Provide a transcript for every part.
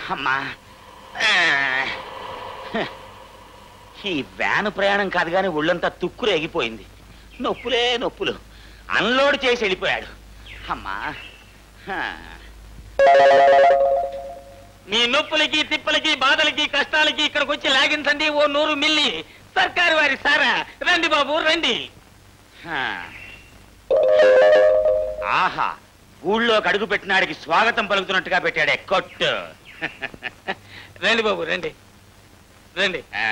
అమ్మా ఆ. ఈ వ్యాను ప్రయాణం కాదు కానీ ఒళ్ళంతా తుక్కు రేగిపోయింది నొప్పులే నొప్పులు అన్లోడ్ చేసి వెళ్ళిపోయాడు అమ్మా హా. మీ నొప్పులకి తిప్పలకి బాధలకి కష్టాలకి ఇక్కడికి వచ్చి లాగించండి ఓ నూరు మిల్లి సర్కారు వారి సారా రండి బాబు రండి హా. ఆహా ఊళ్ళో అడుగు పెట్టినాడికి స్వాగతం పలుకుతున్నట్టుగా పెట్టాడే కొట్టు రండి బాబు రండి రండి ఆ.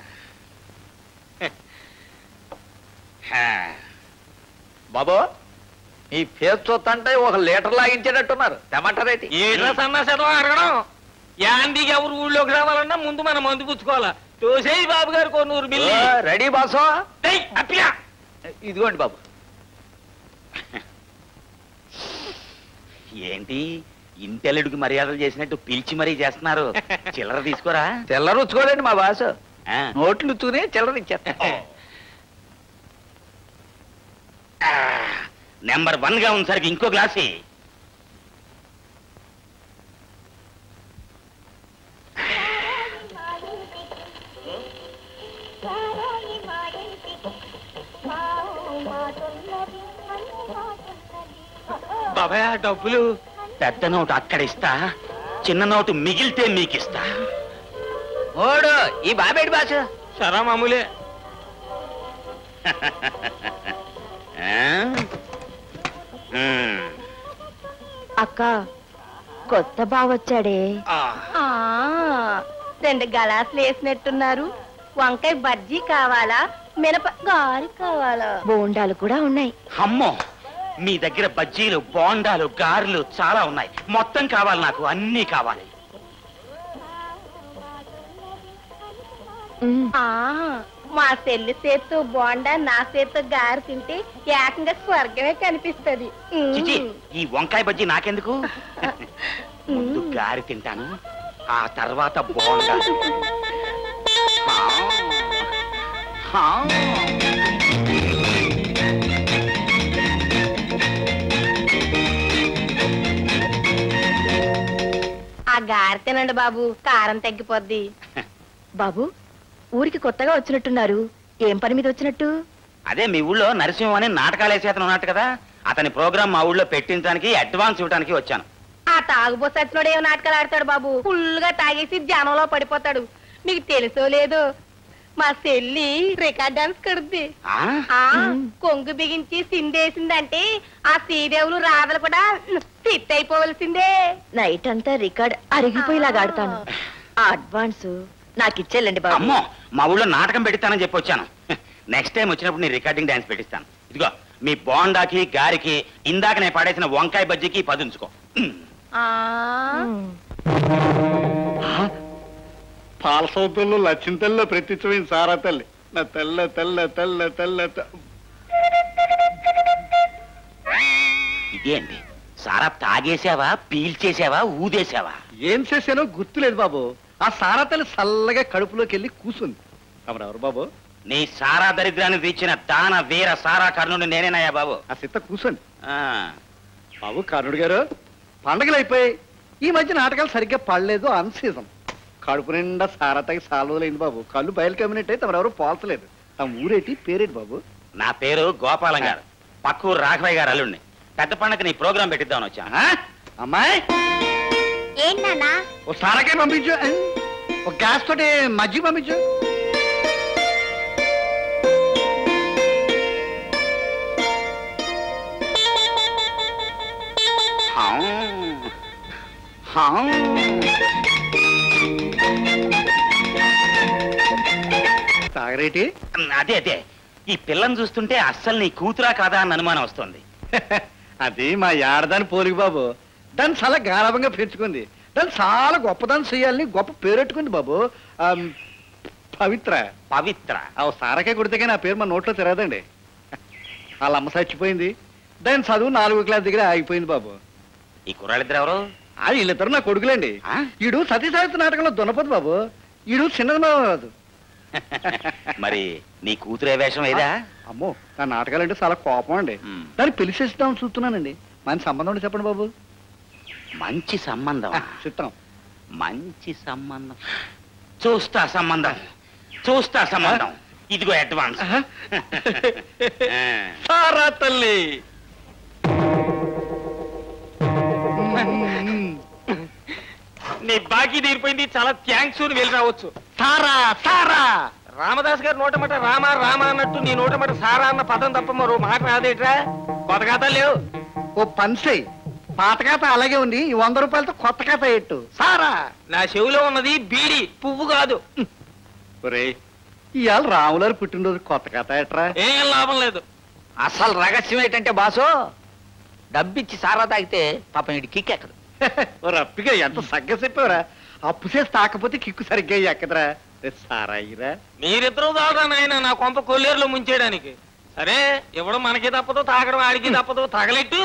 హా. బాబు ఈ ఫేస్ చూస్తుంటే ఒక లీటర్ లాగించేటట్టున్నారు తెమ్మంటారేటి ఏదో సన్నాసడం అడగడం యాందికి ఎవరు ఊళ్ళోకి రావాలన్నా ముందు మనం మందు పుచ్చుకోవాలా తోసేయి బాబు గారు కొన్నూరు బిల్లి ఓ, రెడీ బాసు ఏయ్, అప్పియా ఇదిగోండి బాబు ఏంటి ఇంటెల్లుడికి మర్యాదలు చేసినట్టు పిలిచి మరీ చేస్తున్నారు చిల్లర తీసుకోరా తెల్ల రుచుకోలేండి మా బాసు ఆ. నోట్లు రుచుకుని చిల్లర ఇచ్చేస్తా ఆ, నెంబర్ వన్ గా ఉంది సరికి ఇంకో గ్లాసి బాబాయ్ ఆ డబ్బులు పెద్ద నోటు అక్కడ ఇస్తా చిన్న నోటు మిగిలితే మీకు ఇస్తా ఓడు ఈ బాబేడి బాసు సరా మామూలే ఆ? మ్మ్. అక్క కొత్త బావొచ్చాడే ఆ. ఆ, రెండు గలాసులు వేసినట్టున్నారు వంకాయ బజ్జీ కావాలా మినప గారి కావాలా బోండాలు కూడా ఉన్నాయి అమ్మో మీ దగ్గర బజ్జీలు బోండాలు గారెలు చాలా ఉన్నాయి మొత్తం కావాలి నాకు అన్నీ కావాలి ఆ, మా చెల్లి చేత్తో బోండా నా చేత్తో గారి తింటే ఏకంగా స్వర్గమే కనిపిస్తది చిచి ఈ వంకాయ బజ్జీ నాకెందుకు ముందు గారి తింటాను ఆ తర్వాత బోండా ఆ. ఆ. ఆ గారి తినండి బాబు కారం తగ్గిపోద్ది బాబు ఊరికి కొత్తగా వచ్చినట్టున్నారు ఏం పని మీద వచ్చినట్టు అదే మీ ఊళ్ళో నరసింహం అని నాటకాలు వేసేతను ఉన్నట్టు కదా అతని ప్రోగ్రామ్ మా ఊళ్ళో పెట్టించడానికి అడ్వాన్స్ ఇవ్వడానికి వచ్చాను ఆ తాగుబోసచ్చినోడు ఏం నాటకాలు ఆడతాడు బాబు ఫుల్ గా తాగేసి జనంలో పడిపోతాడు మీకు తెలుసో లేదో మా చెల్లి రికార్డ్ డాన్స్ కడుద్ది ఆ? ఆ కొంగు బిగించి సిందేసిందంటే ఆ శ్రీదేవులు రాధలు కూడా ఫిట్ అయిపోవలసిందే నైట్ అంతా రికార్డ్ అరిగిపోయేలాగా ఆడతాను ఆ అడ్వాన్స్ నాకు ఇచ్చేళ్ళండి బాబు అమ్మో మా ఊళ్ళో నాటకం పెట్టిస్తానని చెప్పి వచ్చాను నెక్స్ట్ టైం వచ్చినప్పుడు నీ రికార్డింగ్ డాన్స్ పెట్టిస్తాను ఇదిగో మీ బోండాకి గారికి ఇందాక నేను పడేసిన వంకాయ బజ్జీకి పదుంచుకో ఆ పాల సౌతుల్లో లచ్చింతల్లో ప్రత్యక్షమైన సారా తల్లి నా తెల్ల తెల్ల తెల్ల తెల్ల తె- ఇదేంటి సారా తాగేసావా పీల్చేసావా ఊదేసావా ఏం చేశానో గుర్తులేదు బాబు ఆ సారా తల్లి చల్లగా కడుపులోకి వెళ్ళి కూసుంది ఎవరు బాబు నీ సారా దరిద్రాన్ని తీర్చిన దాన వీర సారా కర్ణుడు నేనేనయ్యా బాబు ఆ సిత్త కూసండి ఆ, బాబు కర్ణుడు గారు పండగలు అయిపోయి ఈ మధ్య నాటకాలు సరిగ్గా పడలేదు అన్ సీజన్ కడుపు నిండా సారా తాగి సాలవలేదు బాబు కళ్ళు బయలు కమ్మినట్టు అయితే ఎవరెవరు పోల్చలేదు ఆ ఊరేటి పేరేటి బాబు నా పేరు గోపాలం గారు పక్కూరు రాఘవయ్య గారు అల్లుడిని పెద్ద పండగ నీ ప్రోగ్రాం పెట్టిద్దామని వచ్చాను ఆ? అమ్మాయి ఏంటన్నా ఓ సారాకాయ పంపించు ఆ? ఒక గ్యాస్ తోటి మజ్జిగ పంపించు హా. హా. తాగరేటి అదే అదే ఈ పిల్లని చూస్తుంటే అస్సలు నీ కూతురా కాదా అని అనుమానం వస్తుంది అది మా యాడదాని పోలిక బాబు దాన్ని చాలా గారవంగా పెంచుకుంది దాన్ని చాలా గొప్పదాన్ని చేయాలని గొప్ప పేరెట్టుకుంది బాబు ఆమ్, పవిత్ర పవిత్ర ఆ సారకే కొడితే కానీ ఆ పేరు మా నోట్లో తిరగదండి వాళ్ళ అమ్మ చచ్చిపోయింది దాని చదువు నాలుగో క్లాస్ దగ్గర ఆగిపోయింది బాబు ఈ కుర్రాళ్ళిద్దరు ఎవరు ఆ వీళ్ళిద్దరు నా కొడుకులండి ఆ? ఈడు సతీ సాహిత్య నాటకంలో దున్నపోతు బాబు ఈడు చిన్నది కాదు మరి నీ కూతురే వేషం ఏదా అమ్మో నా నాటకాలంటే చాలా కోపం అండి మ్. దాన్ని పిలిచేస్తామని చూస్తున్నానండి మన సంబంధం ఉంటే చెప్పండి బాబు మంచి సంబంధం ఆ, చిత్తం మంచి సంబంధం చూస్తా సంబంధం చూస్తా సంబంధం ఇదిగో అడ్వాన్స్ ఆ. సారా తల్లి నీ బాకీ తీరిపోయింది చాలా థ్యాంక్స్ అని వెళ్ళి రావచ్చు సారా సారా రామదాస్ గారి నోట మాట రామ రామ అన్నట్టు నీ నోట మాట సారా అన్న పదం తప్ప మరో మాట రాదేట్రా కొత్త ఖాతా లేవు ఓ పన్సై పాత ఖాతా అలాగే ఉంది ఈ వంద రూపాయలతో కొత్త ఖాతా ఎట్టు సారా నా చెవిలో ఉన్నది బీడి పువ్వు కాదు ఒరే ఇవాళ రాములారు పుట్టినరోజు కొత్త ఖాతా ఎట్రా ఏం లాభం లేదు అసలు రహస్యం ఏంటంటే బాసు డబ్బిచ్చి సారా తాగితే పాపం ఇటు కిక్కెక్కదు ఓ రప్పిగా ఎంత సగ్గ చెప్పావురా అప్పు చేసి తాకపోతే కిక్కు సరిగ్గా ఎక్కదరా రే సారా ఇరా మీరిద్దరూ తాగరా నాయన నా కొంప కొల్లేరులో ముంచేయడానికి సరే ఇవ్వడం మనకి తప్పదు తాగడం ఆడికి తప్పదు తగలెట్టు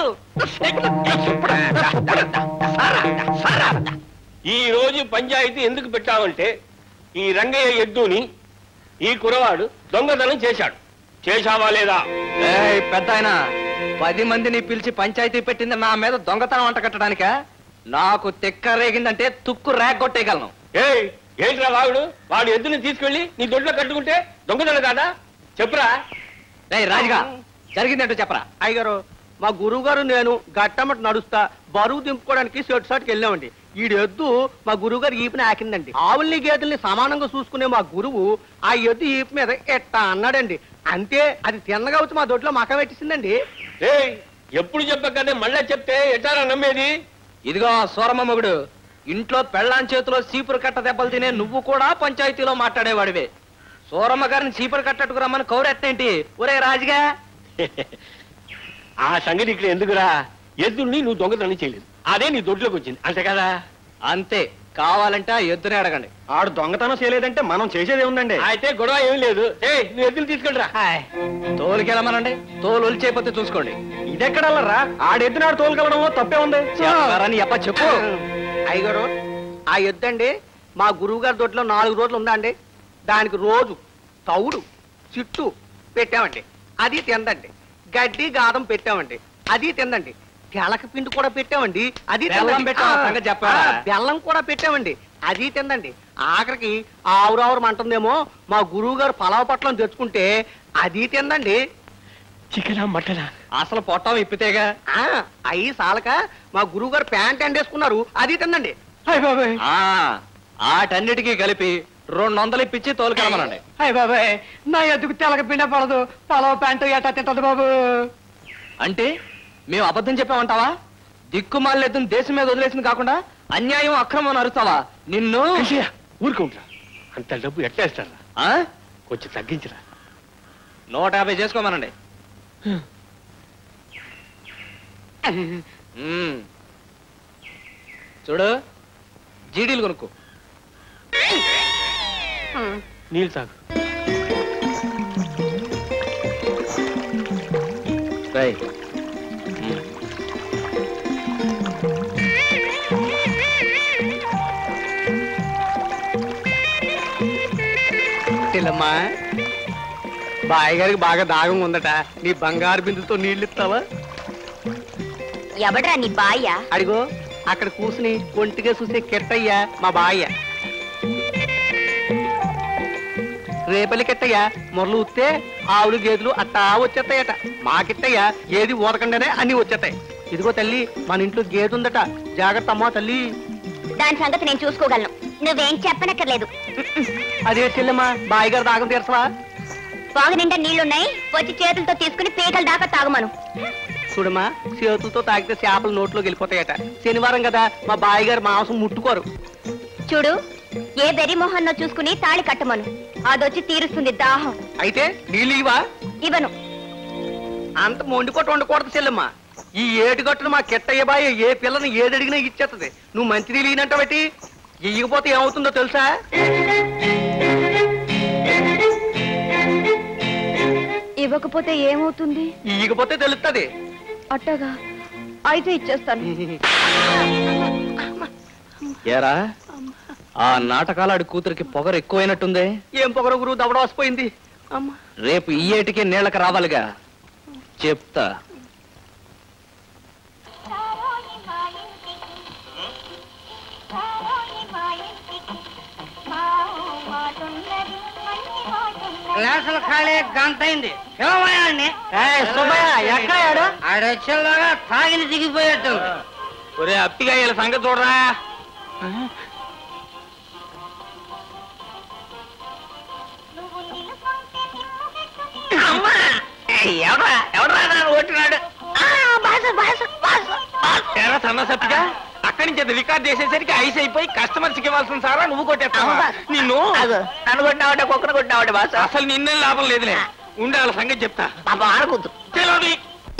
ఈ రోజు పంచాయతీ ఎందుకు పెట్టామంటే ఈ రంగయ్య ఎద్దుని ఈ కురవాడు దొంగతనం చేశాడు చేశావా లేదా పెద్ద ఆయన పది మందిని పిలిచి పంచాయతీ పెట్టింది నా మీద దొంగతనం అంట కట్టడానిక నాకు తెక్క రేగిందంటే తుక్కు రేగొట్టేయగలను ఏయ్ ఏంట్రా వాగుడు వాడు ఎద్దుని తీసుకెళ్లి నీ దొడ్లో కట్టుకుంటే దొంగతనం కాదా చెప్పురా రేయ్ రాజుగా జరిగిందంటూ చెప్పరా అయ్యగారు మా గురువు గారు నేను గట్టమట నడుస్తా బరువు దింపుకోవడానికి షర్ట్ షాట్కి వెళ్ళామండి ఈడు ఎద్దు మా గురువు గారు ఈపుని ఆకిందండి ఆవుల్ని గేదెల్ని సమానంగా చూసుకునే మా గురువు ఆ ఎద్దు ఈపు మీద ఎట్టా అన్నాడండి అంతే అది తిన్నగా వచ్చి మా దొడ్లో మక పెట్టిందండి ఏయ్ ఎప్పుడు చెప్పకనే మళ్ళా చెప్తే ఎటారా నమ్మేది ఇదిగో సోరమ్మ మొగుడు ఇంట్లో పెళ్ళాం చేతిలో చీపురు కట్ట దెబ్బలు తినే నువ్వు కూడా పంచాయతీలో మాట్లాడేవాడివే సోరమ్మ గారిని చీపురు కట్టట్టుకు రమ్మని కౌరెత్తేంటి ఒరే రాజుగా ఆ సంగతి ఇక్కడ ఎందుకురా ఎద్దుల్ని నువ్వు దొంగతనం చేయలేదు అదే నీ దొడ్లోకి వచ్చింది అంతే కదా అంతే కావాలంటే ఆ ఎద్దునే అడగండి ఆడు దొంగతనం చేయలేదంటే మనం చేసేదే ఉందండి అయితే గొడవ ఏం లేదు ఏయ్ నువ్వు ఎద్దులు తీసుకెళ్ళరా తోలుకెళ్ళమనండి తోలు ఒలిచేయపోతే చూసుకోండి ఇదెక్కడల్లరా ఆడెద్దునాడు తోలుకెళ్ళడంలో తప్పే ఉంది చెప్పారని ఎప్ప చెప్పు అయ్యగారు ఆ ఎద్దండి మా గురువు గారి దొడ్లో నాలుగు రోజులు ఉందా అండి దానికి రోజు తౌడు చిట్టు పెట్టామండి అది తిందండి గడ్డి గాదం పెట్టామండి అది తిందండి తెలక పిండి కూడా పెట్టామండి అది బెల్లం తిందండి. పెట్టావా? ఆ, సంగతి చెప్పావా? ఆ, బెల్లం కూడా పెట్టామండి అది తిందండి ఆఖరికి ఆవురావురం అంటుందేమో మా గురువు గారు పలావ పట్లం తెచ్చుకుంటే అది తిందండి చికెనా మటనా అసలు పొట్టం ఇప్పితేగా ఆ అయి సాలక మా గురువు గారు ప్యాంట్ ఎండేసుకున్నారు అది తిందండి అయ్య బాబాయ్ ఆ ఆటన్నిటికీ కలిపి రెండు వందలు ఇప్పించి తోలుకెళ్ళమనండి అయ్య బాబాయ్ నా ఎద్దుకు తెలక పిండ పడదు పలావ ప్యాంటు ఎట్టా తింటది బాబు అంటే మేము అబద్ధం చెప్పామంటావా దిక్కుమాలెద్దును దేశం మీద వదిలేసింది కాకుండా అన్యాయం అక్రమం అరుస్తావా నిన్ను ఊరుకుంటా అంత డబ్బు ఎట్టేస్తారా ఆ? కొంచెం తగ్గించరా నూట యాభై చేసుకోమనండి మ్మ్. చూడు జీడీలు కొనుక్కో నీళ్ళు తాగు రేయ్. తెల్లమ్మా బాయ్ గారికి బాగా దాగం ఉందట నీ బంగారు బిందుతో నీళ్ళు ఇస్తావా ఎవడ్రా నీ బాయ్య అడిగో అక్కడ కూర్చుని ఒంటిగా చూసే కెట్టయ్యా మా బాయ్య రేపల్లి కెట్టయ్య మొరలు ఉత్తే ఆవులు గేదెలు అట్టా వచ్చేస్తాయట మా కిట్టయ్య ఏది ఊదకుండానే అన్ని వచ్చేస్తాయి ఇదిగో తల్లి మన ఇంట్లో గేదె ఉందట జాగ్రత్త అమ్మా తల్లి దాని సంగతి నేను చూసుకోగలను నువ్వేం చెప్పనక్కర్లేదు అదే చెల్లెమ్మా బాయ్ గారు దాగం తీర్చవా బాగు నిండా నీళ్లున్నాయి వచ్చి చేతులతో తీసుకుని పీకల దాకా తాగమను చూడమ్మా చేతులతో తాగితే చేపలు నోట్లోకి వెళ్ళిపోతాయట శనివారం కదా మా బాయ్ గారు మాంసం ముట్టుకోరు చూడు ఏ బెర్రి మొహన్నో చూసుకుని తాళి కట్టమను అదొచ్చి తీరుస్తుంది దాహం అయితే నీళ్ళు ఇవా ఇవ్వను అంత మొండికోట ఉండకూడదు చెల్లెమ్మా ఈ ఏటుగట్టును మా కెట్టయ్య బాయ్ ఏ పిల్లని ఏదడిగినా ఇచ్చేస్తుంది నువ్వు మంచి నీళ్ళు ఈనంట బట్టి ఇయ్యకపోతే ఏమవుతుందో తెలుసా ఇవ్వకపోతే ఏమవుతుంది ఇయ్యకపోతే తెలుస్తుంది అట్టగా అయితే ఇచ్చేస్తాను ఏరా ఆ నాటకాలాడి కూతురికి పొగరు ఎక్కువైనట్టుందే ఏం పొగర గురువు దవడ వసిపోయింది అమ్మా రేపు ఈ ఏటికే నీళ్ళకి రావాలిగా చెప్తా రావోయి మా ఇంటికి రావోయి మా క్లాసులు ఖాళీ గంట అయింది పిలవయాన్ని ఎక్కడ ఆడొచ్చేలాగా తాగిని దిగిపోయేట్టు ఒరే అప్పిగా వీళ్ళ సంగతి చూడరా ఎవరా ఎవరా ఓటున్నాడు ఎరా సన్నసప్పిగా అక్కడి నుంచి అది రికార్డ్ చేసేసరికి ఐస్ అయిపోయి కస్టమర్స్ కి ఇవ్వాల్సిన సారా నువ్వు కొట్టేస్తావా నిన్ను నన్ను కొట్టినావంటే కుక్కను కొట్టినావంటే బాస అసలు నిన్నేం లాభం లేదులే ఉండే వాళ్ళ సంగతి చెప్తా పాప ఆడకూడదు తెలియదు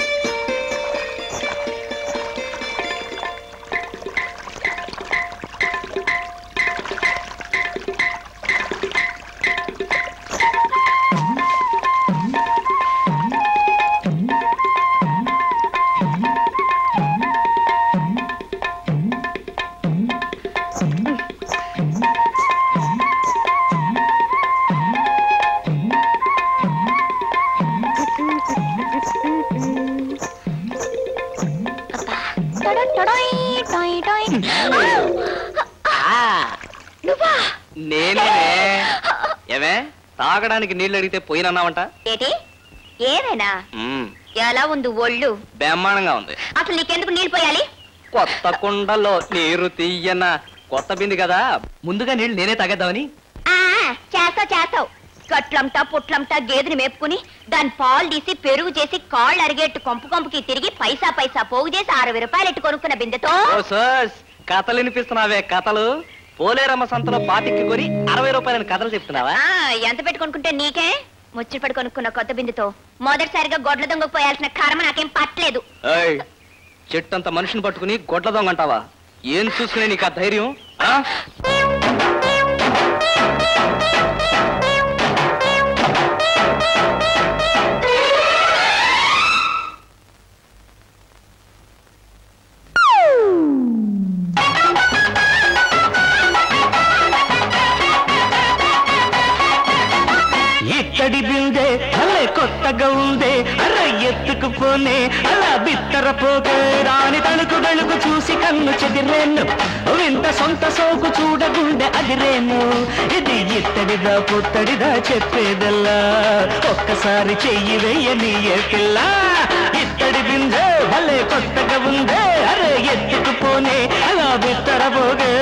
నువ్వా నేనే ఏమే తాగడానికి నీళ్ళు అడిగితే పోయినన్నావంట ఏటి ఏమైనా మ్మ్, ఎలా ఉంది ఒళ్ళు బ్రహ్మాండంగా ఉంది అసలు నీకెందుకు నీళ్ళు పోయాలి కొత్త కుండలో నీరు తీయన కొత్త బింది కదా ముందుగా నీళ్ళు నేనే తాగేద్దామని ఆ చేస్తావు చేస్తావు కట్లంటా పుట్లంటా గేదెని మేపుకుని దాని పాలు తీసి పెరుగు చేసి కాళ్ళు అరిగేట్టు కొంపు కొంపుకి తిరిగి పైసా పైసా పోగు చేసి అరవై రూపాయలు ఎట్టు కొనుక్కున్న బిందెతో ఓ సోస్ కథలు వినిపిస్తున్నావే కథలు పోలేరమ్మ సంతలో పాతికి కొని అరవై రూపాయలని కథలు చెప్తున్నావా ఆ, ఎంత పెట్టి కొనుక్కుంటే నీకే ముచ్చటపడి కొనుక్కున్న కొత్త బిందెతో మొదటిసారిగా గొడ్ల దొంగకు పోయాల్సిన కర్మ నాకేం పట్టలేదు ఏయ్, చెట్టంత మనిషిని పట్టుకుని గొడ్ల దొంగ అంటావా ఏం చూసుకునే నీకు ఆ ధైర్యం ఆ? ఇత్తడి బిందె అలే కొత్తగా ఉందే అర ఎత్తుకుపోనే అలా బిత్తర పోకే రాని తణుకు వెలుగు చూసి కన్ను చెదిరేను వింత సొంత సోకు చూడగుండె అదిరేను ఇది ఇత్తడిదా పుత్తడిదా చెప్పేదల్లా ఒక్కసారి చెయ్యి వెయ్యని ఏ పిల్ల ఇత్తడి బిందె భలే కొత్తగా ఉందే అరే ఎత్తుకుపోనే అలా బిత్తర పోగే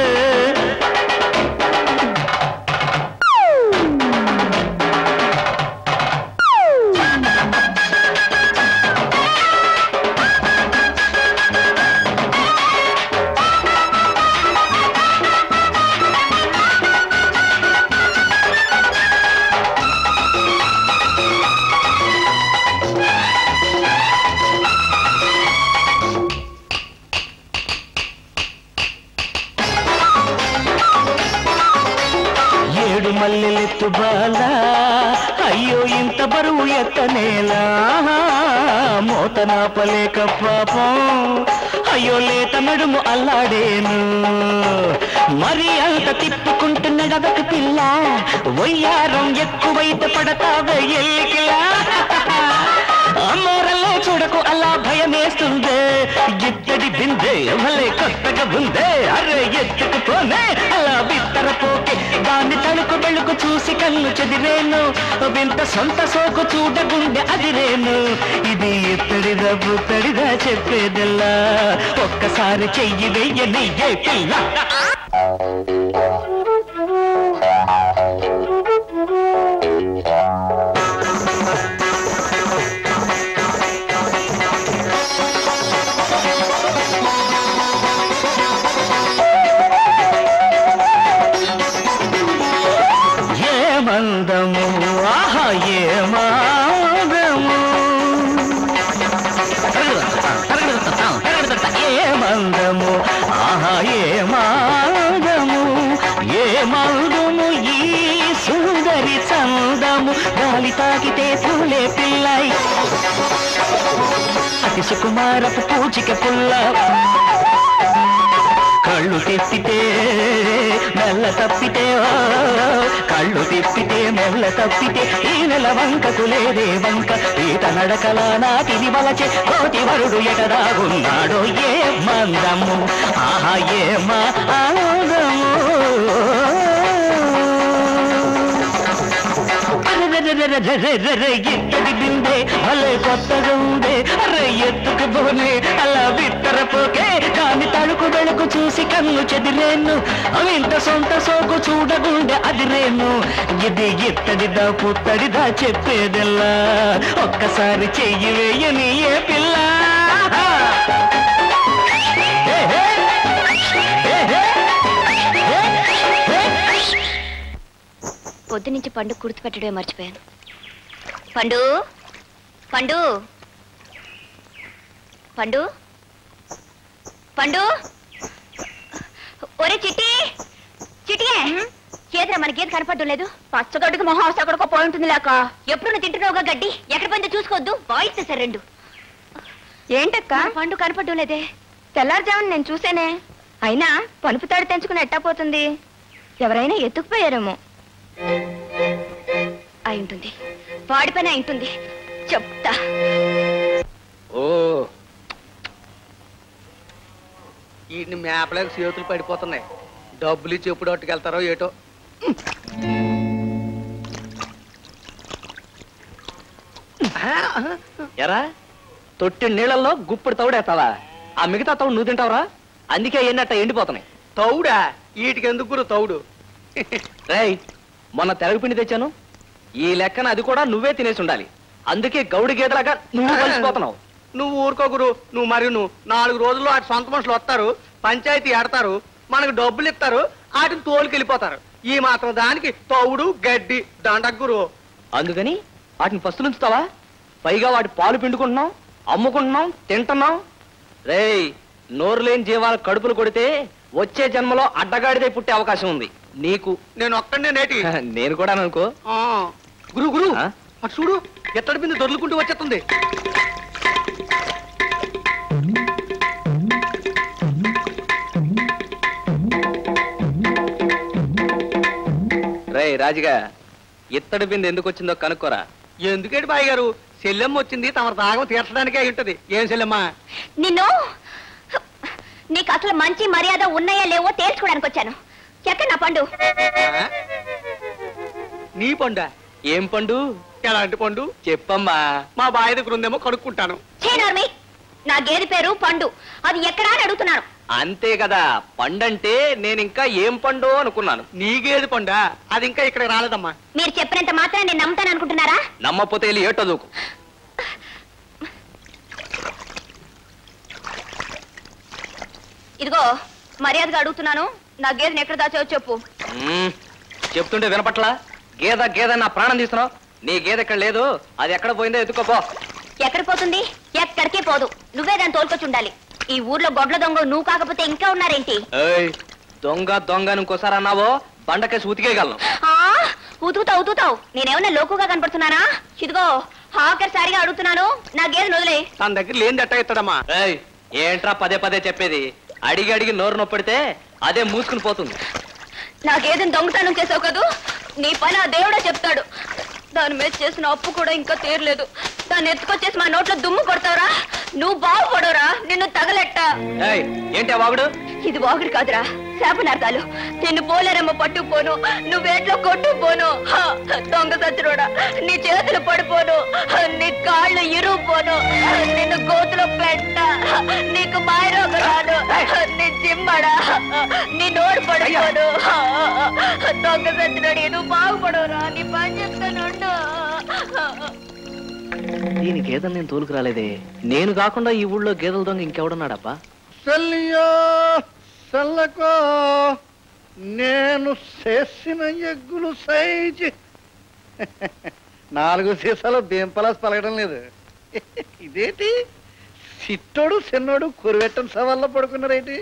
ఏడు మల్లెలెత్తు బాల అయ్యో ఇంత బరువు ఎత్తనేలా మోత నాపలేక పాపం అయ్యో లేత నడుము అల్లాడేను మరి అంత తిప్పుకుంటున్న గదక పిల్ల వయ్యారం ఎక్కువైతే పడతావే ఎల్లికిలా అమ్మోరల్లే చూడకు అలా భయమేస్తుందే ఇత్తడి బిందే భలే కొత్తగా ఉందే అరే ఎత్తుకుపోనే అలా బిత్తర పోకే దాన్ని తణుకు బెళుకు చూసి కన్ను చెదిరేను వింత సొంత సోకు చూడగుండె అదిరేను ఇది ఇత్తడిదా పుత్తడిదా చెప్పేదల్లా ఒక్కసారి చెయ్యి వెయ్యని ఏ పిల్ల ఏ మందము ఆహా ఏ మాదము ఏ మందము ఆహా ఏ మాదము ఏ మందము ఈ సుందరి చందము గాలి తాకితే పూలే పిల్లై అతి సుకుమారపు పూచిక పుల్ల కళ్ళు తిప్పితే మెల్ల తప్పితే ఓ, కళ్ళు తిప్పితే మెల్ల తప్పితే ఈ నెల వంకకు లేదే వంక ఈత నడకల నాటిది వలచే కోటి వరుడు ఎటదాగున్నాడో ఏ మందము ఆహా ఏ మాదము అరెరెరెరె ఇత్తడి బిందే భలే కొత్తగా ఉందే అరే ఎత్తుకు పోనే అలా బిత్తరపోకే కాని తడుకు వెళుకు చూసి కన్ను చెదిరేను అవింత సొంత సోకు చూడగుండె అదిరేను ఇది ఇత్తడిదా పుత్తడిదా చెప్పేదెల్లా ఒక్కసారి చెయ్యి వేయని ఏ పిల్ల హే, హే. హే, హే. హే, హే. పొద్దు నుంచి పండు కుర్తు పెట్టడమే మర్చిపోయాను పండు పండు పండు పండు ఒరే చిట్టి చిటికే చేతిలో మన గేదె కనపడడం లేదు పచ్చగడ్డుకు మొహం అవసరం పోయి ఉంటుంది లేక ఎప్పుడు నువ్వు తింటున్నావుగా గడ్డి ఎక్కడ పోయిందో చూసుకోవద్దు వాయిస్తే రెండు ఏంటక్క పండు కనపడడం లేదే తెల్లారుజామున నేను చూసేనే అయినా పనుపు తాడు తెంచుకుని ఎట్టా పోతుంది ఎవరైనా ఎత్తుకుపోయారేమో అయి ఉంటుంది వాడి పని అయి ఉంటుంది చెప్తా ఓ వీటిని మేపలేక చేతులు పడిపోతున్నాయి డబ్బులు ఇచ్చి ఎప్పుడు అట్టుకెళ్తారో ఏటో ఎరా తొట్టి నీళ్ళల్లో గుప్పుడు తౌడేస్తావా ఆ మిగతా తౌడు నువ్వు తింటావురా అందుకే ఎన్నట్ట ఎండిపోతున్నాయి తౌడా వీటికి ఎందుకు గురు తౌడు రేయ్ మొన్న తెరగపిండి తెచ్చాను ఈ లెక్కన అది కూడా నువ్వే తినేసి ఉండాలి అందుకే గౌడి గేదలాగా నువ్వు కలిసిపోతున్నావు నువ్వు ఊరుకో గురు నువ్వు మరి నువ్వు నాలుగు రోజుల్లో అటు సొంత మనుషులు వస్తారు పంచాయతీ ఎడతారు మనకు డబ్బులు ఇస్తారు వాటిని తోలుకెళ్ళిపోతారు ఈ మాత్రం దానికి తౌడు గడ్డి దండకు గురు అందుకని వాటిని ఫస్ట్ ఉంచుతావా పైగా వాటి పాలు పిండుకుంటున్నాం అమ్ముకుంటున్నాం తింటున్నాం రేయ్ నోరు లేని జీవాల కడుపులు కొడితే వచ్చే జన్మలో అడ్డగాడిదే పుట్టే అవకాశం ఉంది నీకు నేను ఒక్కడే నేటి నేను కూడా అనుకో ఆ, గురు గురు ఆ? అటు చూడు ఎత్తడి బిందు దొర్లుకుంటూ వచ్చేస్తుంది రేయ్ రాజుగా ఇత్తడి బిందె ఎందుకు వచ్చిందో కనుక్కోరా ఎందుకేంటి బాయ్ గారు చెల్లెమ్మ వచ్చింది తమ దాగం తీర్చడానికే అయి ఉంటది ఏం చెల్లెమ్మ నిన్ను నీకు అసలు మంచి మర్యాద ఉన్నాయా లేవో తేల్చుకోవడానికి వచ్చాను ఎక్కడ నా పండు ఆ? నీ పండా ఏం పండు ఎలాంటి పండు చెప్పమ్మా మా బాయ్ దగ్గర ఉందేమో కనుక్కుంటాను చేనార్మి నా గేదె పేరు పండు అది ఎక్కడా అని అడుగుతున్నాను అంతే కదా పండంటే నేను ఇంకా ఏం పండు అనుకున్నాను నీకేది పండా అది ఇంకా ఇక్కడ రాలేదమ్మా మీరు చెప్పినంత మాత్రం నేను నమ్ముతాను అనుకుంటున్నారా నమ్మపోతే వెళ్ళి ఏటో దూకు ఇదిగో మర్యాదగా అడుగుతున్నాను నా గేదెని ఎక్కడ దాచావో చెప్పు మ్మ్. చెప్తుంటే వినపట్లా గేద గేద నా ప్రాణం తీస్తున్నావు నీ గేదె ఇక్కడ లేదు అది ఎక్కడ పోయిందో ఎత్తుకోపో ఎక్కడ పోతుంది ఎక్కడికి పోదు నువ్వే దాన్ని తోలుకొచ్చి ఉండాలి ఈ ఊర్లో గొడ్ల దొంగ నువ్వు కాకపోతే ఇంకా ఉన్నారేంటి ఏయ్ దొంగ దొంగ అని ఇంకోసారి అన్నావో బండకేసి ఉతికేయగలను ఆ ఉతుకుతావు ఉతుకుతావు నేనేమన్నా లోకుగా కనపడుతున్నానా ఇదిగో హాకర్ సారిగా అడుగుతున్నాను నా గేదెను వదిలే తన దగ్గర లేని ఎట్ట ఇస్తాడమ్మా ఏయ్ ఏంట్రా పదే పదే చెప్పేది అడిగి అడిగి నోరు నొప్పిడితే అదే మూసుకుని పోతుంది నా గేదెని దొంగతనం చేసావు కదూ నీ పని ఆ దేవుడే చెప్తాడు దాని మీద చేసిన అప్పు కూడా ఇంకా తీరలేదు దాన్ని ఎత్తుకొచ్చేసి మా నోట్లో దుమ్ము కొడతావురా నువ్వు బాగుపడవురా నిన్ను తగలెట్ట ఏయ్ ఏంటి ఆ వాగుడు ఇది వాగుడు కాదురా శాపనార్థాలు నిన్ను పోలేరమ్మ పట్టుకుపోను నువ్వేట్లో కొట్టుకుపోను హ, దొంగ సచ్చినోడా నీ చేతులు పడిపోను హ, నీ కాళ్ళు ఇరుపోను నిన్ను గోతులో పెట్ట నీకు మాయరోగ రాదు నీ జిమ్మడా నీ నోరు పడిపోను హ, దొంగ సచ్చినోడు నువ్వు బాగుపడవురా నీ పని చెప్తాను దీని గేదెలు నేను తోలుకు రాలేదే నేను కాకుండా ఈ ఊళ్ళో గేదెల దొంగ ఇంకెవడున్నాడబ్బా సెల్లియో సెల్లకో నేను చేసిన ఎగ్గులు సైజు నాలుగు సీసాలు బేంపలాస్ పలకడం లేదు ఇదేంటి సిట్టోడు చిన్నోడు కురివెట్టం సవాల్లో పడుకున్నారేంటి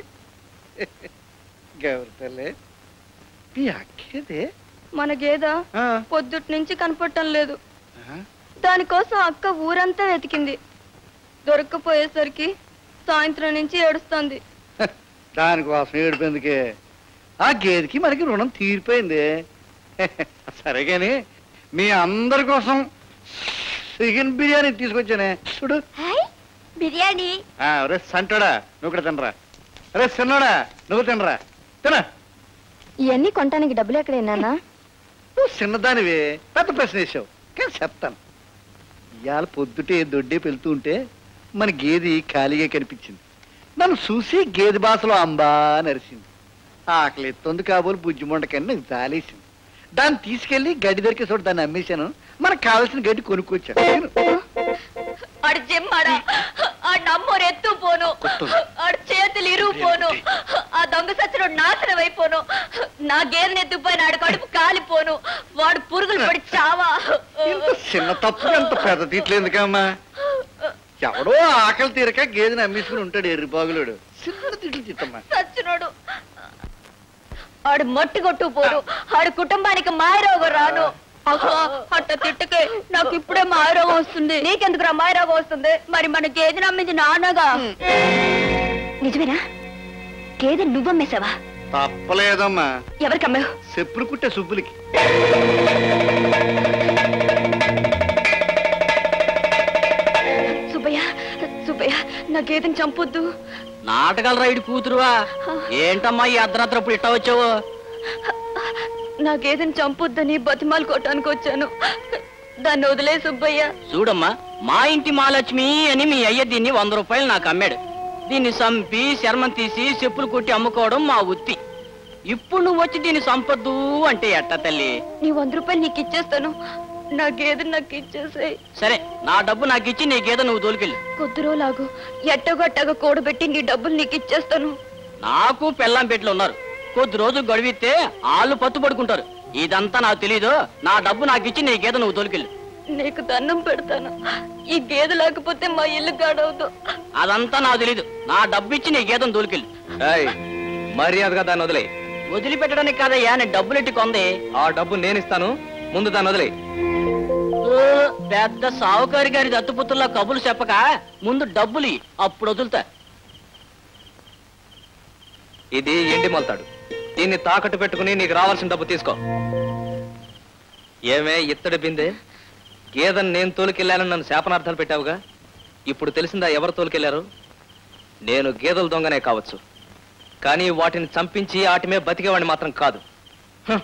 గౌరి తల్లి మీ అక్కేదే మన గేద ఆ, పొద్దుటి నుంచి కనపడటం లేదు ఆ, దానికోసం అక్క ఊరంతా వెతికింది దొరక్కపోయేసరికి సాయంత్రం నుంచి ఏడుస్తోంది దానికోసం ఏడిపోయిందుకే ఆ గేదెకి మనకి రుణం తీరిపోయింది సరే కానీ మీ అందరి కోసం చికెన్ బిర్యానీ తీసుకొచ్చానే చూడు హాయ్ బిర్యానీ ఆ, రే సంటోడా నువ్వు కూడా తినరా రే చిన్నోడా నువ్వు తినరా తిన ఇవన్నీ కొనటానికి డబ్బులు ఎక్కడైనా నువ్వు చిన్నదానివి పెద్ద ప్రశ్న వేసావు కానీ చెప్తాను ఇవాళ పొద్దుటే దొడ్డే పెళ్తూ ఉంటే మన గేది ఖాళీగా కనిపించింది నన్ను చూసి గేదె భాషలో అంబా నరిసింది ఆకలి ఎత్తుంది కాబోలు బుజ్జి మొండకని నాకు జాలేసింది దాన్ని తీసుకెళ్లి గడ్డి దొరికే చోట దాన్ని అమ్మేశాను మనకు కావాల్సిన గడ్డి కొనుక్కొచ్చాను నేను ఆడు జిమ్మాడా ఆ నమ్మోరు ఎత్తు పోను ఆడు చేతులు ఇరుగు పోను ఆ దొంగ సచ్చినోడు నాశనం అయిపోను నా గేదెని ఎత్తుపోయిన ఆడు కడుపు కాలిపోను వాడు పురుగులు పడి చావా ఇంత చిన్న తప్పు ఎంత పెద్ద తీట్లు ఎందుకమ్మా ఎవడో ఆకలి తీరక గేదెని అమ్మేసుకుని ఉంటాడు ఎర్రిబాగులోడు చిన్న తిట్లు తిట్టమ్మా సచ్చినోడు ఆడు మట్టి కొట్టు పోను ఆడు కుటుంబానికి మాయరోగం రాను అహో, అట్ట తిట్టుకే నాకు ఇప్పుడే మాయరోగం వస్తుంది నీకెందుకురా మాయరోగం వస్తుంది మరి మన గేదెని అమ్మింది నాన్నగా నిజమేనా గేదె నువ్వమ్మేశావా తప్పలేదమ్మా ఎవరికి అమ్మావు చెప్పులు కుట్టే సుబ్బులకి సుబ్బయ్య సుబ్బయ్య నా గేదెని చంపొద్దు నాటకాల రైడ్ కూతురువా ఏంటమ్మా ఈ అర్ధరాత్రప్పుడు ఇట్ట వచ్చావు నా గేదెని చంపొద్దని బతిమాలు కొట్టడానికి వచ్చాను దాన్ని వదిలే సుబ్బయ్య చూడమ్మా మా ఇంటి మహాలక్ష్మి అని మీ అయ్య దీన్ని వంద రూపాయలు నాకు అమ్మాడు దీన్ని చంపి శర్మం తీసి చెప్పులు కొట్టి అమ్ముకోవడం మా ఉత్తి ఇప్పుడు నువ్వు వచ్చి దీన్ని సంపద్దు అంటే ఎట్ట తల్లి నీ వంద రూపాయలు నీకు ఇచ్చేస్తాను నా గేదె నాకు ఇచ్చేసాయి సరే నా డబ్బు నాకు ఇచ్చి నీ గేదె నువ్వు తోలుకెళ్ళి కొద్ది రోజులాగు ఎట్టగొట్టగా కూడబెట్టి నీ డబ్బులు నీకు ఇచ్చేస్తాను నాకు పెళ్ళాం పెట్లు ఉన్నారు కొద్ది రోజులు గడివితే ఆళ్ళు పత్తు పడుకుంటారు ఇదంతా నాకు తెలీదు నా డబ్బు నాకు ఇచ్చి నీ గేదె నువ్వు తోలుకెళ్ళి నీకు దండం పెడతాను ఈ గేదె లేకపోతే మా ఇల్లు గాడవదు అదంతా నాకు తెలీదు నా డబ్బు ఇచ్చి నీ గేదెను తోలుకెళ్ళి మర్యాదగా దాన్ని వదిలే వదిలిపెట్టడానికి కాదయ్యా నేను డబ్బులెట్టి కొంది ఆ డబ్బు నేను ఇస్తాను ముందు దాన్ని వదిలే ఓ, పెద్ద సావుకారి గారి దత్తుపుత్రుల కబులు చెప్పక ముందు డబ్బులు ఇయ్యి, అప్పుడు వదులుతా ఇది ఎండి మొలతాడు దీన్ని తాకట్టు పెట్టుకుని నీకు రావాల్సిన డబ్బు తీసుకో ఏమే ఇత్తడి బిందె గేదెని నేను తోలుకెళ్ళానని నన్ను శాపనార్థాలు పెట్టావుగా ఇప్పుడు తెలిసిందా ఎవరు తోలుకెళ్లారు నేను గేదెల దొంగనే కావచ్చు కానీ వాటిని చంపించి ఆటిమే బతికేవాడిని మాత్రం కాదు హ్.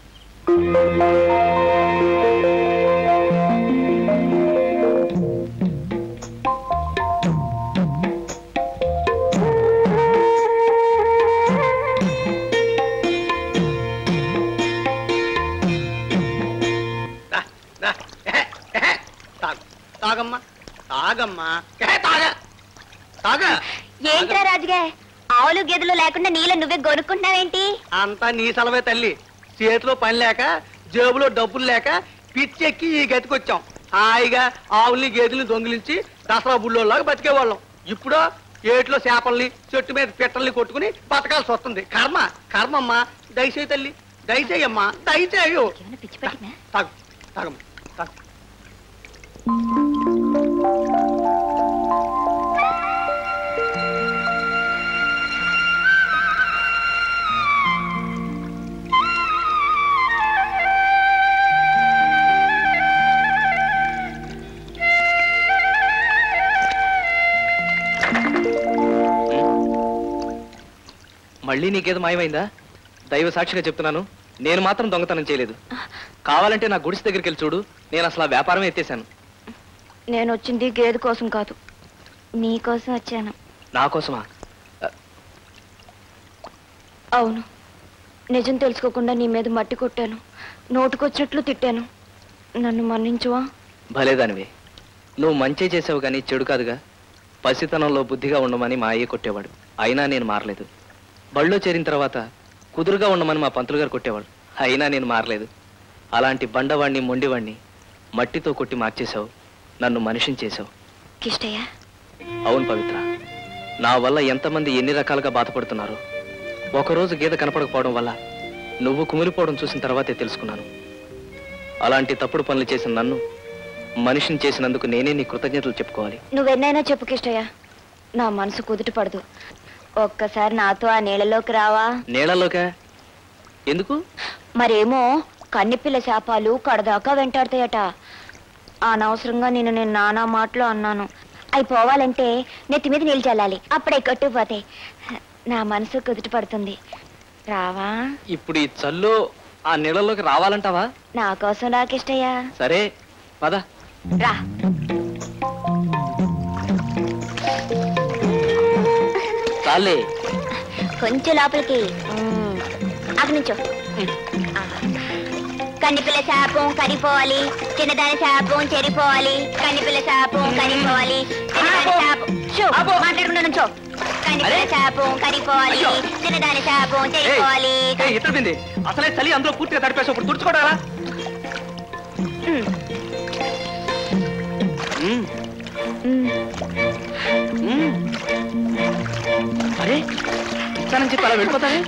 రా, రా. ఎహె, ఎహె. తాగు తాగమ్మా తాగమ్మా ఎహె, తాగ తాగ ఏంట్రా రాజుగా ఆవులు గేదెలు లేకుండా నీళ్ళ నువ్వే కొనుక్కుంటున్నావేంటి అంతా నీ సెలవే తల్లి చేతిలో పని లేక జేబులో డబ్బులు లేక పిచ్చెక్కి ఈ గతికొచ్చాం హాయిగా ఆవుల్ని గేదెల్ని దొంగిలించి దసరా బుల్లోలాగా బతికేవాళ్ళం ఇప్పుడు ఏట్లో చేపల్ని చెట్టు మీద పిట్టల్ని కొట్టుకుని బతకాల్సి వస్తుంది కర్మ కర్మమ్మా దయచేయి తల్లి దయచేయమ్మా దయచేయు ఏమైనా పిచ్చి పట్టిందా తాగు తాగమ్మా తాగు మళ్ళీ నీకేదో మాయమైందా దైవ సాక్షిగా చెప్తున్నాను నేను మాత్రం దొంగతనం చేయలేదు కావాలంటే నా గుడిసె దగ్గరికి వెళ్ళి చూడు నేను అసలు ఆ వ్యాపారమే ఎత్తేసాను నేను వచ్చింది గేదె కోసం కాదు నీ కోసం వచ్చాను నా కోసమా అవును నిజం తెలుసుకోకుండా నీ మీద మట్టి కొట్టాను నోటుకొచ్చినట్లు తిట్టాను నన్ను మన్నించువా భలేదానివే నువ్వు మంచి చేసావు కానీ చెడు కాదుగా పసితనంలో బుద్ధిగా ఉండమని మా అయ్య కొట్టేవాడు అయినా నేను మారలేదు బళ్ళో చేరిన తర్వాత కుదురుగా ఉండమని మా పంతులు గారు కొట్టేవాడు అయినా నేను మారలేదు అలాంటి బండవాణ్ణి మొండివాణ్ణి మట్టితో కొట్టి మార్చేశావు నన్ను మనిషిని చేశావు కిష్టయ్య అవును పవిత్ర నా వల్ల ఎంతమంది ఎన్ని రకాలుగా బాధపడుతున్నారు ఒకరోజు గీత కనపడకపోవడం వల్ల నువ్వు కుమిలిపోవడం చూసిన తర్వాతే తెలుసుకున్నాను అలాంటి తప్పుడు పనులు చేసిన నన్ను మనిషిని చేసినందుకు నేనే నీ కృతజ్ఞతలు చెప్పుకోవాలి నువ్వెన్నైనా చెప్పు కిష్టయ్య నా మనసు కుదుట పడదు ఒక్కసారి నాతో ఆ నీళ్ళలోకి రావా నీళ్ళలోకా ఎందుకు మరేమో కన్నెపిల్ల శాపాలు కడదాకా వెంటాడతాయట అనవసరంగా నేను నేను నానా మాటలు అన్నాను అవి పోవాలంటే నెత్తి మీద నీళ్ళు చల్లాలి అప్పుడే కట్టుకుపోతాయి నా మనసు కుదుట పడుతుంది రావా ఇప్పుడు ఈ చల్లు ఆ నీళ్ళలోకి రావాలంటావా నా కోసం రాకిష్టయ్యా సరే పద రా చాలే కొంచెం లోపలికి అక్కడి నుంచో కందిపిల్ల శాపం కరిపోవాలి చిన్నదాని శాపం చెడిపోవాలి కందిపిల్ల శాపం కరిపోవాలి చిన్నదాని శాపం షూ, మాట్లాడకుండా నుంచో కందిపిల్ల శాపం కరిపోవాలి అయ్యో. చిన్నదాని శాపం చెడిపోవాలి ఇద్దరు బింది అసలే చలి అందులో పూర్తిగా తడిపేసి ఇప్పుడు తుడుచుకోవడాలా ఉమ్. అరే ఇచ్చా నుంచి అలా వెళ్ళిపోతానే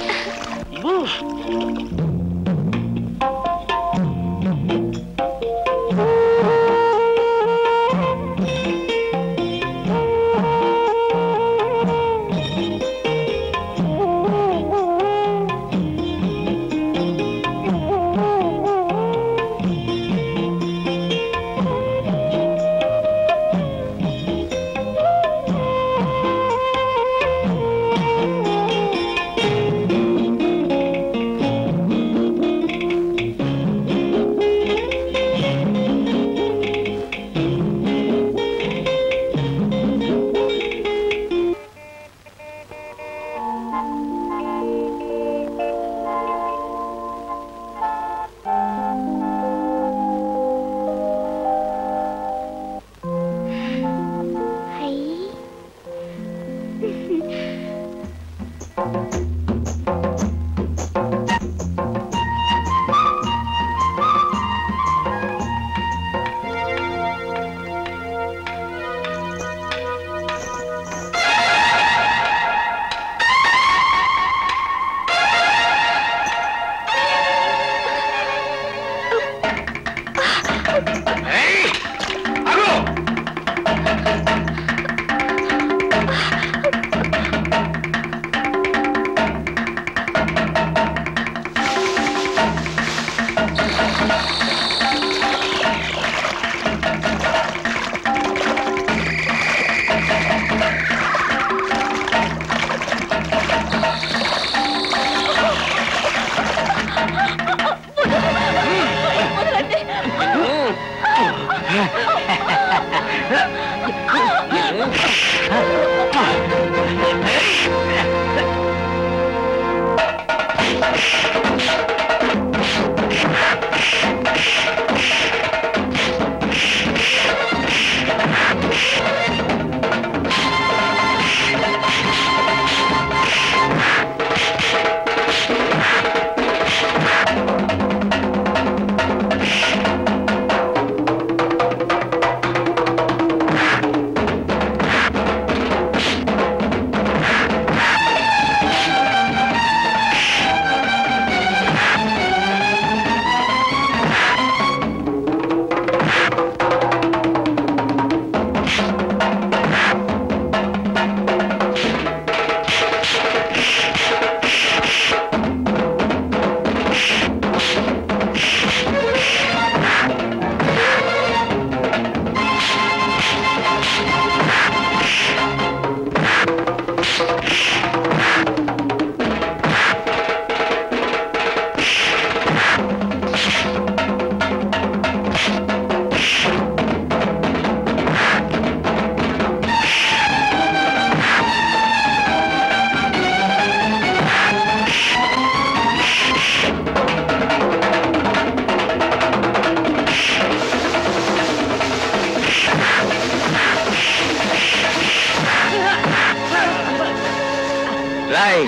రాయ్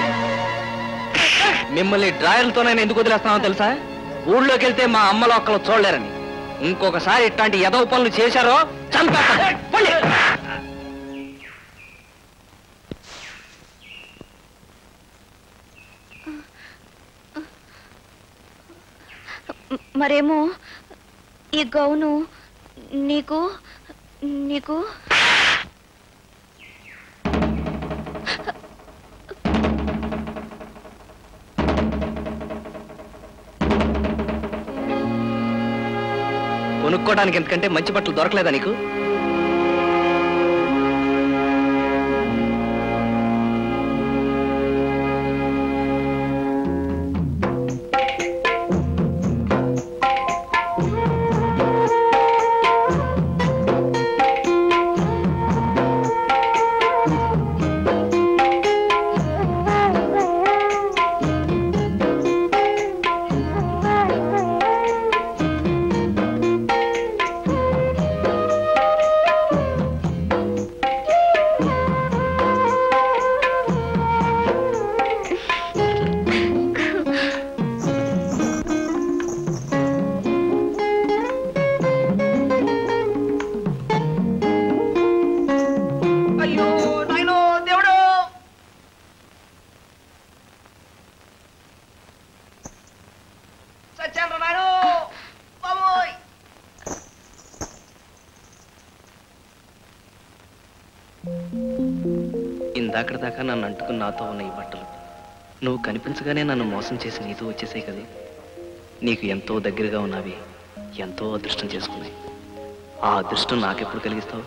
మిమ్మల్ని డ్రాయర్లతో నేను ఎందుకు వదిలేస్తున్నానో తెలుసా ఊళ్ళోకి వెళ్తే మా అమ్మలో ఒక్కలు చూడలేరని ఇంకొకసారి ఇట్లాంటి ఎదవ పనులు చేశారో చంపేస్తాను పోండి. మరేమో ఈ గౌను నీకు నీకు కొనుక్కోవడానికి ఎందుకంటే మంచి బట్టలు దొరకలేదా నీకు ఇందాకటి దాకా నన్ను అంటుకుని నాతో ఉన్న ఈ బట్టలు నువ్వు కనిపించగానే నన్ను మోసం చేసి నీతో వచ్చేసాయి కదే నీకు ఎంతో దగ్గరగా ఉన్నవి ఎంతో అదృష్టం చేసుకున్నాయి ఆ అదృష్టం నాకెప్పుడు కలిగిస్తావు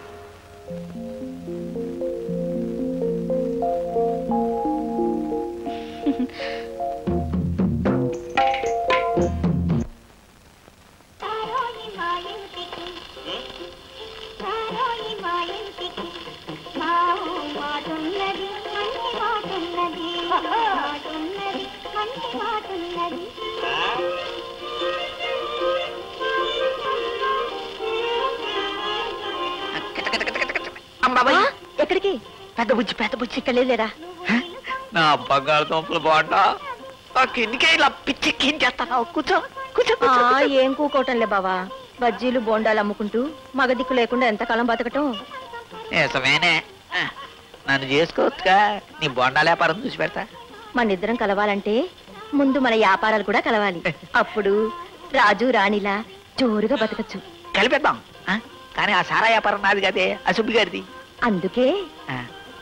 ఆ, ఎక్కడికి పెద్ద బుజ్జి పెద్ద బుజ్జి ఇక్కడ లేరా నా బంగాళదుంపలు బాగుంటా ఆ కిందికే ఇలా పిచ్చి కించేస్తాను కూర్చో కూర్చో ఆ, ఏం కూకోవటంలే బావా బజ్జీలు బోండాలు అమ్ముకుంటూ మగ దిక్కు లేకుండా ఎంతకాలం బతకటం నిజమేనే నన్ను చేసుకోవచ్చుగా నీ బొండాల వ్యాపారం చూసి పెడతా మన ఇద్దరం కలవాలంటే ముందు మన వ్యాపారాలు కూడా కలవాలి అప్పుడు రాజు రాణిలా జోరుగా బతకచ్చు కలిపేద్దాం ఆ? కానీ ఆ సారా వ్యాపారం నాది కదే ఆ సుబ్బి గారిది అందుకే ఆ.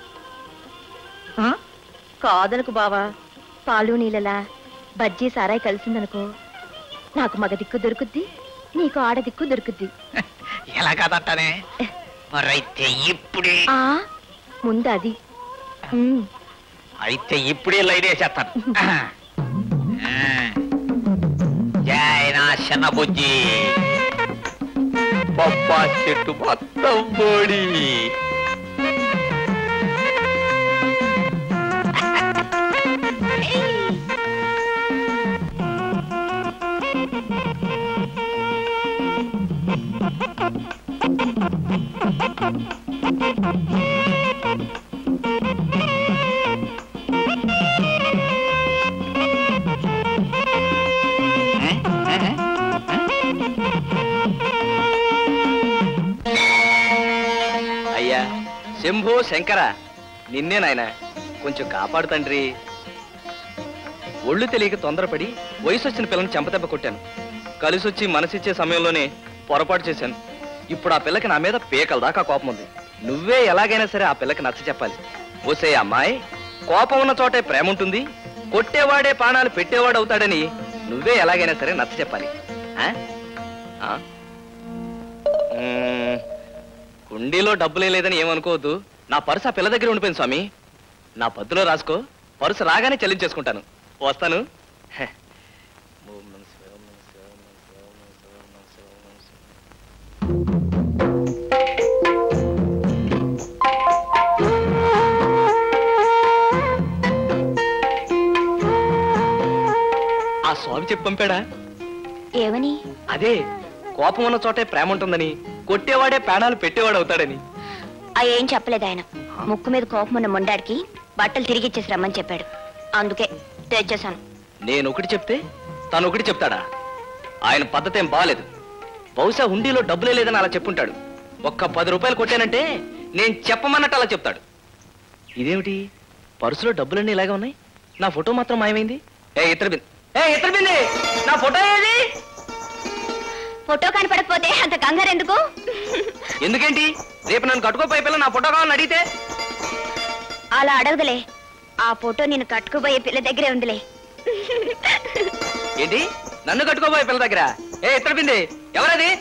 కాదనుకు బావా పాలు నీళ్ళలా బజ్జీ సారాయి కలిసిందనుకో నాకు మగ దిక్కు దొరుకుద్ది నీకు ఆడ దిక్కు దొరుకుద్ది ఎలా కాదంటానే మరైతే ఇప్పుడే ఆ ముందు అది ఉమ్. అయితే ఇప్పుడే లైన్ వేసేస్తాను ఆ. జై నా చిన్న బుజ్జి పప్పా చెట్టు మొత్తం బోడి అయ్యా శంభో శంకర నిన్నే నాయన కొంచెం కాపాడు తండ్రి ఒళ్ళు తెలియక తొందరపడి వయసు వచ్చిన పిల్లని చెంపదెబ్బ కొట్టాను కలిసొచ్చి మనసిచ్చే సమయంలోనే పొరపాటు చేశాను ఇప్పుడు ఆ పిల్లకి నా మీద పీకల దాకా కోపం ఉంది నువ్వే ఎలాగైనా సరే ఆ పిల్లకి నచ్చ చెప్పాలి ఓసే అమ్మాయి కోపం ఉన్న చోటే ప్రేమ ఉంటుంది కొట్టేవాడే ప్రాణాలు పెట్టేవాడు అవుతాడని నువ్వే ఎలాగైనా సరే నచ్చ చెప్పాలి ఆ? ఆ? మ్మ్. కుండీలో డబ్బులే లేదని ఏమనుకోవద్దు నా పర్సు ఆ పిల్ల దగ్గర ఉండిపోయింది స్వామి నా పద్దులో రాసుకో పర్సు రాగానే చెల్లించేసుకుంటాను వస్తాను హె. ఓం నమః శివాయ, ఓం నమః శివాయ, ఓం నమః శివాయ, ఓం నమః శివాయ, ఓం నమః శివాయ, ఓం నమః శివాయ. ఆ స్వామి చెప్పి పంపాడా ఏమని అదే కోపం ఉన్న చోటే ప్రేమ ఉంటుందని కొట్టేవాడే ప్రాణాలు పెట్టేవాడు అవుతాడని ఆ ఏం చెప్పలేదు ఆయన ముక్కు మీద కోపం ఉన్న మొండాడికి బట్టలు తిరిగి ఇచ్చేసి రమ్మని చెప్పాడు అందుకే తెచ్చేసాను నేను ఒకటి చెప్తే తను ఒకటి చెప్తాడా ఆయన పద్ధతి ఏం బాలేదు బహుశా హుండీలో డబ్బులే లేదని అలా చెప్పుంటాడు ఒక్క పది రూపాయలు కొట్టానంటే నేను చెప్పమన్నట్టు అలా చెప్తాడు ఇదేమిటి పర్సులో డబ్బులన్నీ ఇలాగే ఉన్నాయి నా ఫోటో మాత్రం మాయమైంది ఏ ఇతర బింది ఏ ఇతర బింది నా ఫోటో ఏది ఫోటో కనపడకపోతే అంత కంగారు ఎందుకు ఎందుకేంటి రేపు నన్ను కట్టుకోపోయే పిల్ల నా ఫోటో కావాలని అడిగితే అలా అడగదులే ఆ ఫోటో నేను కట్టుకుపోయే పిల్ల దగ్గరే ఉందిలే ఏంటి నన్ను కట్టుకోపోయే పిల్ల దగ్గర ఏ ఇతర బింది ఎవరది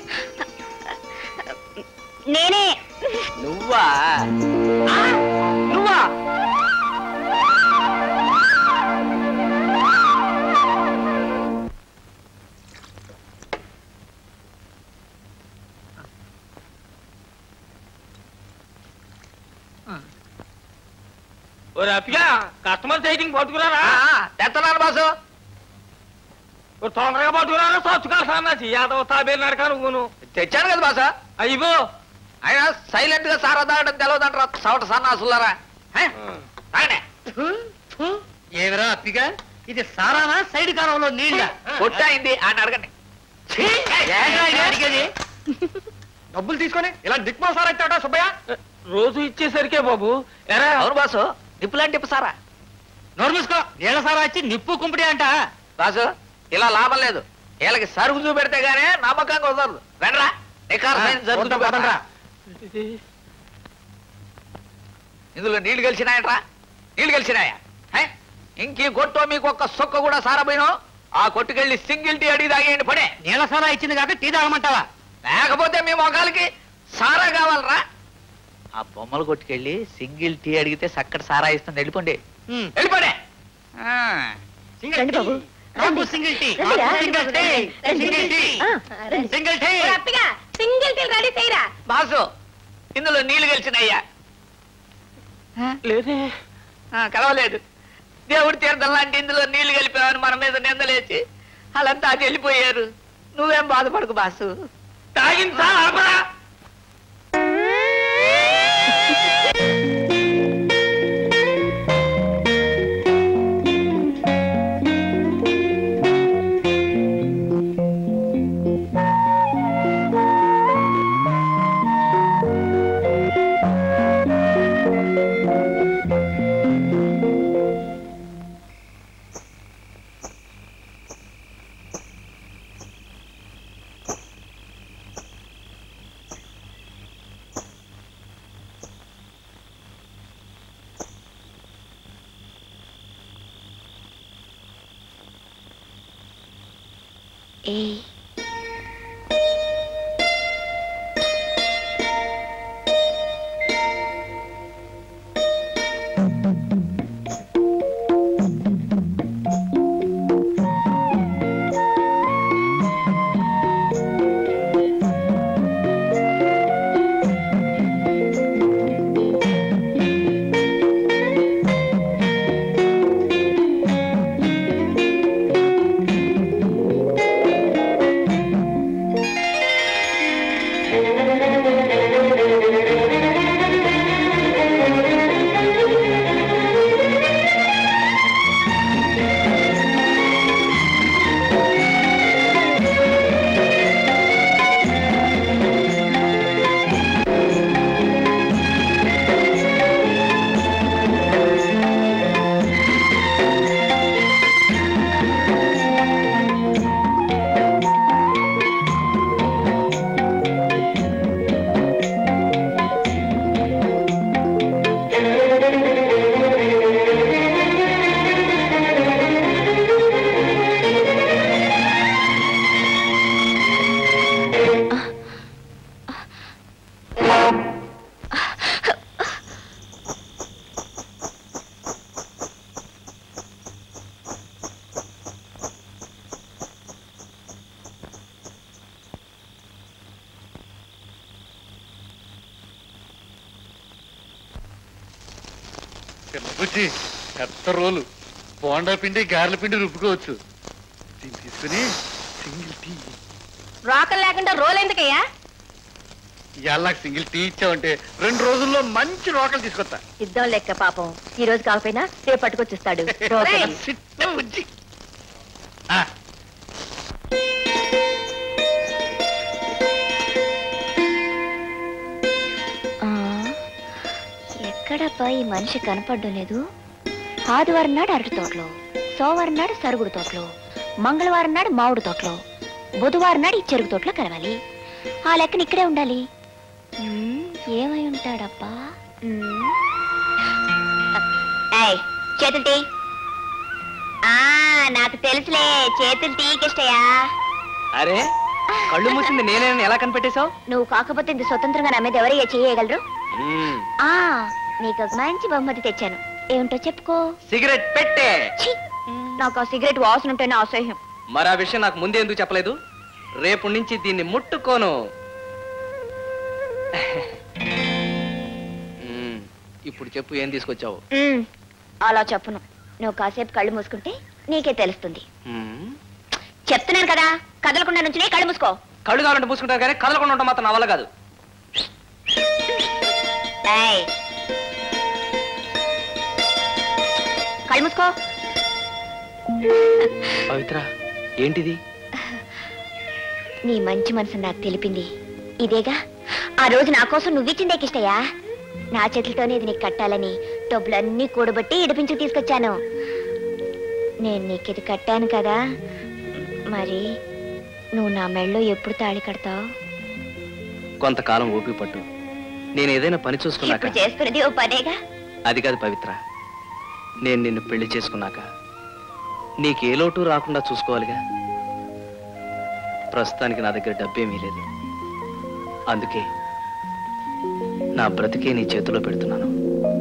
నేనే నువ్వా ఆ, నువ్వా ఓ అప్పిగా కస్టమర్ సైటింగ్ పట్టుకురారా తెస్తున్నాను బాసు ఓ తొందరగా పట్టుకురారా సచ్చుకాలి సన్నాసి యాదవ తాబేలు నడక నువ్వును తెచ్చాను కదా బాసా అయ్యో ఆయన సైలెంట్ గా సారా తాగడం తెలవదంటారా సవట సన్నాసులారా హే? తాగండి. ఏమిరా అప్పిగా ఇది సారానా సైడ్ కాలంలో నీళ్ళ కొట్టయింది అని అడగండి అడిగేది డబ్బులు తీసుకొని ఇలా దిక్మా సార్ అయితే సుబ్బయ్య రోజు ఇచ్చేసరికే బాబు ఎరా అవును బాసు నిప్పులాంటి నిప్పు సారా నోరు మూసుకో నీళ్ళ సారా వచ్చి నిప్పు కుంపిడి అంట బాసు ఇలా లాభం లేదు వీళ్ళకి సరుకు చూపెడితే గానీ నమ్మకంగా కుదరదు రండిరా నికార్సైన సరుకు ఉంటా, చూపెడతా. పదండ్రా. ఇందులో నీళ్లు కలిసినాయట్రా నీళ్లు కలిసినాయా హే? ఇంకీ కొట్టో మీకు ఒక్క సొక్క కూడా సారపోయినో ఆ కొట్టుకెళ్ళి సింగిల్ టీ అడిగి తాగేయండి పడే నీళ్ళ సారా ఇచ్చింది కాక టీ తాగమంటావా లేకపోతే మీ మొగాలకి సారా కావాలరా ఆ బొమ్మలు కొట్టుకెళ్ళి సింగిల్ టీ అడిగితే సక్కటి సారా ఇస్తుంది వెళ్ళిపోండి వెళ్ళిపోండి ఆ. రండి బాబు రాంబు సింగిల్ టీ రండిరా. సింగిల్ టీ సింగిల్ టీ ఆ, రండి. సింగిల్ టీ ఓ అప్పిగా సింగిల్ టీ రెడీ చేయరా బాసు ఇందులో నీళ్లు కలిసినాయ్యా లేదే కలవలేదు దేవుడి తీర్థం లాంటి ఇందులో నీళ్లు కలిపామని మన మీద నిందలేసి వాళ్ళంతా అది వెళ్ళిపోయారు నువ్వేం బాధపడకు బాసు తాగిందా ఆపరా ఏయ్ చిన్నబుజ్జి పెద్ద రోలు బోండా పిండి గారెల పిండి రుబ్బుకోవచ్చు దీన్ని తీసుకుని సింగిల్ టీ రోకలు లేకుండా రోల్ ఎందుకయ్యా ఇవాళ నాకు సింగిల్ టీ ఇచ్చావంటే రెండు రోజుల్లో మంచి రోకలు తీసుకొస్తా ఇద్దాం లెక్క పాపం ఈ రోజు కాకపోయినా రేపు పట్టుకొచ్చిస్తాడు రోకలి. చిట్ట బుజ్జి ఆ, ఆ, ఎక్కడబ్బా ఈ మనిషి కనపడడం లేదు ఆదివారం నాడు అరటి తోటలో సోమవారం నాడు సరుగుడు తోటలో మంగళవారం నాడు మామిడి తోటలో బుధవారం నాడు ఈ చెరుకు తోటలో కలవాలి ఆ లెక్కన ఇక్కడే ఉండాలి ఉమ్, ఏమై ఉంటాడబ్బా ఉమ్. ఏయ్, చేతులు తీ ఆ నాకు తెలుసులే చేతులు తీకిష్టయా అరే కళ్ళు మూసింది నేనేనని ఎలా కనిపెట్టేశావు నువ్వు కాకపోతే ఇంత స్వతంత్రంగా నా మీద ఎవరయ్యా చేయగలరు ఆ నీకు ఒక మంచి బహుమతి తెచ్చాను ఏమిటో చెప్పుకో సిగరెట్ పెట్టే ఛీ! నాకు ఆ సిగరెట్ వాసన ఉంటేనే అసహ్యం మరి ఆ విషయం నాకు ముందే ఎందుకు చెప్పలేదు రేపు నుంచి దీన్ని ముట్టుకోను మ్మ్. ఇప్పుడు చెప్పు ఏం తీసుకొచ్చావు ఉమ్, అలా చెప్పను నువ్వు కాసేపు కళ్ళు మూసుకుంటే నీకే తెలుస్తుంది మ్మ్. చెప్తున్నాను కదా కదలకుండా నుంచి కళ్ళు మూసుకో కళ్ళు కావాలంటే పూసుకుంటారు కానీ కదలకుండా ఉంటాం మాత్రం నా వల్ల కాదు ఏయ్. కళ్ళు మూసుకో పవిత్ర ఏంటిది నీ మంచి మనసు నాకు తెలిపింది ఇదేగా ఆ రోజు నా కోసం నువ్విచ్చిందే కిష్టయ్యా నా చేతులతోనే ఇది నీకు కట్టాలని డబ్బులన్నీ కూడబట్టి ఇడిపించి తీసుకొచ్చాను నేను నీకు ఇది కట్టాను కదా మరి నువ్వు నా మెళ్ళో ఎప్పుడు తాళి కడతావు కొంతకాలం ఓపిక పట్టు నేను ఏదైనా పని చూసుకున్నాక ఇప్పుడు చేస్తున్నది ఓ పనేగా అది కాదు పవిత్ర నేను నిన్ను పెళ్లి చేసుకున్నాక నీకే లోటు రాకుండా చూసుకోవాలిగా ప్రస్తుతానికి నా దగ్గర డబ్బేమీ లేదు అందుకే నా బ్రతికే నీ చేతిలో పెడుతున్నాను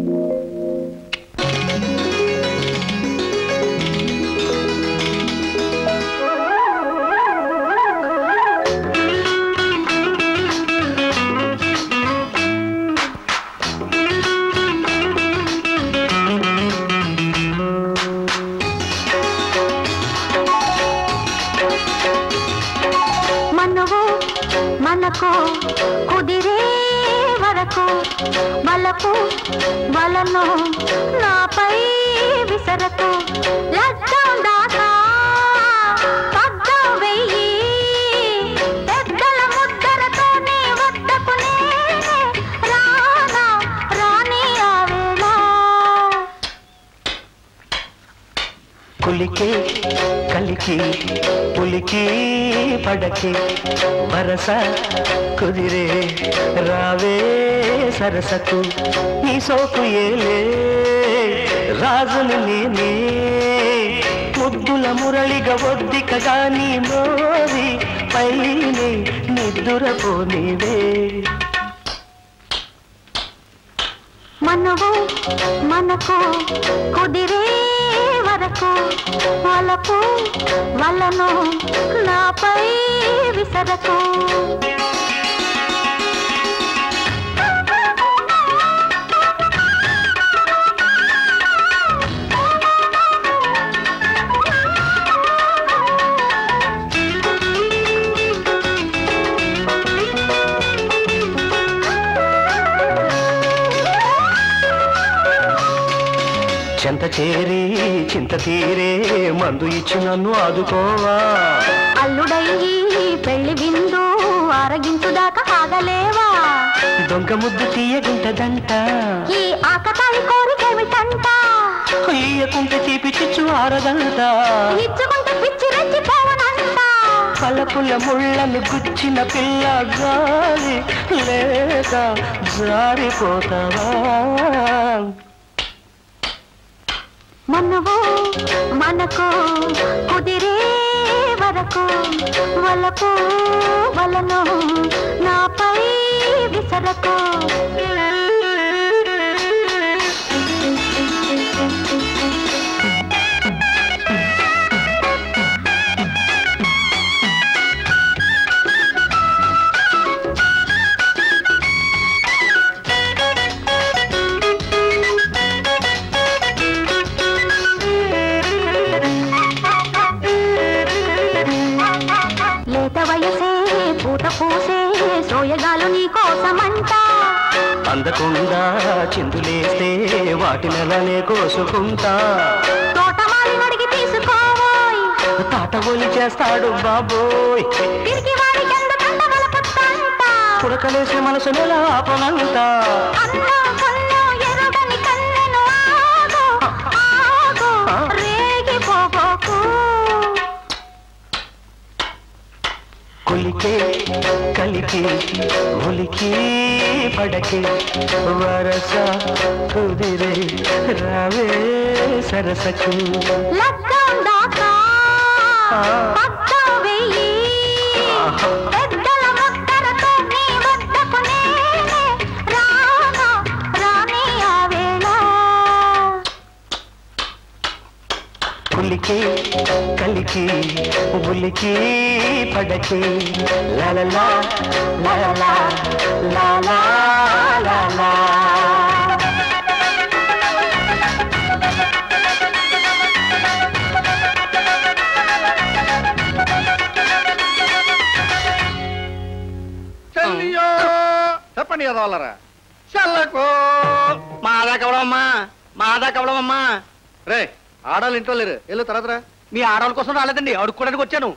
మనవు మనకు కుదిరే వరకు వలకు వలను నాపై విసరకు లగ్గం దాకా పగ్గం వెయ్యి పెద్దల ముద్దరతోనే వద్దకు నేనే రానా రాని ఆవేళ కులికి కలికి పులికి పడకి వరస కుదిరే రావే సరసకు నీ సోకు ఏలే రాజును నేనే ముద్దుల మురళిగ ఒద్దికగా నీ మోది పైనే నిద్దురపోనివే మనవు మనకు కుదిరే వరకు వలకు వలను నాపై విసరకు చెంత చేరి చింత తీరే మందు ఇచ్చి నన్ను ఆదుకోవా అల్లుడయ్యి పెళ్లి విందు ఆరగించుదాకా ఆగలేవా దొంగ ముద్దు తీయగుంటదంట ఈ ఆకతాయి కోరికేమిటంట ఇయ్యకుంటే తీపి చిచ్చు ఆరదంట ఇచ్చుకుంటే పిచ్చి రెచ్చిపోవనంట పలపుల ముళ్ళను గుచ్చిన పిల్ల గాలి లేక జారిపోతావా మనవు మనకు కుదిరే వరకు వలకు వలను నాపై విసరకు లేత వయసే పూత పూసే సోయగాలు నీ కోసమంట అందకుండా చిందులేస్తే వాటి నెలనే కోసుకుంటా తోటమాలి అడిగి తీసుకోవోయ్ తాట ఒలి చేస్తాడు బాబోయ్ తిరిగి వాడి ఎందుకంట వలపుత్తంట పుడకలేసే మనసు నెల ఆపనంట అన్నో కన్నో ఎరుగని కన్నెను ఆగు ఆగు రేగిపోబోకు కులికే కలికి ఉలికి పడకి వరస కుదిరే రావే సరసకు లగ్గం దాకా పగ్గం వెయ్యి పెద్దల ముద్దరతో నీ వద్దకు నేనే రానా రాని ఆవేళ కులికి కలికి ఉలికి పడకి లలలా లలలా లాలా లాలా చెల్లియో చెప్పండి ఎదవాలరా చల్లకు మాదా కవడమ్మా మాదా కవడమమ్మా రే ఆడాలి ఇంట్లో లేరు వెళ్ళు తర్వాత రా మీ ఆడవాళ్ళ కోసం రాలేదండి అడుక్కోడానికి వచ్చాను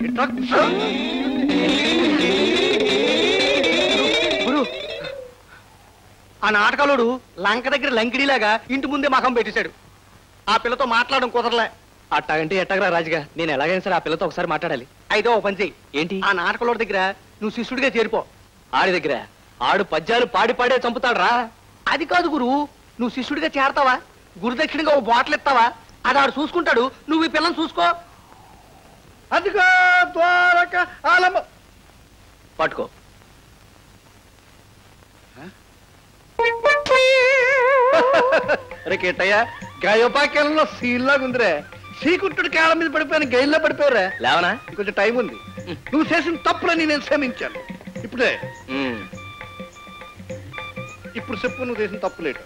గురు ఆ నాటకాలోడు లంక దగ్గర లంకిడిలాగా ఇంటి ముందే మకం పెట్టేశాడు ఆ పిల్లతో మాట్లాడడం కుదరలే అట్టాగంటే ఎట్టగరా రాజుగా నేను ఎలాగైనా సరే ఆ పిల్లతో ఒకసారి మాట్లాడాలి అయితే ఓ పని చెయ్యి ఏంటి ఆ నాటకంలోడి దగ్గర నువ్వు శిష్యుడిగా చేరిపో ఆడి దగ్గర ఆడు పద్యాలు పాడి పాడే చంపుతాడు రా అది కాదు గురు నువ్వు శిష్యుడిగా చేరతావా గురుదక్షిణగా ఓ బాటిల్ ఇస్తావా అది ఆడు చూసుకుంటాడు నువ్వు ఈ పిల్లని చూసుకో అదిగో ద్వారక ఆలమ్మ పట్టుకో రే కేటయ్య గాయోపాకేలంలో సీన్ లాగా ఉందిరే శ్రీకుంఠుడి కాళ్ళ మీద పడిపోయాను గైల్లో పడిపోయారా లేవనా కొంచెం టైం ఉంది నువ్వు చేసిన తప్పులని నేను క్షమించాను ఇప్పుడే ఉమ్. ఇప్పుడు చెప్పు నువ్వు చేసిన తప్పులేటు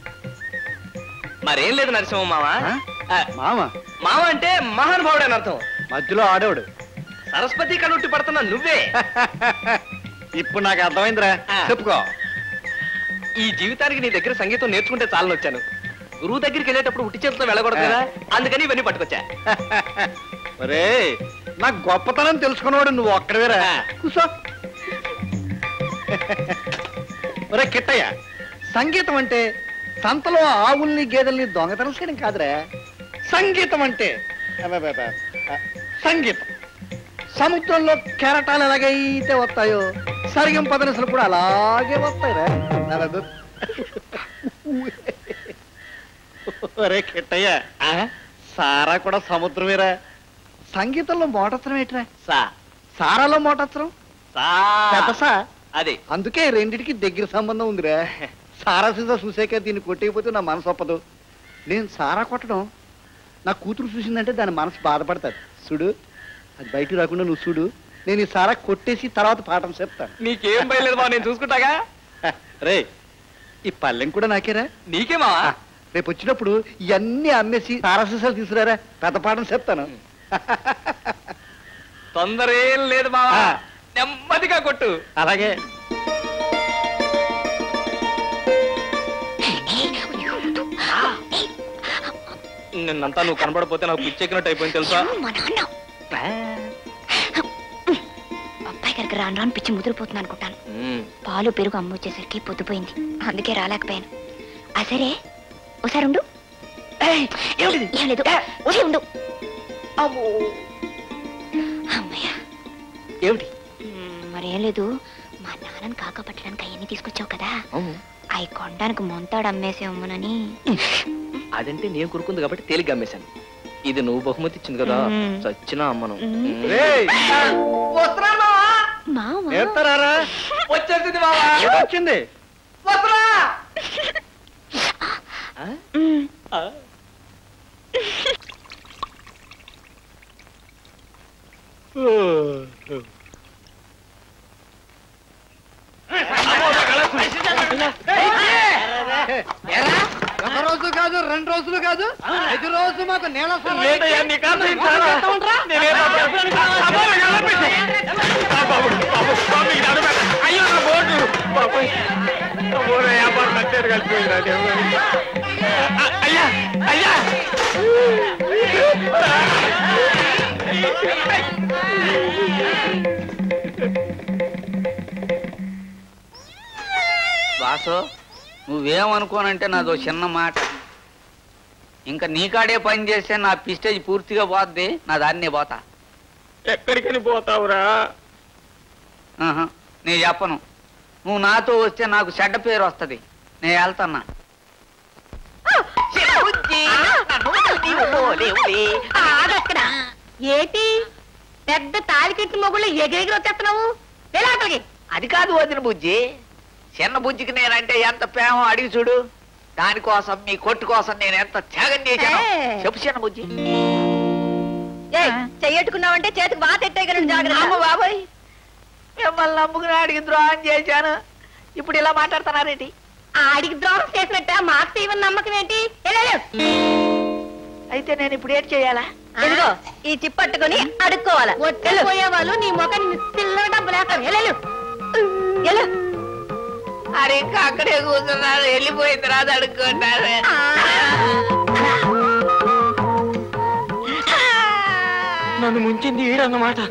మరేం లేదు నరసింహ మామ ఆ, మామ మామ అంటే మహానుభావుడు అని అర్థం మధ్యలో ఆడేవాడు సరస్వతి కనుట్టి పడుతున్నా నువ్వే ఇప్పుడు నాకు అర్థమైందిరా ఆ. చెప్పుకో ఈ జీవితానికి నీ దగ్గర సంగీతం నేర్చుకుంటే చాలని వచ్చాను గురువు దగ్గరికి వెళ్ళేటప్పుడు ఉట్టి చేతితో వెళ్ళకూడదు కదా అందుకని ఇవన్నీ పట్టుకొచ్చా ఒరే నా గొప్పతనం తెలుసుకున్నవాడు నువ్వు ఒక్కడవేరా కూసో ఒరే కిట్టయ్య సంగీతం అంటే సంతలో ఆవుల్ని గేదెల్ని దొంగతనం చేయడం కాదురా సంగీతం అంటే అబ్బబ్బబ్బ. ఆ, సంగీతం సముద్రంలో కెరటాలు ఎలాగైతే వస్తాయో సరిగం పదనసలు కూడా అలాగే వస్తాయిరా అబ్బబ్బ. ఒరే కిట్టయ్య సారా కూడా సముద్రమేరా సంగీతంలో మోటత్రం ఏంట్రా సా సారాలో మోటత్రం సా పెద్ద సా అది అందుకే రెండిటికి దగ్గర సంబంధం ఉందిరా సారా సీసా చూసాక దీన్ని కొట్టేయకపోతే నా మనసు ఒప్పదు నేను సారా కొట్టడం నా కూతురు చూసిందంటే దాని మనసు బాధపడతాది చూడు అది బయట రాకుండా నువ్వు చూడు నేను ఈ సారా కొట్టేసి తర్వాత పాఠం చెప్తాను నీకేం బయలేదు బావ నేను చూసుకుంటాగా రే ఈ పల్లెం కూడా నాకేరా నీకే మావా రేపు వచ్చినప్పుడు ఇవన్నీ అమ్మేసి సారా సీసాలు తీసుకురారా పెద్ద పాఠం చెప్తాను తొందర ఏం లేదు మావా ఆ. నెమ్మదిగా కొట్టు అలాగే నిన్నంతా నువ్వు కనబడపోతే నాకు పిచ్చెక్కినట్టు అయిపోయింది తెలుసా మా నాన్న అబ్బాయి గారికి రాను రాను పిచ్చి ముదిరిపోతుంది అనుకుంటాను ఉమ్. పాలు పెరుగు అమ్మ వచ్చేసరికి పొద్దుపోయింది అందుకే రాలేకపోయాను ఆ సరే ఒకసారి ఉండు ఏం లేదు వచ్చి ఉండు అమ్మయ్య ఏమిటి మ్, మరేం లేదు మా నాన్నని కాక పట్టడానికి అవన్నీ తీసుకొచ్చావు కదా అవి కొనడానికి మొంతాడు అమ్మేసే అమ్మనని అదంటే నేను కొరుకుంది కాబట్టి తేలిగ్గా అమ్మేశాను ఇది నువ్వు బహుమతి ఇచ్చింది కదా మ్మ్. చచ్చినా అమ్మను మ్మ్. రేయ్, మామ నేర్తారా వచ్చేసింది మావా వచ్చింది మ్, ఒక రోజు కాదు రెండు రోజులు కాదు ఐదు రోజు మాకు నీళ్ళ సరఫరా లేదయ్యా, నీ కాదు, చేసి నేను చాలా- చేస్తామంటారా? నేనేదో అబ్బా, నాకు కనిపించింది. ఆ, బాబు, బాబు, బాబు, ఇది అడుగు. అయ్యో నా బోర్డు బాబోయ్. నా బోర్డు వ్యాపారం నచ్చేది కలిసిపోయింది నా దేవుడు. ఆ, అయ్యా అయ్యా వాసు నువ్వేమనుకోనంటే నాదో చిన్న మాట ఇంకా నీ కాడే పని చేస్తే నా పిస్టేజ్ పూర్తిగా పోద్ది నా దాన్నే పోతా ఎక్కడికని పోతావురా ఆహా, నేను చెప్పను నువ్వు నాతో వస్తే నాకు చెడ్డ పేరు వస్తది నేను వెళ్తున్నా ఆగక్కడ ఏటి పెద్ద తాలికెట్టి మొగుళ్ళు ఎగిరెగిరి వచ్చేస్తున్నావు వెళ్ళాటలకి అది కాదు వదిన బుజ్జి చిన్న బుజ్జికి నేనంటే ఎంత ప్రేమ అడిగి చూడు దానికోసం మీ కొట్టు కోసం నేను ఎంత త్యాగం చేశాను ఏ. చెప్పు చిన్న బుజ్జి చెయ్యట్టుకున్నావంటే చేతికి వాత ఎట్టేయగలను అమ్మ జాగ్రత్త బాబాయ్ మిమ్మల్ని నమ్ముకుని అడిగి ద్రోహం చేశాను ఇప్పుడు ఇలా మాట్లాడుతున్నారేంటి ఆడికి ద్రోహం చేసినట్ట మాకు చేయమని నమ్మకం ఏంటి వెళ్ళు. అయితే నేను ఇప్పుడు ఏం చేయాలా ఇదిగో ఈ చిప్పట్టుకొని అడుక్కోవాలా పోయే వాళ్ళు నీ మొఖం పిల్లల డబ్బు లేస్తారు వెళ్ళు వెళ్ళు అది ఇంకా అక్కడే కూర్చున్నారు వెళ్ళిపోయిన తర్వాత అడుక్కుంటారు నన్ను ముంచింది ఈడన్నమాట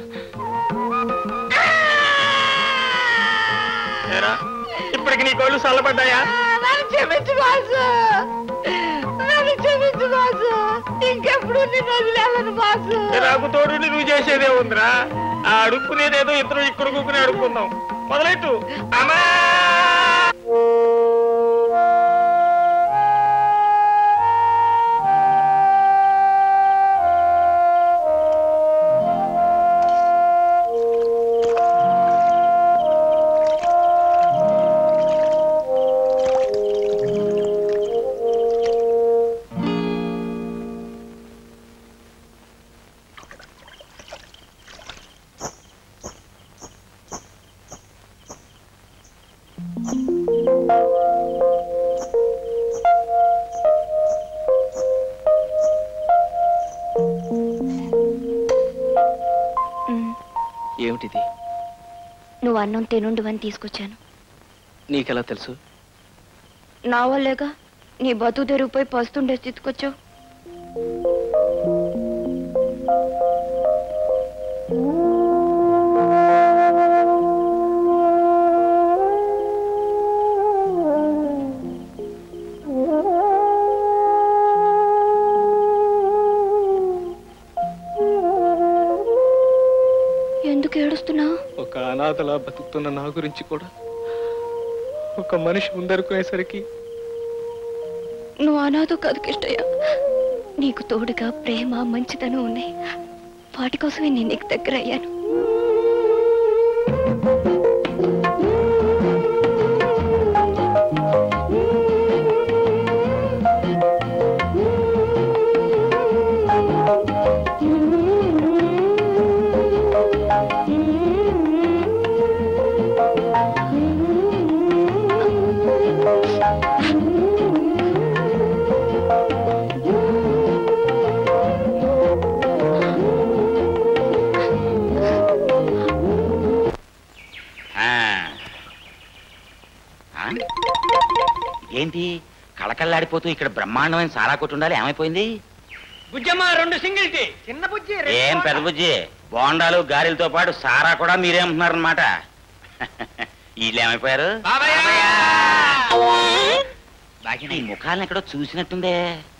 ఏరా, ఇప్పటికి నీ కోళ్ళు చల్లబడ్డాయా నన్ను క్షమించు బాసు నన్ను క్షమించు బాసు ఇంకెప్పుడు నిన్ను వదిలేలను బాసు నాకు తోడు నువ్వు చేసేదే ఉందిరా ఆ అడుక్కునేదేదో ఇద్దరు ఇక్కడ కూకుని అడుక్కుందాం మొదలెట్టు అమ్మా ఏమిటిది నువ్వు అన్నం తినుండు అని తీసుకొచ్చాను నీకెలా తెలుసు నా వల్లేగా నీ బతు తెరిగిపోయి పస్తుండే స్థితికొచ్చావు ఎందుకు ఏడుస్తున్నావు ఒక అనాథలా బతుకుతున్న నా గురించి కూడా ఒక మనిషి ముందరుకునేసరికి నువ్వు అనాథో కాదు కిష్టయ్య నీకు తోడుగా ప్రేమ మంచితనం ఉన్నాయి వాటి కోసమే నేను నీకు దగ్గర అయ్యాను ఆ. ఆ? ఏంటి కళకళ్ళాడిపోతూ ఇక్కడ బ్రహ్మాండమైన సారా కొట్టు ఉండాలి ఏమైపోయింది బుజ్జమ్మ రెండు సింగిల్ టీ చిన్న బుజ్జి రెండు ఏం కోట. పెద్ద బుజ్జి బోండాలు గారెలతో పాటు సారా కూడా మీరేమంటున్నారనమాట వీళ్ళు ఏమైపోయారు ఈ ముఖాలను ఎక్కడో చూసినట్టుందే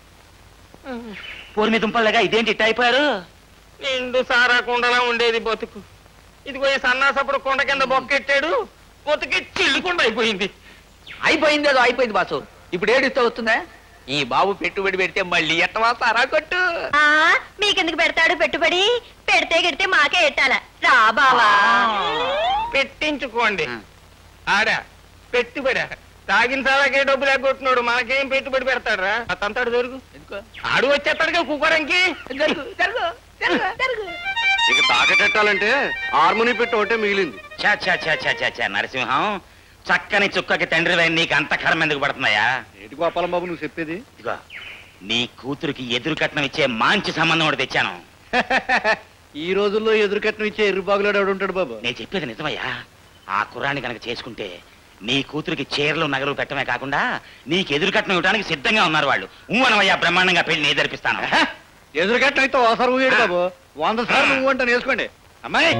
పోరు మీ దుంపలుగా ఇదేంటి ఇట్ట అయిపోయారు నిండు సారా కుండలా ఉండేది బతుకు ఇదిగో ఈ సన్నాసప్పుడు కొండ కింద బొక్కెట్టాడు బతుకి చిల్లుకుండా అయిపోయింది అయిపోయింది ఏదో అయిపోయింది బాసు ఇప్పుడు ఏడిస్తే వస్తుందా ఈ బాబు పెట్టుబడి పెడితే మళ్ళీ ఎట్టవా సారా కొట్టు ఆ మీకెందుకు పెడతాడు పెట్టుబడి పెడితే గిడితే మాకే ఎట్టాల రా బావా పెట్టించుకోండి ఆడా పెట్టుబడి తాగిన సారాకే డబ్బులు ఎగ్గొట్టున్నాడు మనకేం పెట్టుబడి పెడతాడురా అతంతాడు జరుగు ఆడు వచ్చేస్తాడుగా కుక్కరంకి జరుగు జరుగు జరుగు జరుగు ఇక తాకటెట్టాలంటే హార్మోని పెట్టి ఒకటే మిగిలింది చా చా చా చా చా చా నరసింహం చక్కని చుక్కకి తండ్రి నీకు అంత కర్మ ఎందుకు పడుతున్నాయా ఏటి గోపాలం బాబు నువ్వు చెప్పేది ఇదిగో నీ కూతురికి ఎదురు కట్నం ఇచ్చే మంచి సంబంధం ఒకటి తెచ్చాను ఈ రోజుల్లో ఎదురు కట్నం ఇచ్చే ఎర్రుబాగులాడు ఎవడు ఉంటాడు బాబు నేను చెప్పేది నిజమయ్యా ఆ కుర్రాన్ని కనుక చేసుకుంటే నీ కూతురికి చీరలు నగలు పెట్టడమే కాకుండా నీకు ఎదురు కట్నం ఇవ్వడానికి సిద్ధంగా ఉన్నారు వాళ్ళు ఊవనవయ్యా బ్రహ్మాండంగా పెళ్లి నేను జరిపిస్తాను ఎదురు కట్నం అయితే ఓసారి ఊయాడు బాబు వంద సార్లు నువ్వు అంటే నేర్చుకోండి అమ్మాయి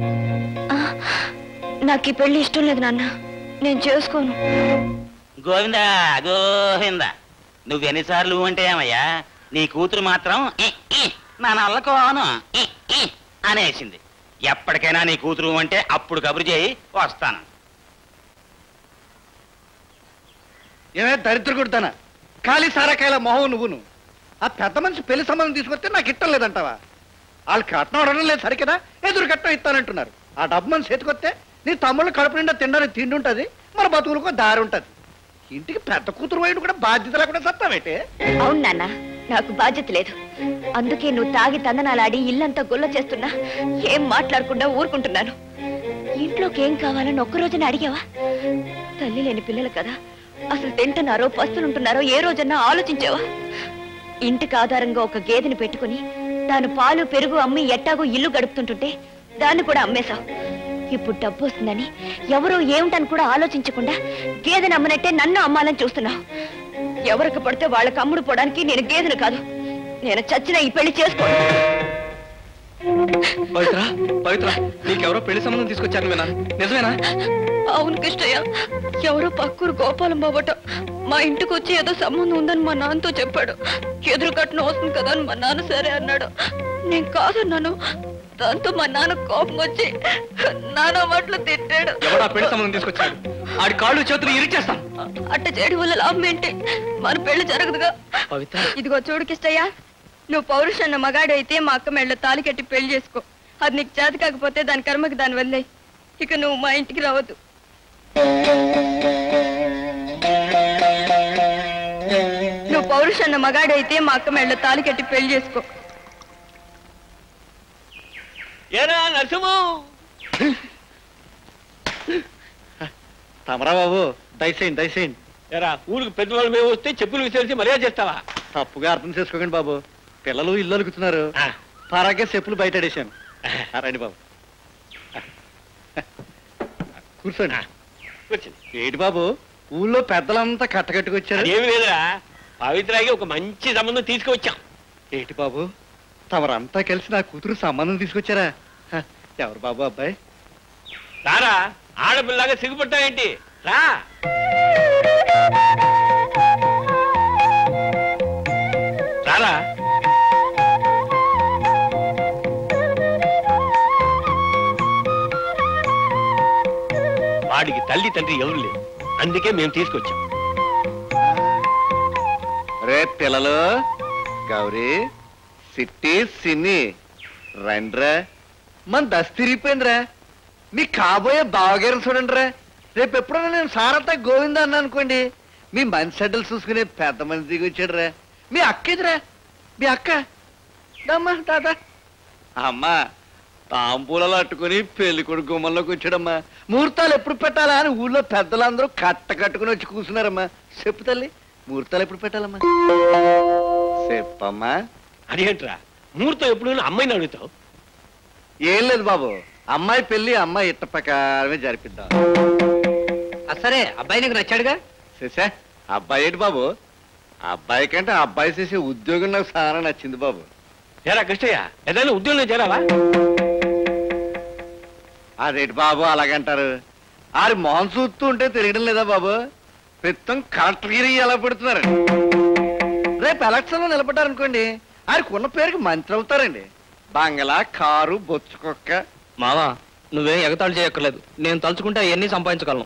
నాకు ఈ పెళ్లి ఇష్టం లేదు నాన్న నేను చేసుకోను గోవిందా గోవిందా నువ్వు ఎన్నిసార్లు ఊ అంటే ఏమయ్యా నీ కూతురు మాత్రం "ఈ, ఈ, నా నల్లకోను ఈ, ఈ" అనేసింది ఎప్పటికైనా నీ కూతురు ఊ అంటే అప్పుడు కబురు చేయి వస్తాను ఏమే దరిద్ర కొడతానా ఖాళీ సారాకాయల మొహం నువ్వును ఆ పెద్ద మనిషి పెళ్లి సంబంధం తీసుకొస్తే నాకు ఇట్టం లేదంటావా వాళ్ళు కట్నం అడగడం లేదు సరికదా ఎదురు కట్నం ఇస్తానంటున్నారు ఆ డబ్బు మనిషి చేతికొస్తే నీ తమ్ముళ్ళు కడుపు నిండా తినడానికి తిండి ఉంటుంది మన బతుకులకు దారి ఉంటుంది ఇంటికి పెద్ద కూతురు వైపు కూడా బాధ్యత లేకుండా సత్తావేటే అవును నాన్న నాకు బాధ్యత లేదు అందుకే నువ్వు తాగి తందనాలాడి ఇల్లంతా గుల్ల చేస్తున్నా ఏం మాట్లాడకుండా ఊరుకుంటున్నాను ఇంట్లోకి ఏం కావాలని ఒక్క రోజున అడిగావా తల్లి లేని పిల్లలు కదా అసలు తింటున్నారో పస్తులుంటున్నారో ఏ రోజన్నా ఆలోచించావా ఇంటికి ఆధారంగా ఒక గేదెని పెట్టుకుని దాని పాలు పెరుగు అమ్మి ఎట్టాగో ఇల్లు గడుపుతుంటుంటే దాన్ని కూడా అమ్మేశావు ఇప్పుడు డబ్బు వస్తుందని ఎవరో ఏమిటని కూడా ఆలోచించకుండా గేదెని అమ్మనట్టే నన్ను అమ్మాలని చూస్తున్నావు ఎవరికి పడితే వాళ్ళకి అమ్ముడు పోవడానికి నేను గేదెను కాదు నేను చచ్చిన ఈ పెళ్లి చేసుకోను పవిత్ర పవిత్ర నీకెవరో పెళ్లి సంబంధం తీసుకొచ్చారు వినా నిజమేనా అవును కృష్ణయ్య ఎవరో పక్కూరు గోపాలం బాబట మా ఇంటికి వచ్చి ఏదో సంబంధం ఉందని మా నాన్నతో చెప్పాడు ఎదురు కట్నం వస్తుంది కదా అని మా నాన్న సరే అన్నాడు నేను కాదన్నాను దాంతో మా నాన్న కోపం వచ్చి నాన్న మాటలు తిట్టాడు ఎవడా పెళ్లి సంబంధం తీసుకొచ్చాడు ఆడి కాళ్ళు చేతులు ఇరిచేస్తాను అట్ట చేయడం వల్ల లాభం ఏంటి మన పెళ్లి జరగదుగా పవిత్ర ఇదిగో చూడు కిష్టయ్య నువ్వు పౌరుషన్న మగాడు అయితే మా అక్క మెళ్ళ తాలి కట్టి పెళ్లి చేసుకో అది నీకు చేత కాకపోతే దాని కర్మకి దాని వల్లే ఇక నువ్వు మా ఇంటికి రావద్దు నువ్వు పౌరుషన్న మగాడు అయితే మా అక్క మెళ్ళ తాలి కట్టి పెళ్లి చేసుకో ఏరా నరసింహు తమరా బాబు దయచేయండి దయచేయండి ఎరా ఊరికి పెద్దవాళ్ళు మేము వస్తే చెప్పులు విసిరిసి మర్యాద చేస్తావా తప్పుగా అర్థం చేసుకోకండి బాబు పిల్లలు ఇల్లు అలుకుతున్నారు ఆ. పరాగే చెప్పులు బయట ఆడేశాను ఆ, రండి బాబు కూర్చోండి వచ్చింది ఏంటి బాబు ఊళ్ళో పెద్దలంతా కట్టకట్టుకొచ్చారు ఏమి లేదురా పవిత్రాకి ఒక మంచి సంబంధం తీసుకువచ్చాం ఏంటి బాబు తమరంతా కలిసి నా కూతురు సంబంధం తీసుకొచ్చారా హ, ఎవరు బాబు అబ్బాయి రారా ఆడపిల్లగా సిగ్గుపట్టావేంటి రా రారా వాడికి తల్లి తండ్రి ఎవరు లేరు అందుకే మేము తీసుకొచ్చాం రే పిల్లలు గౌరీ సిట్టి సిన్ని రండ్రా మన దశ తిరిగిపోయిందిరా మీ కాబోయే బావగారిని చూడండి రా రేపు ఎప్పుడైనా నేను సారత గోవింద అన్నా అనుకోండి మీ మంచి సెడ్డలు చూసుకునే పెద్ద మంది దిగి వచ్చాడు రా మీ అక్క ఎదురా మీ అక్క దమ్మా తాత అమ్మా తాంపూలలో అట్టుకుని పెళ్లి కొడుకు గుమ్మంలోకి వచ్చాడమ్మా ముహూర్తాలు ఎప్పుడు పెట్టాలా అని ఊళ్ళో పెద్దలందరూ కట్ట కట్టుకుని వచ్చి కూర్చున్నారమ్మా చెప్పు తల్లి ముహూర్తాలు ఎప్పుడు పెట్టాలమ్మా చెప్పమ్మా అదేంట్రా ముహూర్తం ఎప్పుడు అమ్మాయిని అడుగుతావు ఏం లేదు బాబు అమ్మాయి పెళ్లి అమ్మాయి ఇట్ట ప్రకారమే జరిపిద్దాం సరే అబ్బాయి నీకు నచ్చాడుగా చేసా అబ్బాయి ఏంటి బాబు అబ్బాయి కంటే ఆ అబ్బాయి చేసే ఉద్యోగం నాకు చాలా నచ్చింది బాబు ఏరా కృష్ణయ్య ఏదైనా ఉద్యోగంలో చేరావా అదేంటి బాబు అలాగంటారు ఆరి మొహం చూస్తూ ఉంటే తిరగడం లేదా బాబు ప్రస్తుతం కలెక్టర్గిరి ఎలా పెడుతున్నారు రేపు ఎలక్షన్ లో నిలబడ్డారనుకోండి ఆరికి ఉన్న పేరుకి మంత్రి అవుతారండి బంగళా కారు బొచ్చు కుక్క మావా నువ్వేం ఎగతాళి చేయక్కర్లేదు నేను తలుచుకుంటే అవన్నీ సంపాదించగలను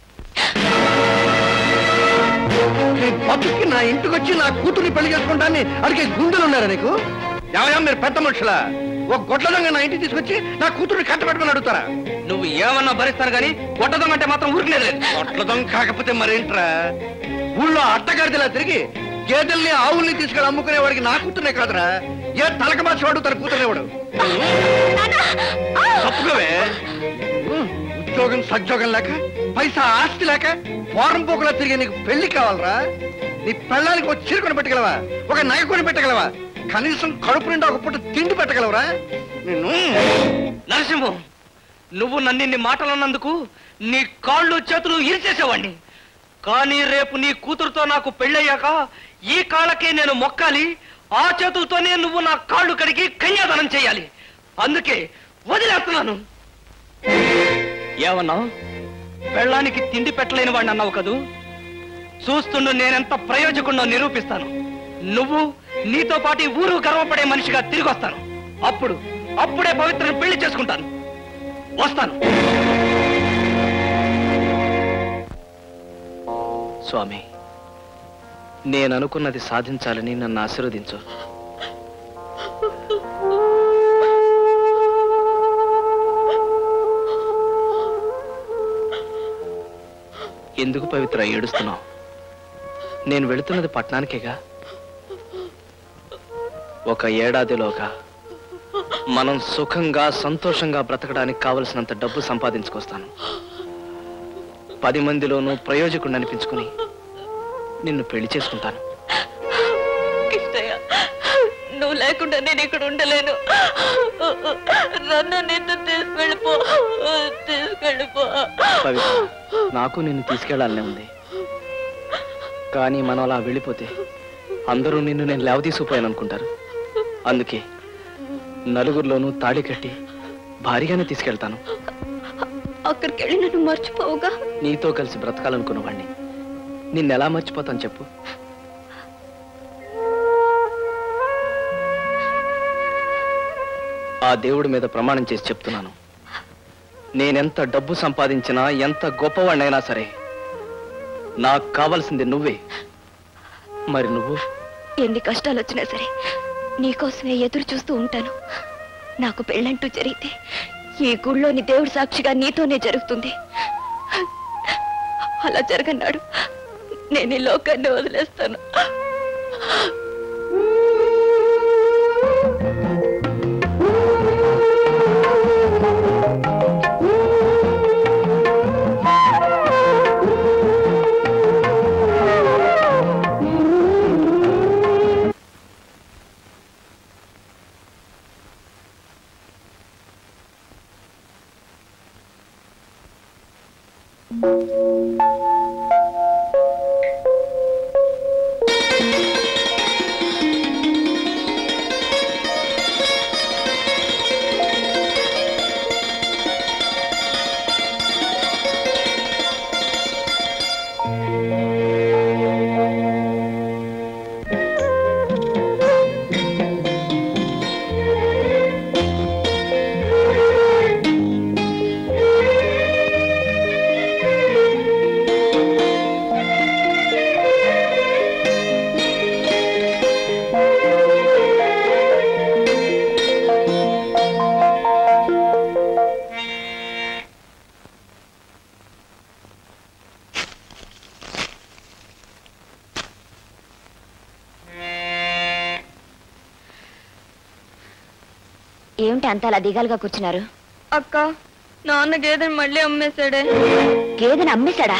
నీ బతుక్కి నా ఇంటికి వచ్చి నా కూతుర్ని పెళ్లి చేసుకుంటాన్ని అడిగే గుండెలు ఉన్నారా నీకు ఏమయ్యా మీరు పెద్ద మనుషులా ఒక గొడ్ల దొంగ నా ఇంటికి తీసుకొచ్చి నా కూతుర్ని కట్టబెట్టుకుని అడుగుతారా నువ్వు ఏమన్నా భరిస్తాను కానీ కొట్టదం అంటే మాత్రం ఊరికలేదు లేదు గొడ్ల దొంగ కాకపోతే మరేంట్రా ఊళ్ళో అట్టగాడిదిలా తిరిగి గేదెల్ని ఆవుల్ని తీసుకెళ్ళి అమ్ముకునేవాడికి నా కూతుర్నే కాదురా ఏ తలక మార్చి వాడు తన కూతురునేవాడు తప్పుకోవే ఉమ్, ఉద్యోగం సద్యోగం లేక పైసా ఆస్తి లేక ఫారం పోకులా తిరిగి నీకు పెళ్లి కావాలరా నీ పెళ్ళానికి ఒక చీర కొని పెట్టగలవా ఒక నగ కొని పెట్టగలవా కనీసం కడుపు నిండా ఒక పూట తిండి పెట్టగలవరా నిన్ను నరసింహం నువ్వు నన్ను ఇన్ని మాటలు అన్నందుకు నీ కాళ్ళు చేతులు ఇరిచేసేవాణ్ణి కానీ రేపు నీ కూతురుతో నాకు పెళ్ళయ్యాక ఈ కాళ్ళకే నేను మొక్కాలి ఆ చేతులతోనే నువ్వు నా కాళ్ళు కడిగి కన్యాదానం చేయాలి అందుకే వదిలేస్తున్నాను ఏమన్నావు పెళ్ళానికి తిండి పెట్టలేని వాడిని అన్నావు కదూ చూస్తుండు నేనెంత ప్రయోజకుడినో నిరూపిస్తాను నువ్వు నీతో పాటు ఈ ఊరు గర్వపడే మనిషిగా తిరిగి వస్తాను అప్పుడు అప్పుడే పవిత్రను పెళ్లి చేసుకుంటాను వస్తాను స్వామి నేను అనుకున్నది సాధించాలని నన్ను ఆశీర్వదించు ఎందుకు పవిత్ర ఏడుస్తున్నావు నేను వెళుతున్నది పట్టణానికేగా ఒక ఏడాదిలోగా మనం సుఖంగా సంతోషంగా బ్రతకడానికి కావలసినంత డబ్బు సంపాదించుకొస్తాను పది మందిలోనూ ప్రయోజకుడిని అనిపించుకుని నిన్ను పెళ్లి చేసుకుంటాను కిష్టయ్య నువ్వు లేకుండా నేను ఇక్కడ ఉండలేను నన్ను నిన్ను తీసుకెళ్ళిపో తీసుకెళ్ళిపో పవిత్ర నాకు నిన్ను తీసుకెళ్లాలనే ఉంది కానీ మనం అలా వెళ్ళిపోతే అందరూ నిన్ను నేను లేవతీసుకుపోయాను అనుకుంటారు అందుకే నలుగురిలోనూ తాళి కట్టి భారీగానే తీసుకెళ్తాను అక్కడికి వెళ్ళి నన్ను మర్చిపోవుగా నీతో కలిసి బ్రతకాలనుకున్నవాణ్ణి నిన్నెలా మర్చిపోతాను చెప్పు ఆ దేవుడి మీద ప్రమాణం చేసి చెప్తున్నాను నేనెంత డబ్బు సంపాదించినా ఎంత గొప్పవాణ్ణైనా సరే నాకు కావాల్సింది నువ్వే మరి నువ్వు ఎన్ని కష్టాలు వచ్చినా సరే నీకోసమే ఎదురు చూస్తూ ఉంటాను నాకు పెళ్ళంటూ జరిగితే ఈ గుళ్ళోని దేవుడి సాక్షిగా నీతోనే జరుగుతుంది అలా జరగన్నాడు నేను ఈ లోకాన్ని వదిలేస్తాను ఏమిటి అంత అలా దిగాలుగా కూర్చున్నారు అక్క నాన్న గేదెని మళ్ళీ అమ్మేశాడే గేదెని అమ్మేశాడా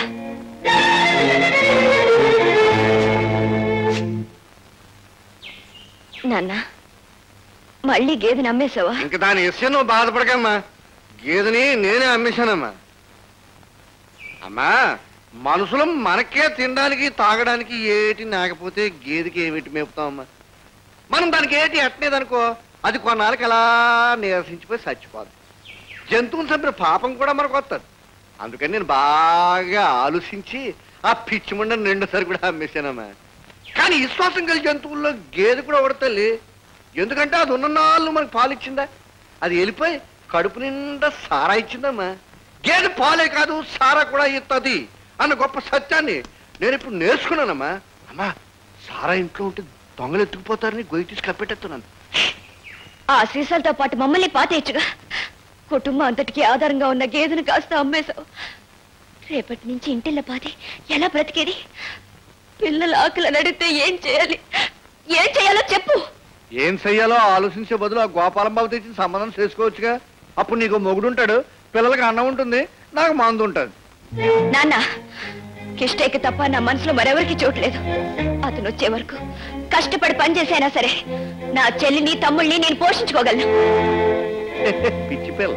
నాన్న మళ్ళీ గేదెని అమ్మేశావా ఇంక దాని విషయం నువ్వు బాధపడకమ్మా గేదెని నేనే అమ్మేశానమ్మా అమ్మా మనుషులు మనకే తినడానికి తాగడానికి ఏటి నాకపోతే గేదెకి ఏమిటి మేపుతామమ్మా మనం దానికి ఏటి ఎట్టలేదనుకో అది కొన్నాళ్ళకి అలా నీరసించిపోయి చచ్చిపోదు జంతువుని చంపిన పాపం కూడా మనకు వస్తుంది అందుకని నేను బాగా ఆలోచించి ఆ పిచ్చి ముండని రెండోసారి కూడా అమ్మేశానమ్మా కానీ విశ్వాసం కలిగి జంతువుల్లో గేదె కూడా ఒకటి ఎందుకంటే అది ఉన్న నాళ్ళు మనకు పాలు ఇచ్చిందా అది వెళ్ళిపోయి కడుపు నిండా సారా ఇచ్చిందమ్మా గేదె పాలే కాదు సారా కూడా ఇస్తుంది అన్న గొప్ప సత్యాన్ని నేను ఇప్పుడు నేర్చుకున్నానమ్మా అమ్మా సారా ఇంట్లో ఉంటే దొంగలు ఎత్తుకుపోతారని గొయ్యి తీసి కప్పెట్టేస్తున్నాను ఆ సీసాలతో పాటు మమ్మల్ని పాతేయచ్చుగా కుటుంబం అంతటికి ఆధారంగా ఉన్న గేదెను కాస్త అమ్మేశావు రేపటి నుంచి ఇంటిల్ల పాతి ఎలా బ్రతికేది పిల్లల ఆకలి నడితే ఏం చేయాలి ఏం చేయాలో చెప్పు ఏం చెయ్యాలో ఆలోచించే బదులు ఆ గోపాలం బాబు తెచ్చిన సంబంధం చేసుకోవచ్చుగా అప్పుడు నీకు మొగుడు ఉంటాడు పిల్లలకి అన్నం ఉంటుంది నాకు మందు ఉంటుంది నాన్న కిష్టయ్యకి తప్ప నా మనసులో మరెవరికి చోట్లేదు అతను వచ్చే వరకు కష్టపడి పనిచేసైనా సరే నా చెల్లిని తమ్ముళ్ళని నేను పోషించుకోగలను పిచ్చి పిల్ల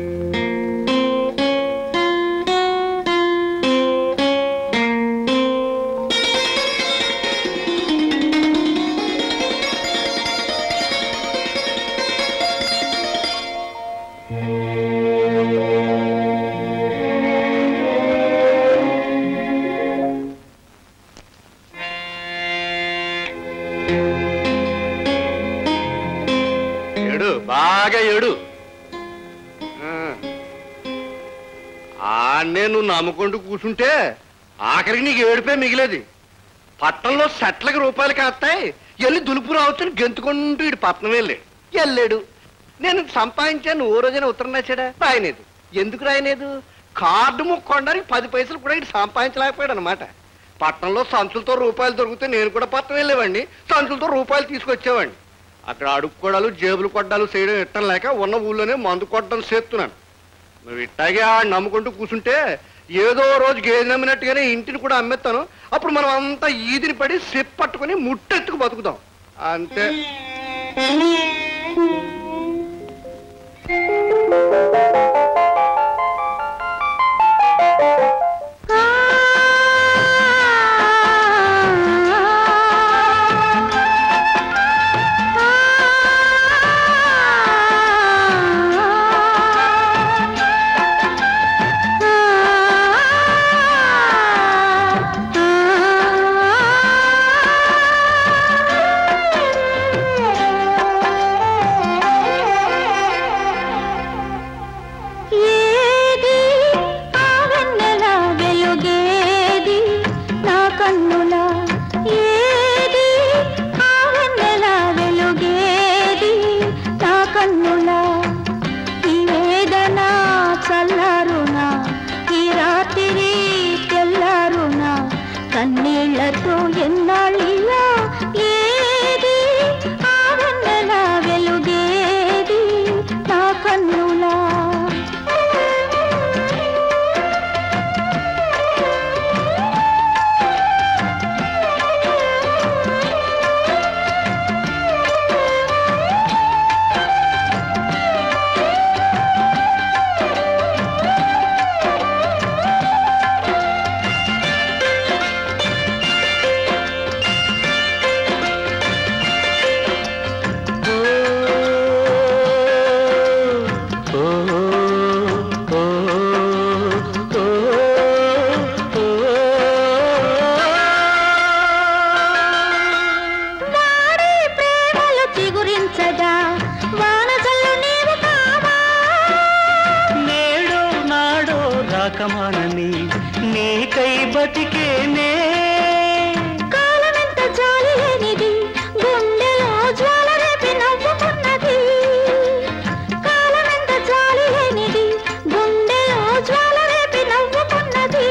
ఏడు బాగా ఏడు ఆన్నే నువ్వు నమ్ముకుంటూ కూర్చుంటే ఆఖరికి నీకు ఏడిపే మిగిలేది పట్టణంలో సెట్లకి రూపాయలు కాస్తాయి వెళ్ళి దులుపు రావచ్చని గెంతుకుంటూ ఇటు పట్నం వెళ్ళాడు వెళ్ళాడు నేను సంపాదించాను ఓ రోజైనా ఉత్తరం రాశాడా రాయలేదు ఎందుకు రాయలేదు కార్డు ముక్కొనడానికి పది పైసలు కూడా ఇటు సంపాదించలేకపోయాడు అనమాట పట్టణంలో సంచులతో రూపాయలు దొరికితే నేను కూడా పట్టణం వెళ్ళేవాడిని సంచులతో రూపాయలు తీసుకొచ్చేవాడిని అక్కడ అడుక్కోడాలు జేబులు కొట్టాలు చేయడం ఇట్టం లేక ఉన్న ఊళ్ళోనే మందు కొట్టడం చేస్తున్నాను నువ్వు ఇట్టాగే ఆ నమ్ముకుంటూ కూర్చుంటే ఏదో రోజు గేదె నమ్మినట్టుగానే ఇంటిని కూడా అమ్మేస్తాను అప్పుడు మనం అంతా ఈదిని పడి సెప్ పట్టుకుని ముట్టెత్తుకు బతుకుతాం అంతే ఆ బతకమానని నీకై బతికేనే కాలమెంత జాలి లేనిది గుండెలో జ్వాల రేపి నవ్వుకున్నది కాలమెంత జాలి లేనిది గుండెలో జ్వాల రేపి నవ్వుకున్నది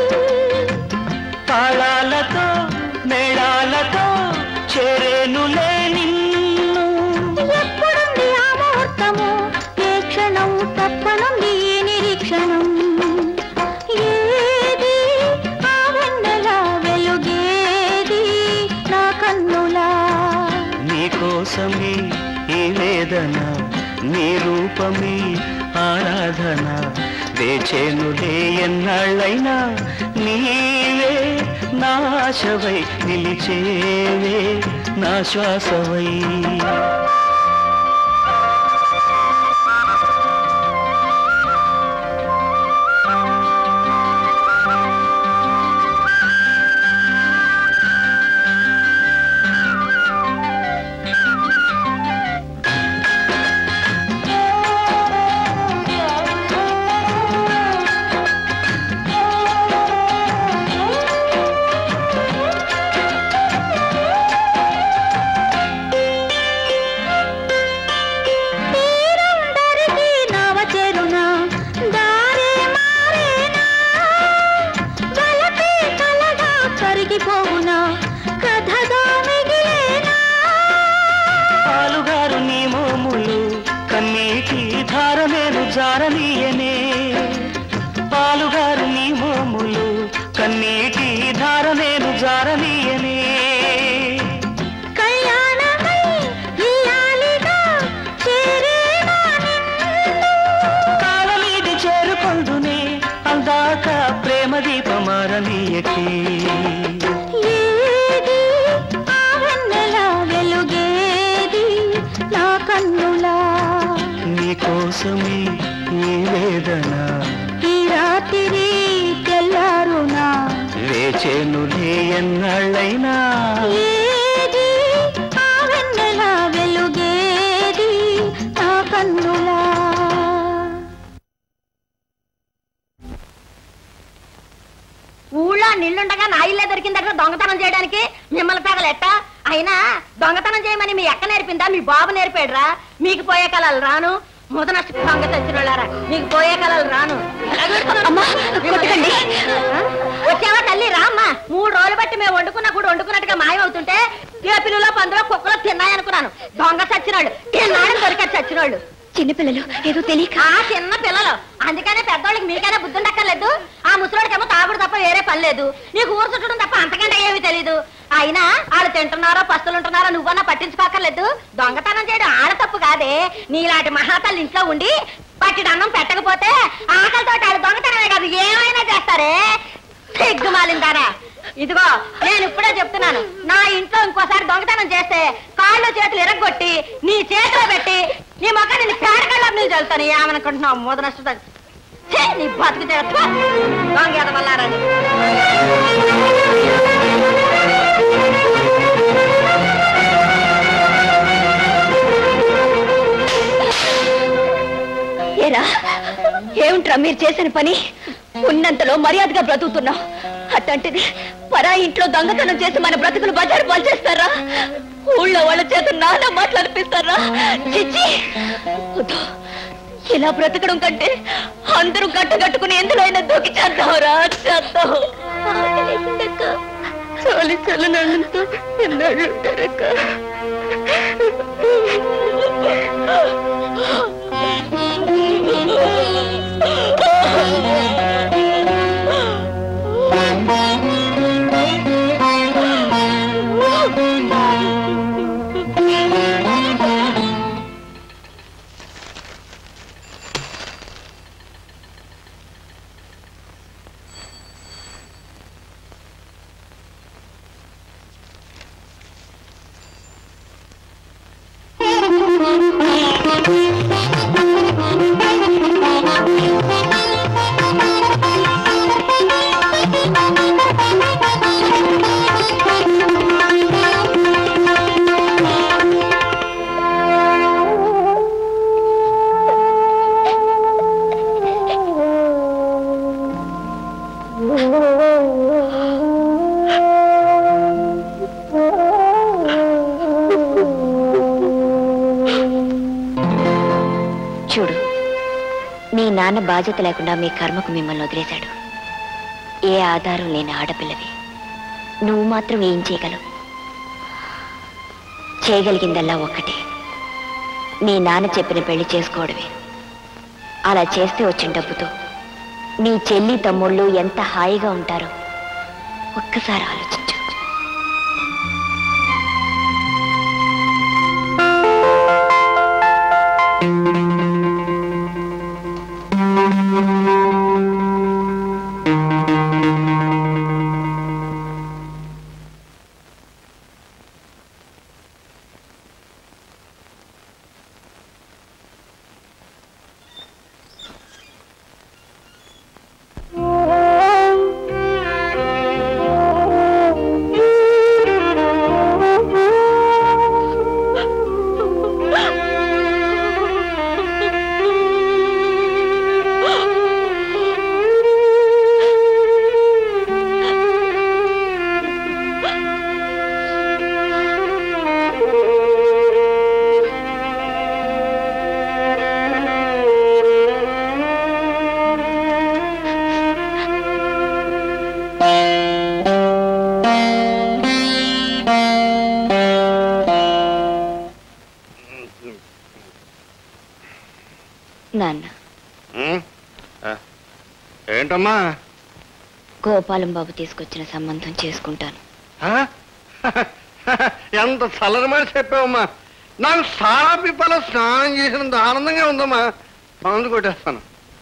తాళాలతో మేళాలతో చేరేనులే నిన్ను ఎప్పుడుంది ఆ ముహూర్తము ఏ క్షణం తప్పనుంది ఈ నిరీక్షణం ఏది ఆ వెన్నెల వెలుగేది నా కన్నులా నీకోసమే ఈ వేదన నీ రూపమే ఆరాధన వేచేనులే ఎన్నాళ్ళైనా నీవే నాశవై నిలిచేవే నా శ్వాసవై తీరందరికీ నావ చేరునా దారే మారేనా వలపే కలగా కరిగిపోవునా కథగా మిగిలేనా పాలుగారు నీ మోములు కన్నీటి ధార నేను జారనీయనే పాలుగారు నీ మోములు కన్నీటి ధార నేను జారనీయనే కళ్యాణమై ఇల్లాలిగా చేరేనా కాలమీది చేరుకొందునే అందాక ప్రేమ దీపమారనీయకే ఏది ఆ వెన్నెల వెలుగేది నా కన్నులా నీకోసమే ఈ వేదన ఈ రాత్రి తెల్లారునా వేచేనులే ఎన్నాళ్ళైనా ఏది ఆ వెన్నెల వెలుగేది నా కన్నులా ఊళ్ళో నిల్లుండగా నా ఇల్లే దొరికిన దగ్గర దొంగతనం చేయడానికి మిమ్మల్ని తగలెట్ట అయినా దొంగతనం చేయమని మీ అక్క నేర్పిందా మీ బాబు నేర్పాడురా మీకు పోయే కలలు రాను ముదన దొంగ తెచ్చినోళ్ళారా మీకు పోయే కలలు రాను కొట్టకండి. ఆ? వచ్చావా తల్లి రామ్మా మూడు రోజులు బట్టి మేము వండుకున్నా కూడా వండుకున్నట్టుగా మాయమవుతుంటే కేపిలులో పందులో కుక్కలో తిన్నాయనుకున్నాను దొంగ చచ్చినోళ్ళు తిన్నాడని దొరికారు చచ్చినోళ్ళు చిన్నపిల్లలు ఏదో తెలియక ఆ చిన్న పిల్లలు అందుకనే పెద్దోళ్ళకి మీకైనా బుద్ధి ఉండక్కర్లేదు ఆ ముసలోడికేమో తాగుడు తప్ప వేరే పని లేదు నీకు ఊరు చుట్టడం తప్ప అంతకంటే ఏమీ తెలీదు అయినా వాళ్ళు తింటున్నారో పస్తులు ఉంటున్నారో నువ్వన్నా పట్టించుకోకర్లేదు దొంగతనం చేయడం ఆడ తప్పు కాదే నీలాంటి మహాతల్లి ఇంట్లో ఉండి పట్టిన అన్నం పెట్టకపోతే ఆకలితో వాళ్ళు దొంగతనమే కాదు ఏమైనా చేస్తారే సిగ్గుమాలిందారా ఇదిగో నేను ఇప్పుడే చెప్తున్నాను నా ఇంట్లో ఇంకోసారి దొంగతనం చేస్తే కాళ్ళు చేతులు ఎరగొట్టి నీ చేతిలో పెట్టి నీ మొక్క నేను పేడకల్లా నీళ్ళు చల్లుతాను ఏమనుకుంటున్నావు మూత నష్టం నీ బతుకు చేస్తా దొంగ ఎదవల్లారని ఏరా ఏమిట్రా మీరు చేసిన పని ఉన్నంతలో మర్యాదగా బ్రతుకుతున్నాం అట్లాంటిది పరా ఇంట్లో దొంగతనం చేసి మన బ్రతుకులు బజారు పనిచేస్తారా ఊళ్ళో వాళ్ళ చేత నాన్న మాటలు అనిపిస్తారా చిచ్చి వద్దు. ఇలా బ్రతకడం కంటే అందరూ కట్టగట్టుకుని ఎందులో అయినా దూకి చేద్దాంరా చేద్దాం చాలి చల్లనంతో ఎన్నాళ్ళు ఉంటారక్క చూడు మీ నాన్న బాధ్యత లేకుండా మీ కర్మకు మిమ్మల్ని వదిలేశాడు ఏ ఆధారం లేని ఆడపిల్లవి నువ్వు మాత్రం ఏం చేయగలవు చేయగలిగిందల్లా ఒక్కటే మీ నాన్న చెప్పిన పెళ్లి చేసుకోవడమే అలా చేస్తే వచ్చిన డబ్బుతో నీ చెల్లి తమ్ముళ్ళు ఎంత హాయిగా ఉంటారో ఒక్కసారి ఆలోచించు నాన్న ఏంటమ్మా గోపాలం బాబు తీసుకొచ్చిన సంబంధం చేసుకుంటాను ఆ? ఎంత చల్లని మాట చెప్పావమ్మా నాకు సారా పిప్పలో స్నానం చేసినంత ఆనందంగా ఉందమ్మా మందు కొట్టేస్తాను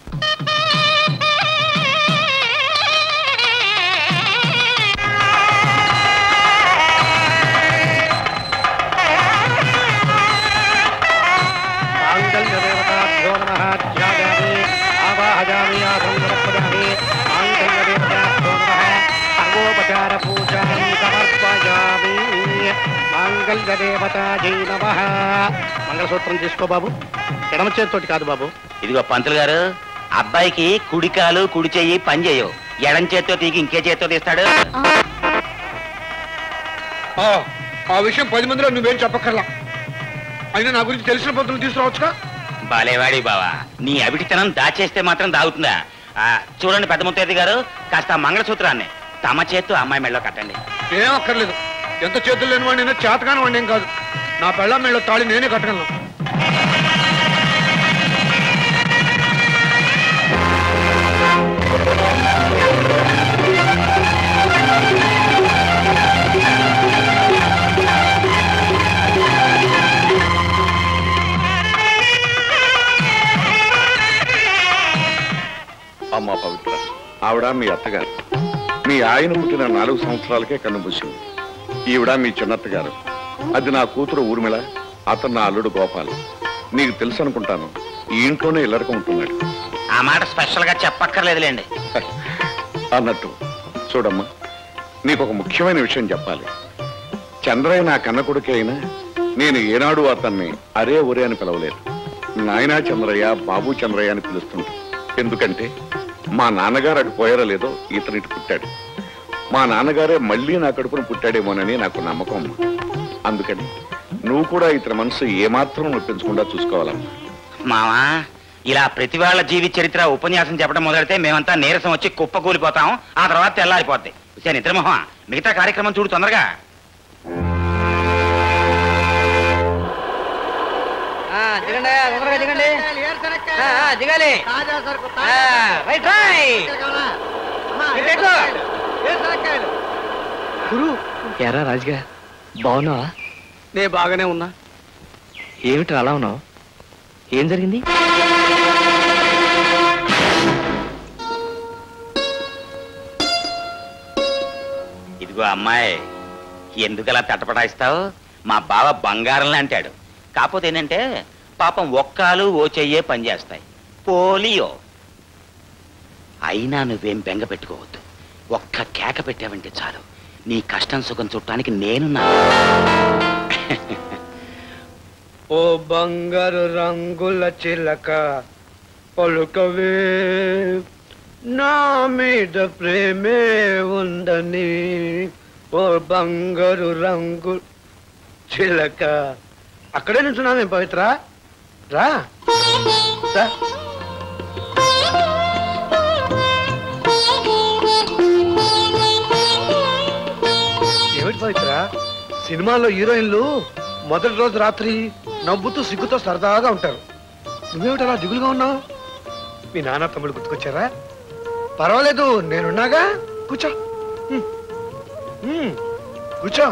మాంగళ్యదేవతాభ్యో నమః ధ్యాయామి ఆవాహయామి ఆసంగరపదామి మాంగళ్యదేవతాభ్యో నమః సర్వోపచార పూజాం సమర్పయామి మాంగళ్యదేవతాజై నమః మంగళసూత్రం తీసుకో బాబు ఎడమ చేతితోటి కాదు బాబు ఇదిగో పంతులు గారు అబ్బాయికి కుడి కాలు కుడి చెయ్యి పని చేయవు ఎడం చేత్తో తీగి ఇంకే చేత్తో తీస్తాడు ఆ, ఆ విషయం పది మందిలో నువ్వేం చెప్పక్కర్లా అయినా నా గురించి తెలిసిన పొద్దులు తీసుకురావచ్చుగా బాలేవాడి బావా నీ అవిటితనం దాచేస్తే మాత్రం దాగుతుందా ఆ, చూడండి పెద్ద ముత్తైది గారు కాస్త ఆ మంగళసూత్రాన్ని తమ చేత్తో అమ్మాయి మెళ్ళలో కట్టండి ఏం అక్కర్లేదు ఎంత చేతులు లేని వాడినైనా చేతకాని వాడిని ఏం కాదు నా పెళ్ళ మెళ్ళ తాళి నేనే కట్టగలను అమ్మా పవిత్ర ఆవిడ మీ అత్తగారు మీ ఆయన పుట్టిన నాలుగు సంవత్సరాలకే కన్నుమూసింది ఈవిడ మీ చిన్నత్తగారు అది నా కూతురు ఊర్మిళ అతను నా అల్లుడు గోపాల్ నీకు తెలుసు అనుకుంటాను ఈ ఇంట్లోనే ఇల్లరకం ఉంటున్నాడు ఆ మాట స్పెషల్ గా చెప్పక్కర్లేదులేండి అన్నట్టు చూడమ్మా నీకు ఒక ముఖ్యమైన విషయం చెప్పాలి చంద్రయ్య నా కన్న కొడుకే అయినా నేను ఏనాడు అతన్ని అరే ఒరే అని పిలవలేదు నాయనా చంద్రయ్య బాబు చంద్రయ్య అని పిలుస్తుంటా ఎందుకంటే మా నాన్నగారు అటు పోయారో లేదో ఇతను ఇటు పుట్టాడు మా నాన్నగారే మళ్ళీ నా కడుపున పుట్టాడేమోనని నాకు నమ్మకం అమ్మా. అందుకని నువ్వు కూడా ఇతని మనసు ఏమాత్రం నొప్పించకుండా చూసుకోవాలమ్మా మావా ఇలా ప్రతి వాళ్ళ జీవిత చరిత్ర ఉపన్యాసం చెప్పడం మొదలెడితే మేమంతా నీరసం వచ్చి కుప్ప కూలిపోతాం ఆ తర్వాత తెల్లారిపోద్ది సరే నిద్రమోహం మిగతా కార్యక్రమం చూడు తొందరగా దిగండి తొందరగా దిగండి ఆ, ఆ, దిగాలి ఆ, రైట్ రైట్ ఇటు ఎక్కు. గురు ఎరా రాజుగా బాగున్నావా నేను బాగానే ఉన్నా ఏమిటి అలా ఉన్నావు ఏం జరిగింది ఇదిగో అమ్మాయి ఎందుకలా తటపటాయిస్తావు మా బావ బంగారంలా అంటాడు కాకపోతే ఏంటంటే పాపం ఒక్కాలు ఓ చెయ్యే పనిచేస్తాయి పోలియో అయినా నువ్వేం బెంగ పెట్టుకోవద్దు ఒక్క కేక పెట్టావంటే చాలు నీ కష్టం సుఖం చుట్టానికి నేనున్నా ఓ బంగారు రంగుల చిలక పలుకవే నా మీద ప్రేమే ఉందని ఓ బంగారు రంగు చిలక అక్కడే నుంచున్నాను పవిత్ర రా రా. ఏమిటి పవిత్ర సినిమాల్లో హీరోయిన్లు మొదటి రోజు రాత్రి నవ్వుతూ సిగ్గుతో సరదాగా ఉంటారు నువ్వేమిటి అలా దిగులుగా ఉన్నావు మీ నాన్న తమ్ముడు గుర్తుకొచ్చారా పర్వాలేదు నేనున్నాగా కూర్చో ఉమ్. ఉమ్, కూర్చో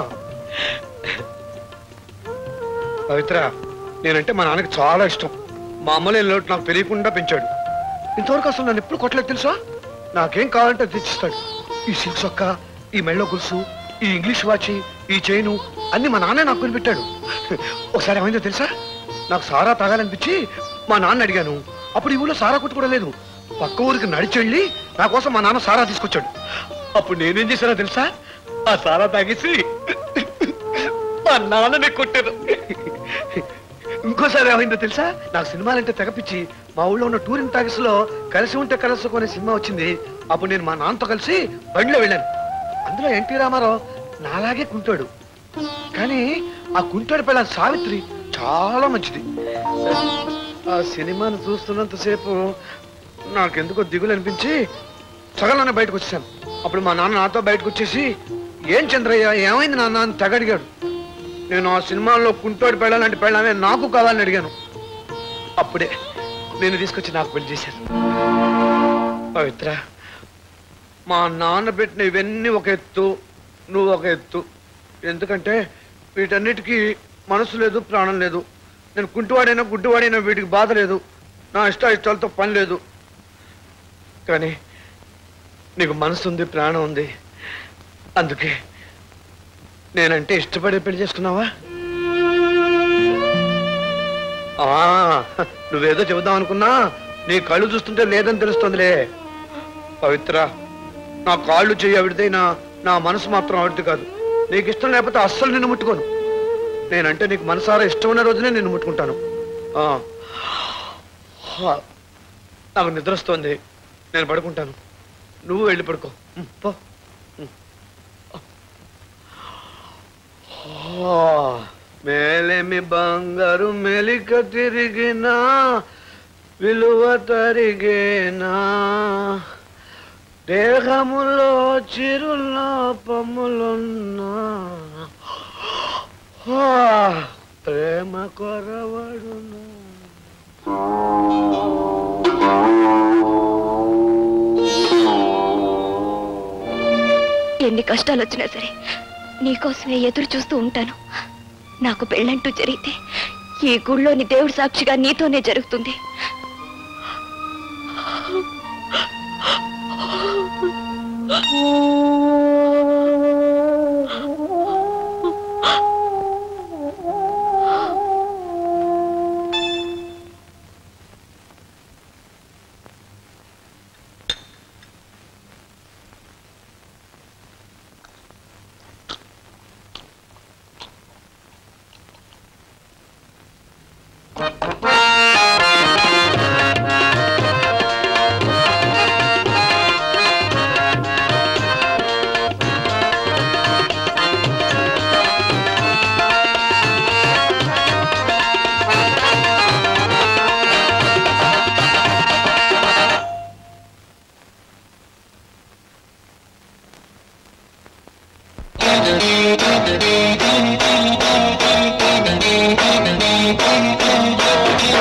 పవిత్ర నేనంటే మా నాన్నకి చాలా ఇష్టం మా అమ్మ లేని లోటు నాకు తెలియకుండా పెంచాడు ఇంతవరకు అసలు నన్ను ఎప్పుడు కొట్టలేదు తెలుసా నాకేం కావాలంటే అది తెచ్చిస్తాడు ఈ సిల్క్ సొక్క ఈ మెళ్ళో గులుసు ఈ ఇంగ్లీష్ వాచి ఈ చైను అన్ని మా నాన్నే నాకు కొనిపెట్టాడు ఒకసారి ఏమైందో తెలుసా నాకు సారా తాగాలనిపించి మా నాన్న అడిగాను అప్పుడు ఈ ఊళ్ళో సారా కొట్టు కూడా లేదు పక్క ఊరికి నడిచెళ్ళి నా కోసం మా నాన్న సారా తీసుకొచ్చాడు అప్పుడు నేనేం చేశానో తెలుసా ఆ సారా తాగేసి మా నాన్ననే కొట్టాను ఇంకోసారి ఏమైందో తెలుసా నాకు సినిమాలంటే తెగపిచ్చి మా ఊళ్ళో ఉన్న టూరింగ్ టాకీస్ లో కలిసి ఉంటే కలసు అనే సినిమా వచ్చింది అప్పుడు నేను మా నాన్నతో కలిసి బండిలో వెళ్ళాను అందులో ఎన్టీ రామారావు నాలాగే కుంటాడు కానీ ఆ కుంటాడు పిల్ల సావిత్రి చాలా మంచిది ఆ సినిమాను చూస్తున్నంతసేపు నాకెందుకో దిగులు అనిపించి సగంలోనే బయటకు వచ్చాను అప్పుడు మా నాన్న నాతో బయటకు వచ్చేసి ఏం చంద్రయ్య ఏమైంది నాన్న అని తెగడిగాడు నేను ఆ సినిమాలో కుంటోడి పెళ్ళాలంటే పెళ్ళామే నాకు కావాలని అడిగాను అప్పుడే నేను తీసుకొచ్చి నాకు పెళ్లి చేశాను పవిత్ర మా నాన్న పెట్టిన ఇవన్నీ ఒక ఎత్తు నువ్వు ఒక ఎత్తు ఎందుకంటే వీటన్నిటికీ మనసు లేదు ప్రాణం లేదు నేను కుంటివాడైనా గుడ్డివాడైనా వీటికి బాధ లేదు నా ఇష్ట ఇష్టాలతో పని లేదు కానీ నీకు మనసు ఉంది ప్రాణం ఉంది అందుకే నేనంటే ఇష్టపడి పెళ్లి చేసుకున్నావా ఆ, నువ్వేదో చెబుదాం అనుకున్నా నీ కళ్ళు చూస్తుంటే లేదని తెలుస్తుందిలే పవిత్ర నా కాళ్ళు చెయ్యి ఆవిడదైనా నా మనసు మాత్రం ఆవిడది కాదు నీకు ఇష్టం లేకపోతే అస్సలు నిన్ను ముట్టుకోను నేనంటే నీకు మనసారా ఇష్టం ఉన్న రోజునే నిన్ను ముట్టుకుంటాను ఆ. హా. నాకు నిద్ర వస్తోంది నేను పడుకుంటాను నువ్వు వెళ్ళి పడుకో ఉమ్, పో ఆ, మేలేమి బంగారు మెలిక తిరిగినా విలువ తరిగేనా దేహములో చిరులోపములున్నా ఆ, ప్రేమ కొరవడునా ఎన్ని కష్టాలు వచ్చినా సరే నీకోసమే ఎదురు చూస్తూ ఉంటాను నాకు పెళ్ళంటూ జరిగితే ఈ గుళ్ళోని దేవుడి సాక్షిగా నీతోనే జరుగుతుంది Thank you.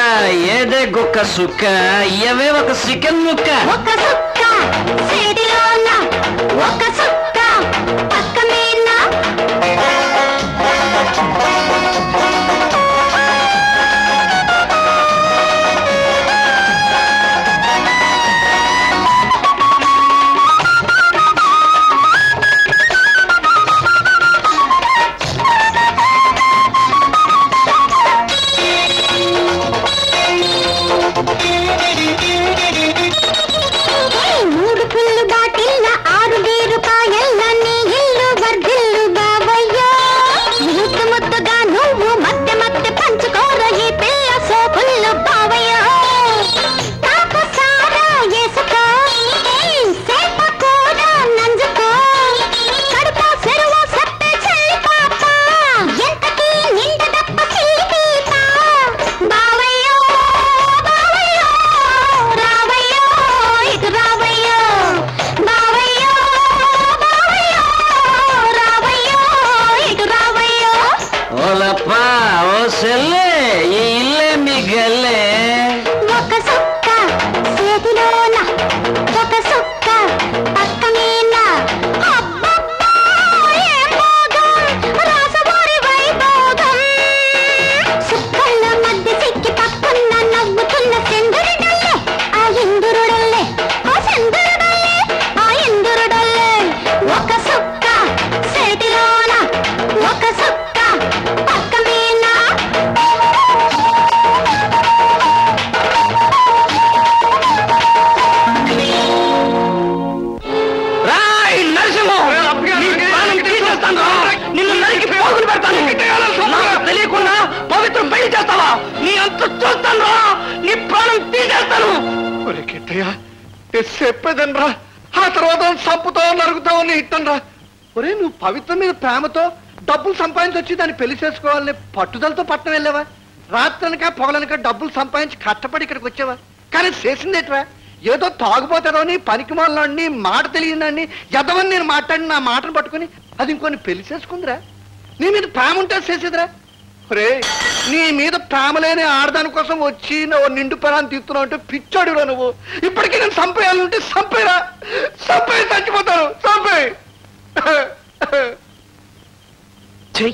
ఏదే గుక్క సుక్క ఇవే ఒక చికెన్ ముక్క ఒక సుక్క సిడిలోన ఒక సుక్క పక్క మీద మూడు పుల్లు బాటిల్ల ఆరు వేరు కాయల్ల నీ ఇల్లు వర్ధిల్లు బావయ్యా ముద్దు ముద్దుగా నువ్వు మధ్య మధ్య పంచుకోర ఈ పిల్ల సోపుల్లు బావయ్యా తాకు సారా ఏసుకో సేప కూడా నంజుకో కడుప సెరువు సత్తే చెల్లి పాప ఎంతకీ నిండ దప్ప చెల్లి పీప బావయ్యో బావయ్యో రావయ్యో ఇటు రావయ్యో బావయ్యో బావయ్యో రావయ్యో ఇటు రావయ్యో ఓలప్ప ఓ సెల్లే ఈ ఇల్లే మీ గల్లే ఒక సుక్క చేతిలోన ఒక సుక్క పక్క మీద అబ్బబ్బా, ఏం భోగం, రాసవారి వైభోగం. సుక్కల మధ్య సిక్కి పక్కన్న నవ్వుతున్న సెందురుడల్లే, ఆ ఇందురుడల్లే, ఆ సెందురుడల్లే, ఆ ఇందురుడల్లే. ఒక సుక్క చేతిలోన ఒక సుక్క పక్క మీద రాయ్ నరసింహం నీ ప్రాణం తీసేస్తాను రా. నిన్ను నరికి పోగులు పెడతాను నాకు తెలియకుండా పవిత్రం పెళ్లి చేస్తావా నీ అంత చూస్తాను రా నీ ప్రాణం తీసేస్తాను ఒరే కిట్టయ్య చెప్పేదని రా ఆ తర్వాత చంపుతావు నరుగుతావు అని ఇట్టను రా ఒరే నువ్వు పవిత్ర మీద ప్రేమతో డబ్బులు సంపాదించి వచ్చి దాన్ని పెళ్లి చేసుకోవాలని పట్టుదలతో పట్టణం వెళ్ళావా రాత్రనక పొగలనక డబ్బులు సంపాదించి కష్టపడి ఇక్కడికి వచ్చావా కానీ చేసిందేట్రా ఏదో తాగుపోతాడని పనికి మాలని మాట తెలియదని ఎదవని నేను మాట్లాడి నా మాటను పట్టుకుని అది ఇంకొని పెళ్లి చేసుకుందిరా నీ మీద ప్రేమ ఉంటే చేసేదిరా ఒరే నీ మీద ప్రేమ లేని ఆడదాని కోసం వచ్చి నువ్వు నిండు పొలాన్ని తీస్తున్నావు అంటే పిచ్చాడురా నువ్వు ఇప్పటికీ నేను చంపేయాలంటే చంపేరా చంపే చచ్చిపోతాను చంపే చెయ్యి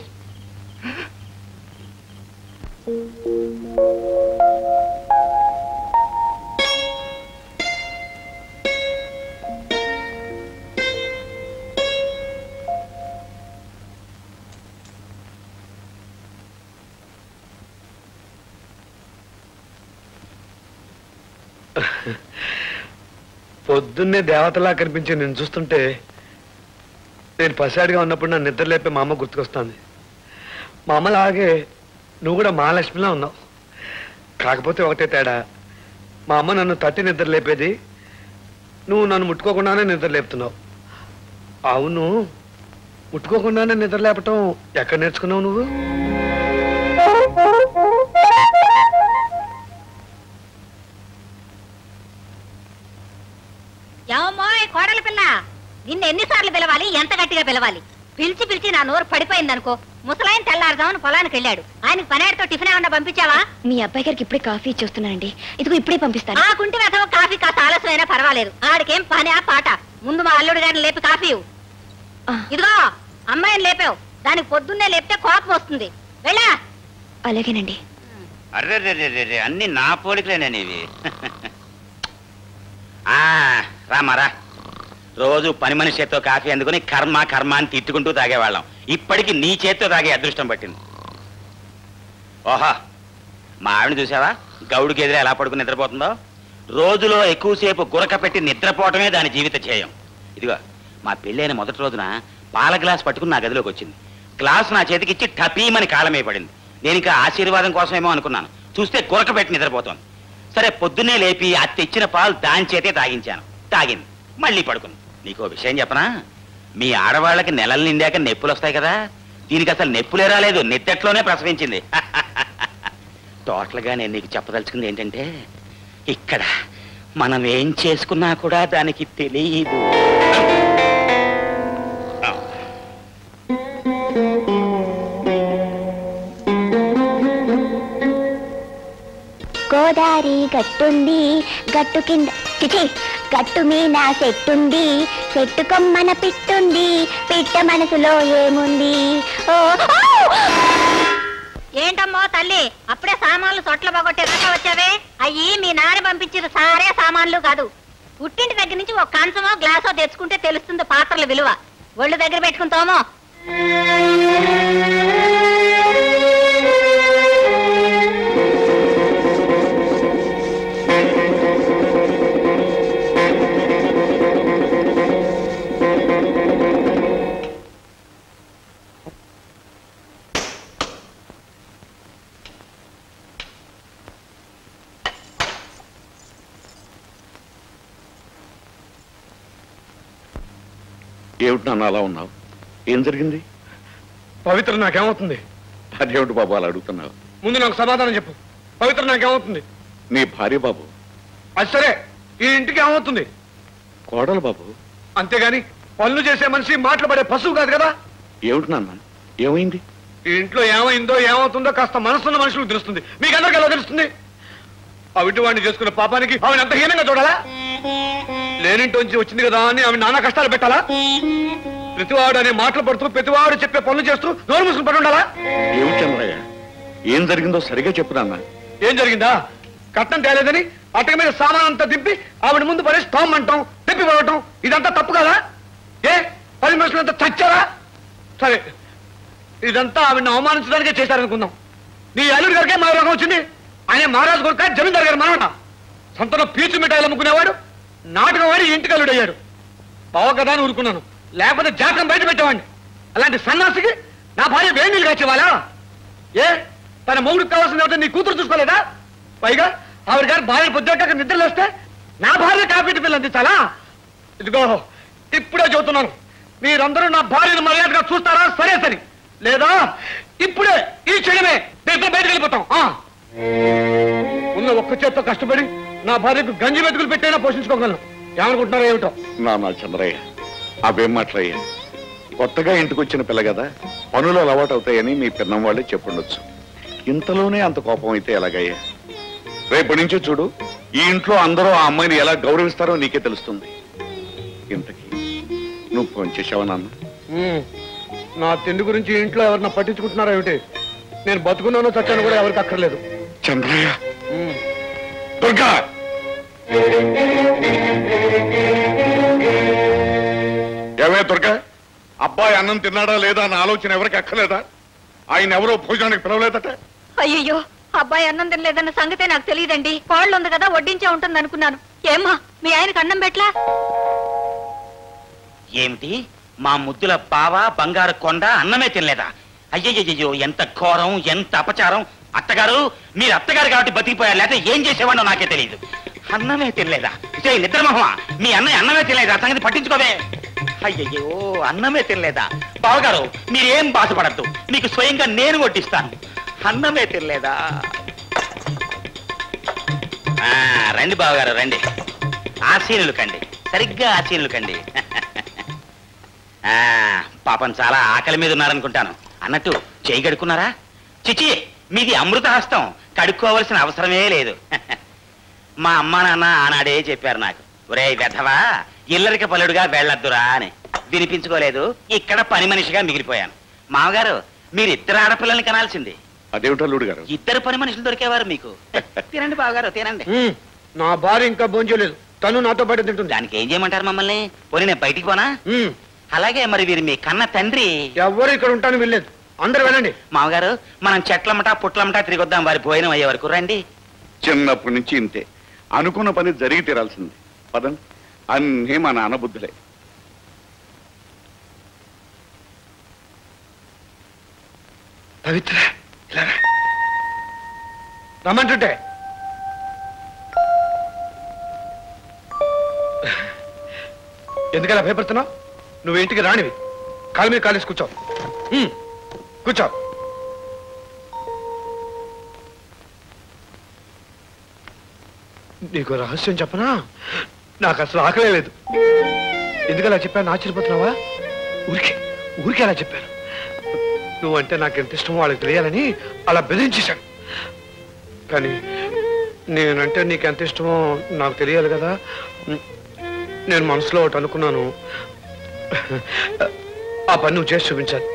పొద్దున్నే దేవతలా కనిపించి నేను చూస్తుంటే నేను పసివాడిగా ఉన్నప్పుడు నన్ను నిద్ర లేపే మా అమ్మ గుర్తుకొస్తుంది మా అమ్మలాగే నువ్వు కూడా మహాలక్ష్మిలా ఉన్నావు కాకపోతే ఒకటే తేడా మా అమ్మ నన్ను తట్టి నిద్ర లేపేది నువ్వు నన్ను ముట్టుకోకుండానే నిద్ర లేపుతున్నావు అవును ముట్టుకోకుండానే నిద్ర లేపటం ఎక్కడ నేర్చుకున్నావు నువ్వు ఏమోయ్ కోడల పిల్ల నిన్ను ఎన్నిసార్లు పిలవాలి ఎంత గట్టిగా పిలవాలి పిలిచి పిలిచి నా నోరు పడిపోయిందనుకో ముసలాయన తెల్లారుదామని పొలానికి వెళ్ళాడు ఆయనకి పనేడుతో టిఫిన్ ఏమన్నా పంపించావా మీ అబ్బాయి గారికి ఇప్పుడే కాఫీ ఇచ్చొస్తున్నానండి ఇదిగో ఇప్పుడే పంపిస్తాను ఆ కుంటి వెధవ కాఫీ కాస్త ఆలస్యమైనా పర్వాలేదు ఆడికేం పని ఆ పాట ముందు మా అల్లుడు గారిని లేపి కాఫీ ఇవ్వు. ఆ. ఇదిగో అమ్మాయిని లేపావు దానికి పొద్దున్నే లేపితే కోపం వస్తుంది వెళ్ళా అలాగేనండి అర్రే అన్ని నా పోలికలేనేవి ఆ రామారా రోజు పని మనిషి చేత్తో కాఫీ అందుకుని కర్మ కర్మ అని తిట్టుకుంటూ తాగేవాళ్ళం ఇప్పటికి నీ చేత్తో తాగే అదృష్టం పట్టింది ఓహా మా ఆవిడ చూసావా గౌడికి ఎదురు ఎలా పడుకుని నిద్రపోతుందో రోజులో ఎక్కువసేపు గురక పెట్టి నిద్రపోవటమే దాని జీవిత ధ్యేయం ఇదిగో మా పెళ్ళైన మొదటి రోజున పాల గ్లాస్ పట్టుకుని నా గదిలోకి వచ్చింది గ్లాస్ నా చేతికిచ్చి టపీమని కాలమే పడింది నేను ఇంకా ఆశీర్వాదం కోసమేమో అనుకున్నాను చూస్తే గురక పెట్టి నిద్రపోతోంది సరే పొద్దున్నే లేపి ఆ తెచ్చిన పాలు దాని చేతే తాగించాను తాగింది మళ్ళీ పడుకుంది నీకో విషయం చెప్పనా మీ ఆడవాళ్ళకి నెలలు నిండాక నొప్పులు వస్తాయి కదా దీనికి అసలు నొప్పులే రాలేదు నిద్దట్లోనే ప్రసవించింది టోటల్గా నేను నీకు చెప్పదలుచుకుంది ఏంటంటే ఇక్కడ మనం ఏం చేసుకున్నా కూడా దానికి తెలియదు గోదారి గట్టుంది గట్టు కింద చిచి గట్టు మీద చెట్టుంది చెట్టు కొమ్మన పిట్టుంది పిట్ట మనసులో ఏముంది ఓ ఓ! ఏంటమ్మో తల్లి అప్పుడే సామాన్లు చొట్ల బాగొట్టే దాకా వచ్చావే అయ్యి మీ నాన్న పంపించిన సారే సామాన్లు కాదు పుట్టింటి దగ్గర నుంచి ఒక కంచమో గ్లాసో తెచ్చుకుంటే తెలుస్తుంది పాత్రల విలువ ఒళ్ళు దగ్గర పెట్టుకుంటామో ఏమిటి నాన్న అలా ఉన్నావు ఏం జరిగింది పవిత్ర నాకేమవుతుంది అదేమిటి బాబు అలా అడుగుతున్నావు ముందు నాకు సమాధానం చెప్పు పవిత్ర నాకేమవుతుంది నీ భార్య బాబు అది సరే ఈ ఇంటికి ఏమవుతుంది కోడలు బాబు అంతేగాని పనులు చేసే మనిషి మాటలు పడే పశువు కాదు కదా ఏమిటి నాన్న ఏమైంది ఈ ఇంట్లో ఏమైందో ఏమవుతుందో కాస్త మనసున్న మనుషులకు తెలుస్తుంది మీకందరికి ఎలా తెలుస్తుంది అవిటి వాడిని చేసుకున్న పాపానికి ఆమె అంత హీనంగా చూడాలా లేనింటోంచి వచ్చింది కదా అని ఆమె నానా కష్టాలు పెట్టాలా ప్రతివాడు అనే మాటలు పడుతూ ప్రతివాడు చెప్పే పనులు చేస్తూ నోరు మూసుకుని పడి ఉండాలా ఏమిటి చంద్రయ్య ఏం జరిగిందో సరిగా చెప్పు నాన్న ఏం జరిగిందా కట్నం తేలేదని అటక మీద సామాన్ అంతా దింపి ఆవిడ ముందు పడేసి తోమ్మంటాం తిప్పి పడటం ఇదంతా తప్పు కదా ఏ పది మనుషులంతా చచ్చారా సరే ఇదంతా ఆవిడని అవమానించడానికే చేశారనుకుందాం నీ అల్లుడి గారికే మా రోగం వచ్చింది ఆయన మహారాజు కొడుక జమీందారు గారు మనవట సొంతలో పీచు మిఠాయిలు అమ్ముకునేవాడు నాటకం వాడి ఇంటికి అల్లుడు అయ్యాడు బావ కదా అని ఊరుకున్నాను లేకపోతే జాతకం బయట పెట్టేవాడిని అలాంటి సన్నాసికి నా భార్య వేడి నీళ్ళు కాచేవాలా ఏ తన మొగుడికి కావాల్సిన ఎవరితో నీ కూతురు చూసుకోలేదా పైగా ఆవిడ గారు భార్య పొద్దుట నిద్రలు వస్తే నా భార్య కాపీ పిల్లలు అందించాలా ఇదిగో ఇప్పుడే చెబుతున్నాను మీరందరూ నా భార్యను మర్యాదగా చూస్తారా సరే సరే లేదా ఇప్పుడే ఈ క్షణమే నేను బయటకు వెళ్ళిపోతాం ఆ. ఉన్న ఒక్క చేత్తో కష్టపడి నా భార్యకు గంజి వెతుకులు పెట్టైనా పోషించుకోగలను ఏమనుకుంటున్నారో ఏమిటో నాన్న చంద్రయ్య అవేం మాట్లాయ్యా కొత్తగా ఇంటికి వచ్చిన పిల్ల కదా పనులు అలవాటు అవుతాయని మీ పిన్నం వాళ్ళే చెప్పుండొచ్చు ఇంతలోనే అంత కోపం అయితే ఎలాగయ్యా రేపటి నుంచి చూడు ఈ ఇంట్లో అందరూ ఆ అమ్మాయిని ఎలా గౌరవిస్తారో నీకే తెలుస్తుంది ఇంతకీ నువ్వు ఫోన్ చేసావా నాన్న ఉమ్. నా తిండి గురించి ఇంట్లో ఎవరన్నా పట్టించుకుంటున్నారా ఏమిటి నేను బతుకున్నానో చచ్చాను కూడా ఎవరికి అక్కర్లేదు చంద్రయ్య ఉమ్. దుర్గా ఏమే దుర్గా అబ్బాయి అన్నం తిన్నాడా లేదా అన్న ఆలోచన ఎవరికి అక్కర్లేదా ఆయన ఎవరో భోజనానికి పిలవలేదట అయ్యయ్యో అబ్బాయి అన్నం తినలేదన్న సంగతే నాకు తెలియదండి కోళ్ళు ఉంది కదా వడ్డించే ఉంటుంది అనుకున్నాను ఏమ్మా మీ ఆయనకు అన్నం పెట్లా ఏమిటి మా ముద్దుల బావ బంగారు కొండ అన్నమే తినలేదా అయ్యయ్యో ఎంత ఘోరం ఎంత అపచారం అత్తగారు మీరు అత్తగారు కాబట్టి బతికిపోయారు లేకపోతే ఏం చేసేవాడో నాకే తెలియదు అన్నమే తినలేదా ఇదే నిద్రమోహమా మీ అన్నయ్య అన్నమే తినలేదా సంగతి పట్టించుకోవే అయ్యయ్యో అన్నమే తినలేదా బావగారు మీరేం బాధపడద్దు మీకు స్వయంగా నేను కొట్టిస్తాను అన్నమే తినలేదా ఆ, రండి బావగారు రండి ఆశీనులు కండి సరిగ్గా ఆశీనులు కండి ఆ, పాపం చాలా ఆకలి మీద ఉన్నారనుకుంటాను అన్నట్టు చేయి కడుక్కున్నారా చిచి మీది అమృత హస్తం కడుక్కోవలసిన అవసరమే లేదు మా అమ్మా నాన్న ఆనాడే చెప్పారు నాకు ఒరే వెధవా ఇల్లరిక పలుడుగా వెళ్ళొద్దురా అని వినిపించుకోలేదు ఇక్కడ పని మనిషిగా మిగిలిపోయాను మామగారు మీరు ఇద్దరు ఆడపిల్లల్ని కనాల్సింది అదేమిటో అల్లుడు గారు ఇద్దరు పని మనుషులు దొరికేవారు మీకు తినండి బావగారు తినండి ఉమ్. నా భార్య ఇంకా భోంచలేదు తను నాతో పాటు తింటుంది దానికి ఏం చేయమంటారు మమ్మల్ని పోనీ నేను బయటికి పోనా ఉమ్. అలాగే మరి వీరు మీ కన్న తండ్రి ఎవ్వరు ఇక్కడ ఉంటాను వెళ్ళలేదు అందరు వెళ్ళండి మామగారు మనం చెట్లమ్మటా పుట్లమ్మటా తిరిగొద్దాం వారి భోజనం అయ్యే వరకు రండి చిన్నప్పటి నుంచి ఇంతే అనుకున్న పని జరిగి తీరాల్సింది పదం అన్నీ మా నాన్న బుద్ధులే పవిత్ర ఇలా రా. రమ్మంటుంటే ఎందుకలా భయపడుతున్నావు నువ్వు ఇంటికి రానివి కాలు మీద కాలేసి కూర్చో ఉమ్, కూర్చో నీకు రహస్యం చెప్పనా నాకు అసలు ఆకలే లేదు ఎందుకలా చెప్పాను ఆశ్చర్యపోతున్నావా ఊరికే ఊరికే అలా చెప్పాను నువ్వంటే నాకు ఎంత ఇష్టమో వాళ్ళకి తెలియాలని అలా బెదిరించేశాను కానీ నేనంటే నీకు ఎంత ఇష్టమో నాకు తెలియాలి కదా నేను మనసులో ఒకటి అనుకున్నాను ఆ పని నువ్వు చేసి చూపించాలి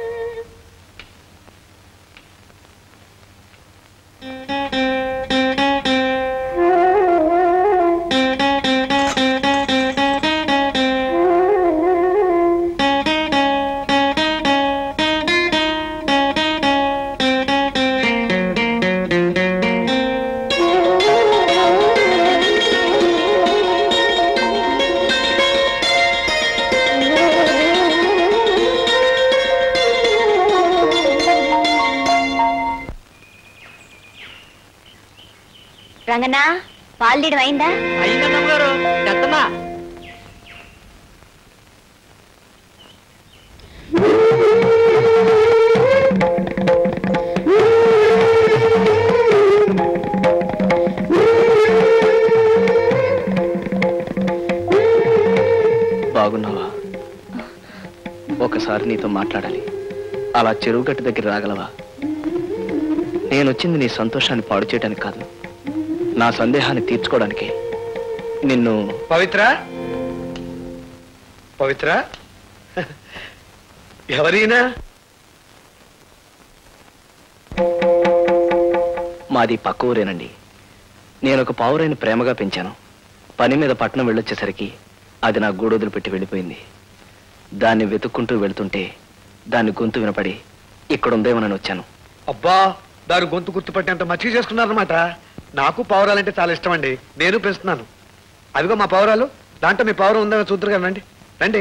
రంగనా పాలు తీయడం అయిందా అయ్యిందమ్మగారు దత్తమ్మా బాగున్నావా ఒకసారి నీతో మాట్లాడాలి అలా చెరువు గట్టు దగ్గర రాగలవా నేను వచ్చింది నీ సంతోషాన్ని పాడు చేయడానికి కాదు నా సందేహాన్ని తీర్చుకోవడానికి నిన్ను పవిత్ర పవిత్ర ఎవరైనా మాది పక్క ఊరేనండి నేను ఒక పావురైన ప్రేమగా పెంచాను పని మీద పట్నం వెళ్ళొచ్చేసరికి అది నా గూడొదులు పెట్టి వెళ్ళిపోయింది దాన్ని వెతుక్కుంటూ వెళ్తుంటే దాని గొంతు వినపడి ఇక్కడ ఉందేమోనని వచ్చాను అబ్బా దాని గొంతు గుర్తుపట్టేంత మచ్చిక చేసుకున్నారనమాట నాకు పావురాలంటే చాలా ఇష్టం అండి నేను పెంచుతున్నాను అదిగో మా పావురాలు దాంట్లో మీ పావురం ఉందా చూద్దరు కదా రండి రండి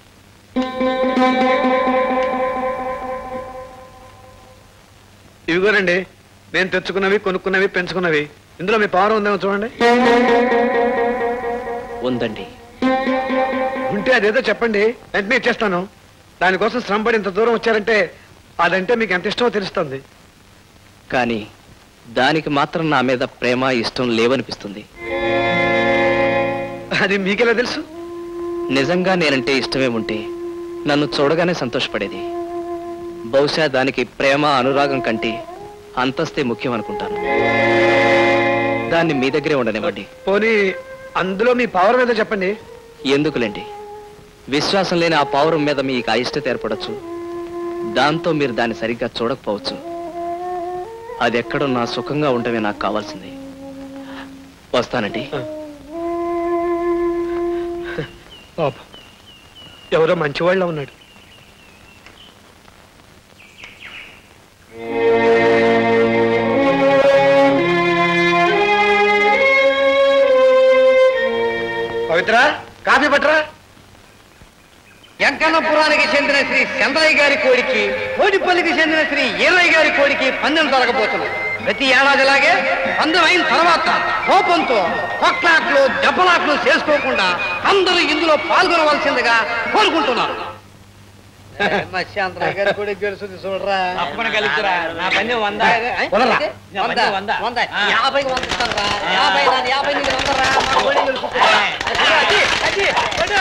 ఇవిగోనండి నేను తెచ్చుకున్నవి కొనుక్కున్నవి పెంచుకున్నవి ఇందులో మీ పావురం ఉందేమో చూడండి ఉందండి ఉంటే అదేదో చెప్పండి వెంటనే ఇచ్చేస్తాను దానికోసం శ్రమపడి ఇంత దూరం వచ్చారంటే అదంటే మీకు ఎంత ఇష్టమో తెలుస్తుంది కానీ దానికి మాత్రం నా మీద ప్రేమ ఇష్టం లేవనిపిస్తుంది అది మీకెలా తెలుసు నిజంగా నేనంటే ఇష్టమే ఉంటే నన్ను చూడగానే సంతోషపడేది బహుశా దానికి ప్రేమ అనురాగం కంటే అంతస్తే ముఖ్యం అనుకుంటాను దాన్ని మీ దగ్గరే ఉండనివ్వండి పోనీ అందులో మీ పవర్ మీద చెప్పండి ఎందుకులేండి విశ్వాసం లేని ఆ పౌరం మీద మీకు అయిష్టత ఏర్పడచ్చు దాంతో మీరు దాన్ని సరిగ్గా చూడకపోవచ్చు అది ఎక్కడో నా సుఖంగా ఉండమే నాకు కావాల్సింది వస్తానండి పాపం ఎవరో మంచివాళ్ళ ఉన్నాడు పవిత్ర కాఫీ పట్టరా వెంకన్నపురానికి చెందిన శ్రీ చంద్రయ్య గారి కోడికి కోడిపల్లికి చెందిన శ్రీ ఈరయ్య గారి కోడికి పందెం జరగబోతుంది ప్రతి ఏడాదిలాగే పందెం అయిన తర్వాత కోపంతో కొట్లాట్లు దెబ్బలాట్లు చేసుకోకుండా అందరూ ఇందులో పాల్గొనవలసిందిగా కోరుకుంటున్నారు చంద్రయ్య గారి కోడి గెలుస్తుంది చూడరా తప్పకుండా గెలుస్తురా. నా పందెం వంద. కొనరా? నా పందెం వంద. వంద. యాభైకి వంద ఇస్తానురా. యాభై నాది యాభై నీది వందరా. మా కోడి గెలుస్తుంది. అది, అది, కొడు.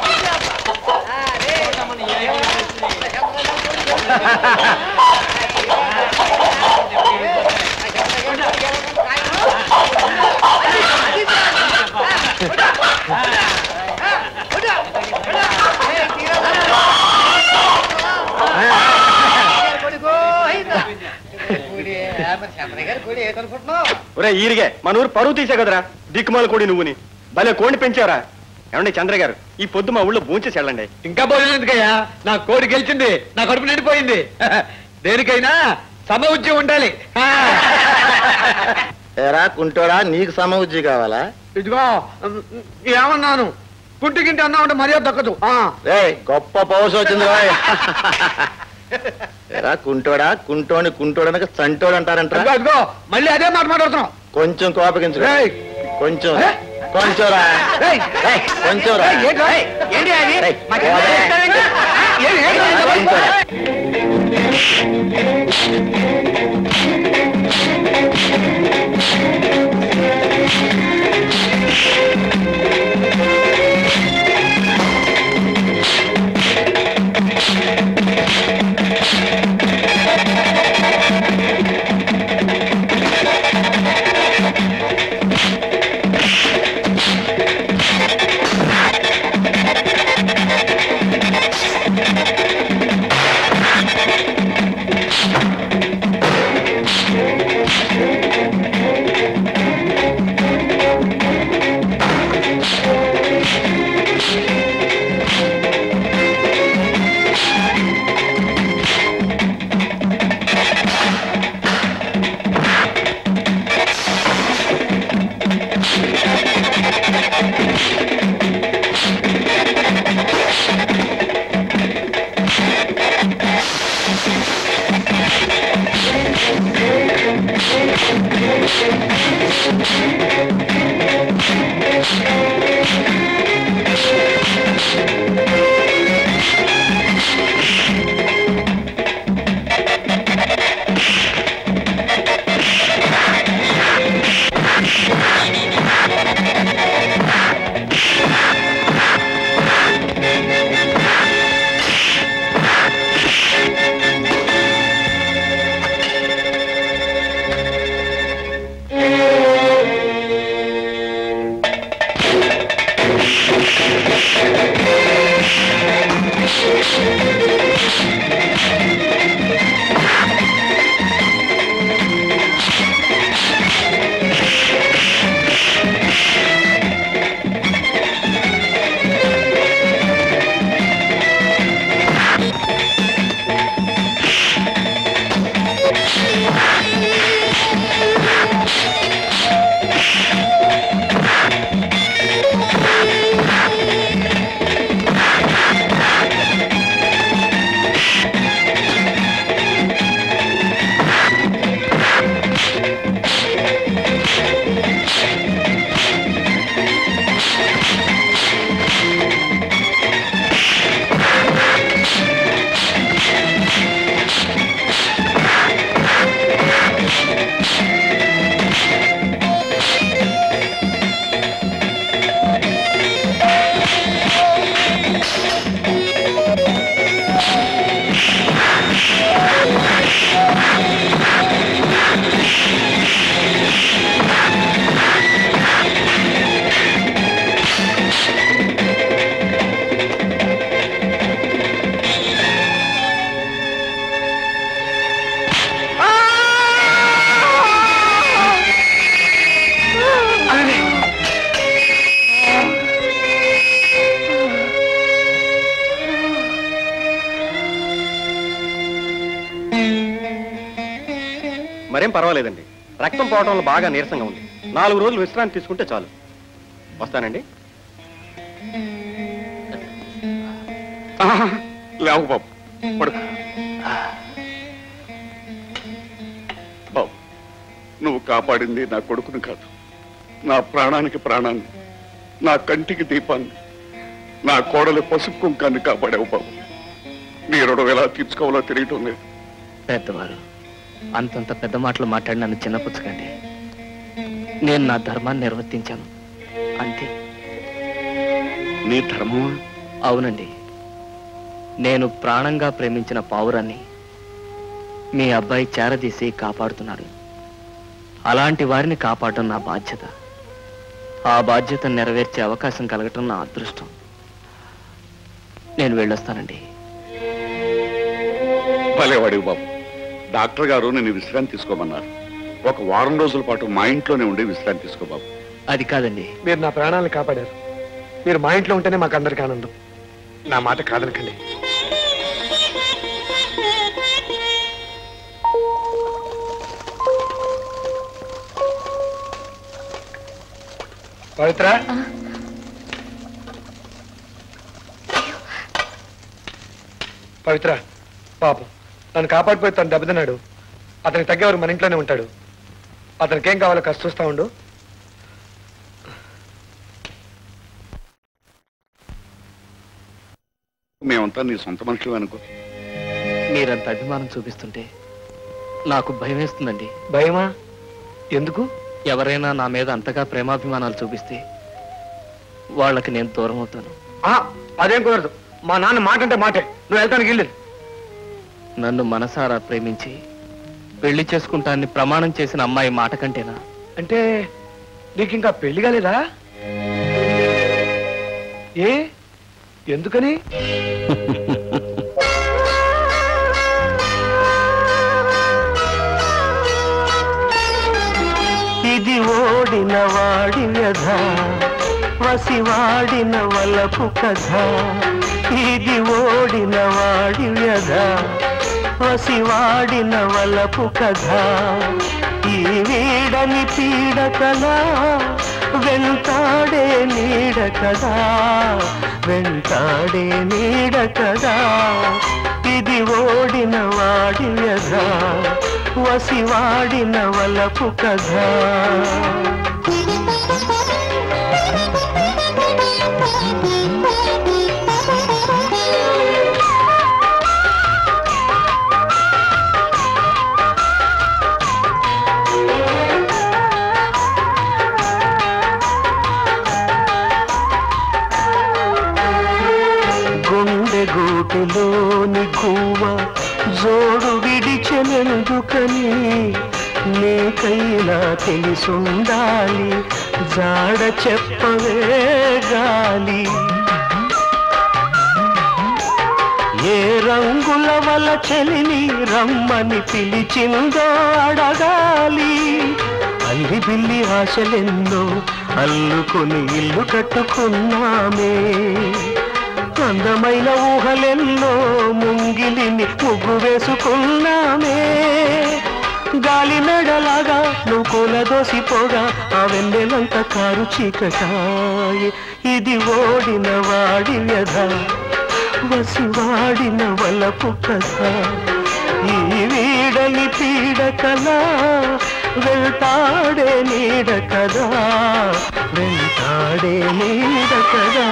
ఒరే ఈరిగే మన ఊరు పరువు తీసే కదరా దిక్కుమాల కోడి నువ్వుని భలే కోడిని పెంచారా ఏమండి చంద్ర గారు ఈ పొద్దు మా ఊళ్ళో భూంచేసి వెళ్ళండి ఇంకా భోజనం ఎందుకయ్యా నా కోడి గెలిచింది నా కడుపు నిండిపోయింది దేనికైనా సమ ఉద్యోగం ఉండాలి ఆ. ఏరా కుంటోడా నీకు సమవుజ్జి కావాలా ఇదిగో ఉమ్, ఏమన్నాను పుట్టికింటి అన్నా ఉంటే మర్యాద దక్కదు ఆ. రే గొప్ప పౌరుషం వచ్చింది రాయ్ ఏరా కుంటోడా కుంటోని కుంటోడనక చంటోడు అంటారంట అదిగో, అదిగో మళ్ళీ అదే మాట మాట్లాడుతున్నావు కొంచెం కోపగించు రేయ్. కొంచెం ఏ? కొంచెం రా రేయ్, రేయ్, కొంచెం రా రేయ్, ఏంటి రేయ్? ఏంటి అది? రేయ్, మాకు పోదే. ఏంటి? ఏం- ఏంటి అది? కొంచెం రా. మరేం పర్వాలేదండి రక్తం పోవడం వల్ల బాగా నీరసంగా ఉంది నాలుగు రోజులు విశ్రాంతి తీసుకుంటే చాలు వస్తానండి ఆహా, లేవు బాబు పడుకో బాబు నువ్వు కాపాడింది నా కొడుకుని కాదు నా ప్రాణానికి ప్రాణాన్ని నా కంటికి దీపాన్ని నా కోడలి పసుపు కుంకాన్ని కాపాడావు బాబు నీ రుణం ఎలా తీర్చుకోవాలో తెలియటం లేదు పెద్దవారు అంతంత పెద్ద మాటలు మాట్లాడి నన్ను చిన్నపుచ్చకండి నేను నా ధర్మాన్ని నిర్వర్తించాను అంతే నీ ధర్మమా అవునండి నేను ప్రాణంగా ప్రేమించిన పావురాన్ని మీ అబ్బాయి చేరదీసి కాపాడుతున్నాడు అలాంటి వారిని కాపాడటం నా బాధ్యత ఆ బాధ్యత నెరవేర్చే అవకాశం కలగటం నా అదృష్టం నేను వెళ్ళొస్తానండి భలేవాడివి బాబు డాక్టర్ గారు నేను విశ్రాంతి తీసుకోమన్నారు ఒక వారం రోజుల పాటు మా ఇంట్లోనే ఉండి విశ్రాంతి తీసుకో బాబు అది కాదండి మీరు నా ప్రాణాలను కాపాడారు మీరు మా ఇంట్లో ఉంటేనే మాకు అందరికీ ఆనందం నా మాట కాదనకండి పవిత్ర పవిత్ర పాపం నన్ను కాపాడిపోయి తను దెబ్బతిన్నాడు అతనికి తగ్గేవారు మన ఇంట్లోనే ఉంటాడు అతనికి ఏం కావాలో కష్ట చూస్తా ఉండు మేమంతా నీ సొంత మనుషులు అనుకో మీరంత అభిమానం చూపిస్తుంటే నాకు భయం వేస్తుందండి భయమా ఎందుకు ఎవరైనా నా మీద అంతగా ప్రేమాభిమానాలు చూపిస్తే వాళ్ళకి నేను దూరం అవుతాను ఆ, అదేం కుదరదు మా నాన్న మాట అంటే మాటే నువ్వు వెళ్తానికి వెళ్ళలేదు నన్ను మనసారా ప్రేమించి పెళ్లి చేసుకుంటానని ప్రమాణం చేసిన అమ్మాయి మాట కంటేనా అంటే నీకు ఇంకా పెళ్లి కాలేదా ఏ ఎందుకని ఇది ఓడిన వాడి వ్యధ వసివాడిన వలపు కథ ఇది ఓడిన వాడి వ్యధ వసివాడిన వలపు కథ ఈ వీడని పీడ కదా వెంటాడే నీడ కదా వెంటాడే నీడ కదా ఇది ఓడిన వాడి వ్యధ వసివాడిన వలపు కథ గుండె గూటిలోని గువ్వ జోడు విడిచెనెందుకని నీకైనా తెలిసుండాలి జాడ చెప్పవే గాలి కవల చెలిని రమ్మని పిలిచిందో అడగాలి అల్లి బిల్లి ఆశలెన్నో అల్లుకొని ఇల్లు కట్టుకున్నామే అందమైన ఊహలెన్నో ముంగిలిని ముగ్గు వేసుకున్నామే గాలి నడలాగా నువ్వు కూలదోసిపోగా ఆ వెన్నెలంత కారు చీకటాయి ఇది ఓడిన వాడి వ్యధ వసివాడిన వలపు కథ ఈ వీడని పీడ కలా వెళ్తాడే నీడ కదా వెళ్తాడే నీడ కదా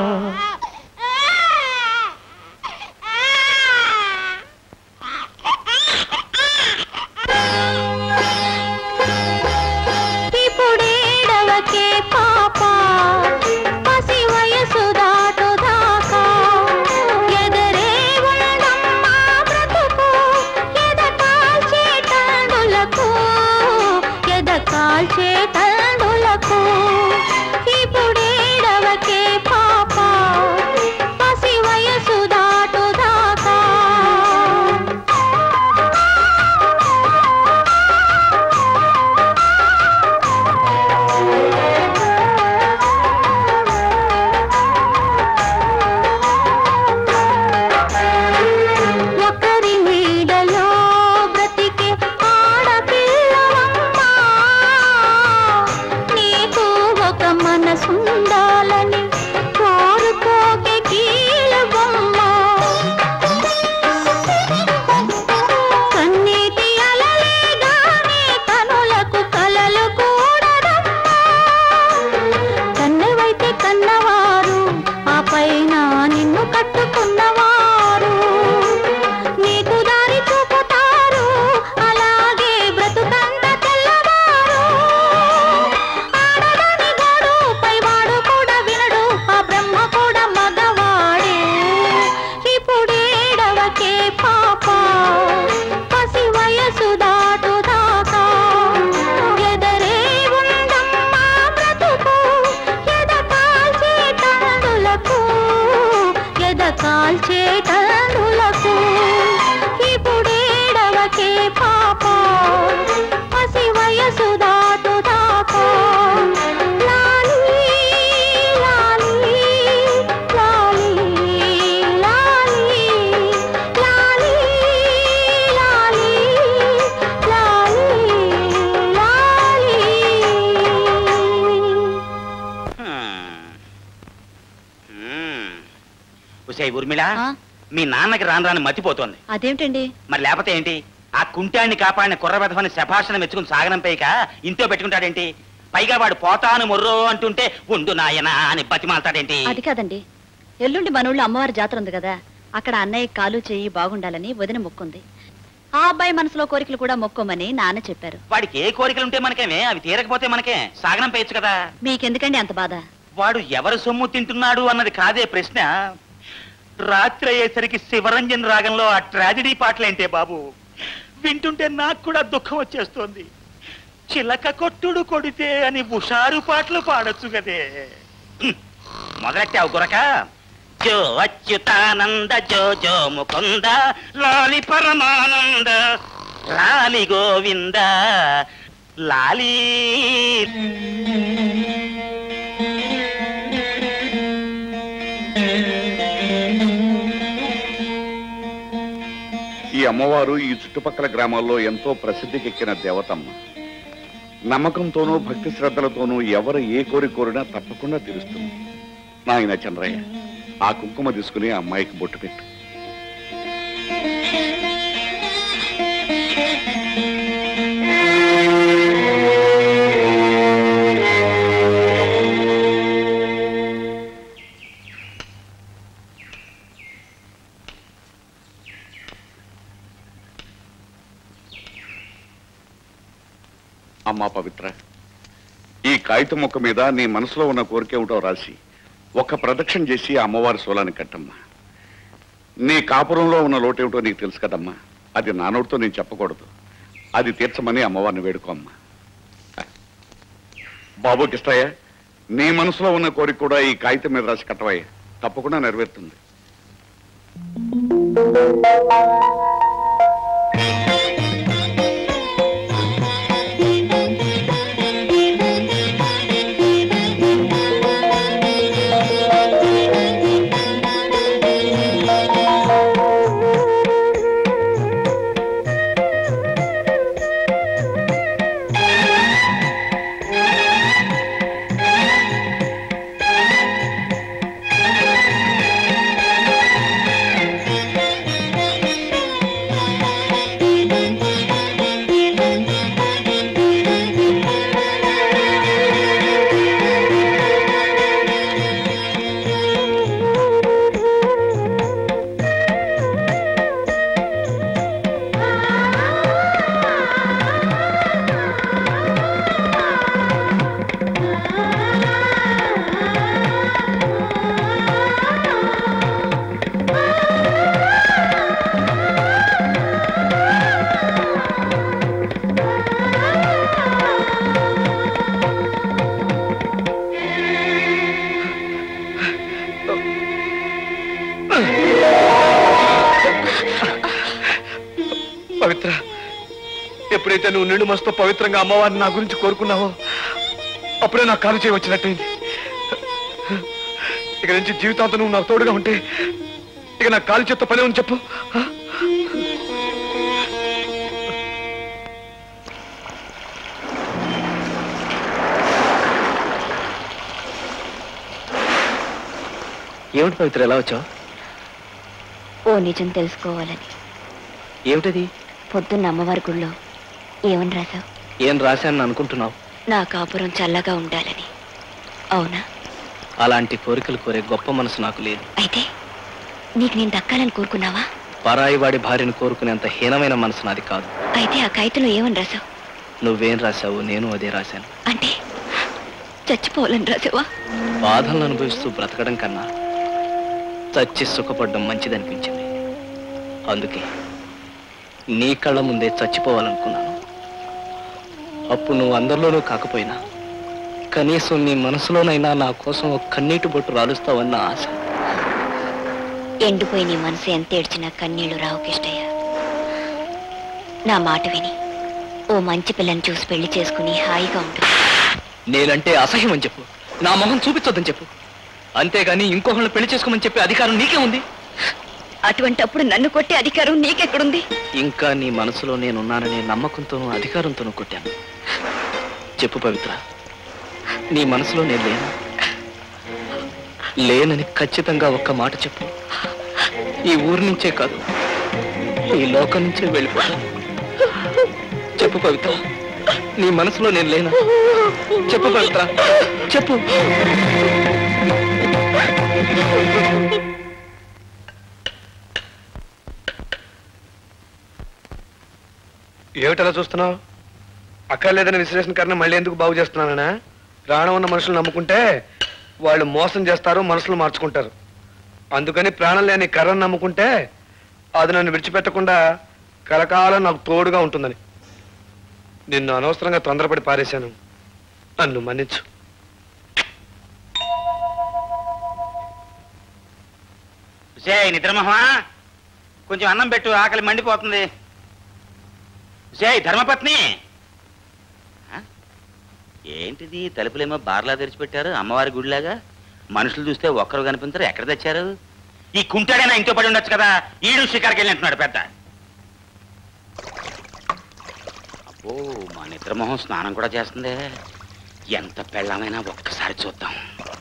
ఇప్పుడేడవకే పాప పసి వయసు దాటు దాకా ఎదరే ఉండమ్మా బ్రతుకు ఎద కాల్చే తండులకు ఎద కాల్చే తండులకు ఇప్పుడేడవకే పాప పసి వయసు దాటు దాకా ఒకరి నీడలో బ్రతికే ఆడపిల్లవమ్మా నీకు ఒక మనసుండాలని కోరుకోకే కీలవమ్మ కన్నీటి అలలే గాని కనులకు కలలు కూడదమ్మా కన్నెవైతే కన్నవారు ఆ పైన నిన్ను కట్టుకున్నవారు నీకు దారి చూపుతారు అలాగే బ్రతుకంత తెల్లవారు ఆడదాని గోడు పైవాడు కూడా వినడు ఆ బ్రహ్మ కూడా మగవాడే ఇప్పుడేడవకే పాప పసి వయసు దాటు దాకా ఎదరే ఉండమ్మా బ్రతుకు ఎద కాల్చే తండులకు ఎద కాల్చే తండులకు ఇప్పుడేడవకే పాప పసి వయసు దాటు దాకా లాలి లాలి లాలి లాలి లాలి లాలి లాలి లాలి ఉసే ఊర్మిళ మీ నాన్నకి రాను రాని మతిపోతోంది అదేమిటండి మరి లేకపోతే ఏంటి ఆ కుంటాన్ని కాపాడిన కుర్ర వెధవని శభాషణ మెచ్చుకుని సాగనంపేయక ఇంట్లో పెట్టుకుంటాడేంటి పైగా వాడు పోతాను మొర్రో అంటుంటే ఉండు నాయనా అని బతిమాలతాడేంటి అది కాదండి ఎల్లుండి మనూళ్ళో అమ్మవారి జాతర ఉంది కదా అక్కడ అన్నయ్య కాలు చెయ్యి బాగుండాలని వదిన మొక్కుంది ఆ అబ్బాయి మనసులో కోరికలు కూడా మొక్కోమని నాన్న చెప్పారు వాడికి ఏ కోరికలు ఉంటే మనకేమే అవి తీరకపోతే మనకే సాగనం పేయచ్చు కదా మీకెందుకండి అంత బాధ వాడు ఎవరు సొమ్ము తింటున్నాడు అన్నది కాదే ప్రశ్న రాత్రి అయ్యేసరికి శివరంజన్ రాగంలో ఆ ట్రాజడీ పాటలేంటే బాబు వింటుంటే నాకు కూడా దుఃఖం వచ్చేస్తోంది చిలక కొట్టుడు కొడితే అని హుషారు పాటలు పాడొచ్చు కదే హ్మ్. మొదలెట్టావు గురక జో అచ్యుతానంద జో జో ముకుంద లాలి పరమానంద లాలి గోవింద లాలి ఈ అమ్మవారు ఈ చుట్టుపక్కల గ్రామాల్లో ఎంతో ప్రసిద్ధికెక్కిన దేవతమ్మ నమ్మకంతోనూ భక్తి శ్రద్ధలతోనూ ఎవరు ఏ కోరి కోరినా తప్పకుండా తీరుస్తుంది నాయన చంద్రయ్య ఆ కుంకుమ తీసుకుని ఆ అమ్మాయికి బొట్టు పెట్టు అమ్మా పవిత్ర ఈ కాగితం మొక్క మీద నీ మనసులో ఉన్న కోరిక ఏమిటో రాసి ఒక ప్రదక్షిణ చేసి ఆ అమ్మవారి శూలాన్ని కట్టమ్మా నీ కాపురంలో ఉన్న లోటేమిటో నీకు తెలుసు కదమ్మా అది నా నోటితో నేను చెప్పకూడదు అది తీర్చమని అమ్మవారిని వేడుకోమ్మా బాబు కిష్టయ్య నీ మనసులో ఉన్న కోరిక కూడా ఈ కాగితం మీద రాసి కట్టవయ్య తప్పకుండా నెరవేరుతుంది పవిత్ర ఎప్పుడైతే నువ్వు నిండు మనసుతో పవిత్రంగా అమ్మవారిని నా గురించి కోరుకున్నావో అప్పుడే నాకు కాలు చేయవచ్చినట్టయింది ఇక నుంచి జీవితాంతం నువ్వు నాకు తోడుగా ఉంటే ఇక నాకు కాలు చేత్తో పని ఉంది చెప్పు ఏమిటి పవిత్ర ఎలా వచ్చావు ఓ నిజం తెలుసుకోవాలని ఏమిటది పొద్దున్న అమ్మవారి గుళ్ళో ఏమని రాశావు ఏం రాశాను అనుకుంటున్నావు నా కాపురం చల్లగా ఉండాలని అవునా అలాంటి కోరికలు కోరే గొప్ప మనసు నాకు లేదు అయితే నీకు నేను దక్కాలని కోరుకున్నావా పరాయి వాడి భార్యను కోరుకునేంత హీనమైన మనసు నాది కాదు అయితే ఆ కాగితంలో ఏమని రాశావు నువ్వేం రాశావు నేను అదే రాశాను అంటే చచ్చిపోవాలని రాసావా బాధలను అనుభవిస్తూ బ్రతకడం కన్నా చచ్చి సుఖపడడం మంచిదనిపించింది అందుకే నీ కళ్ళ ముందే చచ్చిపోవాలనుకున్నాను అప్పుడు నువ్వు అందరిలోనూ కాకపోయినా కనీసం నీ మనసులోనైనా నా కోసం ఒక కన్నీటి బొట్టు రాలుస్తావన్న ఆశ ఎండిపోయి నీ మనసు ఎంత ఏడ్చినా కన్నీళ్లు రావు కిష్టయ్య నా మాట విని ఓ మంచి పిల్లని చూసి పెళ్లి చేసుకుని హాయిగా ఉంటుంది నేనంటే అసహ్యం అని చెప్పు నా మొహం చూపించొద్దని చెప్పు అంతేగాని ఇంకొకరిని పెళ్లి చేసుకోమని చెప్పే అధికారం నీకే ఉంది అటువంటప్పుడు నన్ను కొట్టే అధికారం నీకెక్కడుంది ఇంకా నీ మనసులో నేనున్నాననే నమ్మకంతోనూ అధికారంతోనూ కొట్టాను చెప్పు పవిత్ర నీ మనసులో నేను లేను లేనని ఖచ్చితంగా ఒక్క మాట చెప్పు ఈ ఊరి నుంచే కాదు ఈ లోకం నుంచే వెళ్ళిపోతాను చెప్పు పవిత్ర నీ మనసులో నేను లేనా చెప్పు పవిత్ర చెప్పు ఏమిటలా చూస్తున్నావు అక్కర్లేదని విశ్లేషణ కారణం మళ్ళీ ఎందుకు బాగు చేస్తున్నానా ప్రాణం ఉన్న మనుషులు నమ్ముకుంటే వాళ్ళు మోసం చేస్తారు మనసులు మార్చుకుంటారు అందుకని ప్రాణం లేని కర్రను నమ్ముకుంటే అది నన్ను విడిచిపెట్టకుండా కలకాలం నాకు తోడుగా ఉంటుందని నిన్ను అనవసరంగా తొందరపడి పారేశాను నన్ను మన్నించు సే నిద్రమోహమా కొంచెం అన్నం పెట్టు ఆకలి మండిపోతుంది సే ధర్మపత్ని ఆ? ఏంటిది తలుపులేమో బార్లా తెరిచిపెట్టారు అమ్మవారి గుడిలాగా మనుషులు చూస్తే ఒక్కరు కనిపించరు ఎక్కడ తెచ్చారు ఈ కుంటాడైనా ఇంట్లో పడి ఉండొచ్చు కదా ఈడు షికార్కి వెళ్ళి అంటున్నాడు పెద్ద అబ్బో మా నిద్రమోహం స్నానం కూడా చేస్తుందే ఎంత పెళ్ళమైనా ఒక్కసారి చూద్దాం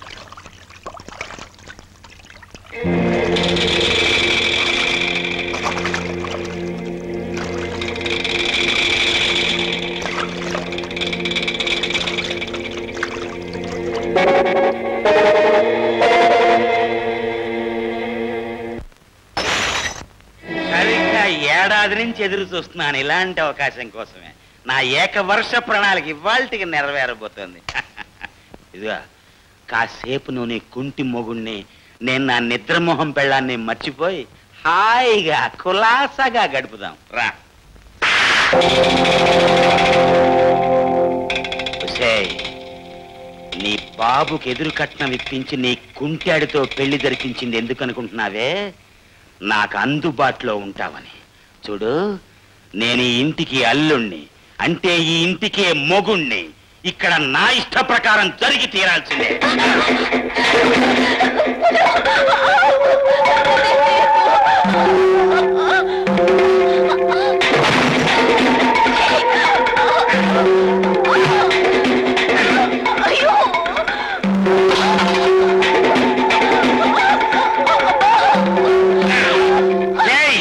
సరిగ్గా ఏడాది నుంచి ఎదురు చూస్తున్నాను ఇలాంటి అవకాశం కోసమే నా ఏకవర్ష ప్రణాళిక ఇవాళకి నెరవేరబోతోంది ఇదిగా కాసేపు నువ్వు నీ కుంటి మొగుణ్ణి నేను నా నిద్రమోహం పెళ్ళాన్ని మర్చిపోయి హాయిగా కులాసాగా గడుపుదాం రా ఒసేయ్, నీ బాబుకి ఎదురు కట్నం ఇప్పించి నీ కుంటాడితో పెళ్లి జరిపించింది ఎందుకు అనుకుంటున్నావే నాకు అందుబాటులో ఉంటావని చూడు నేను ఈ ఇంటికి అల్లుణ్ణి అంటే ఈ ఇంటికే మొగుణ్ణి ఇక్కడ నా ఇష్ట ప్రకారం జరిగి తీరాల్సిందే ఏయ్!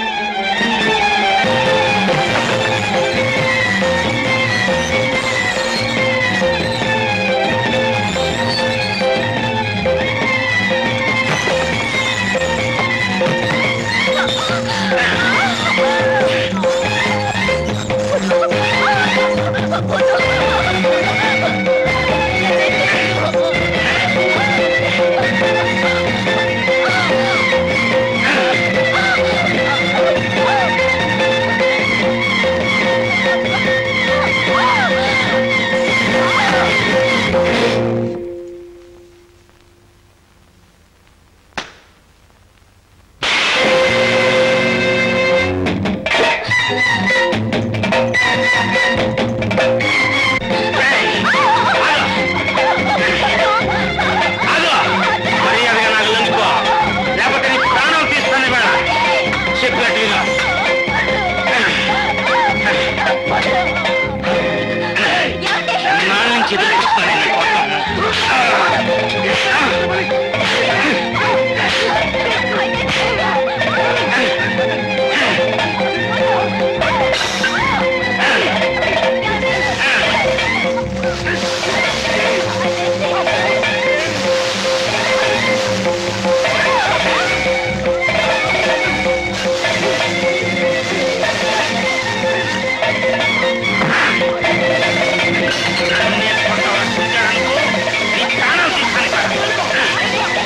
ఆగు! మర్యాదగా నాకు లొంగిపో. లేకపోతే నీ ప్రాణం తీస్తాను ఇవాళ. చెప్పినట్టు విను. ఎన్నాళ్ళ నుంచి ఎదురు చూస్తున్నాను నీ కోసం. నీ ప్రాణం తీస్తాను ఇవాళ.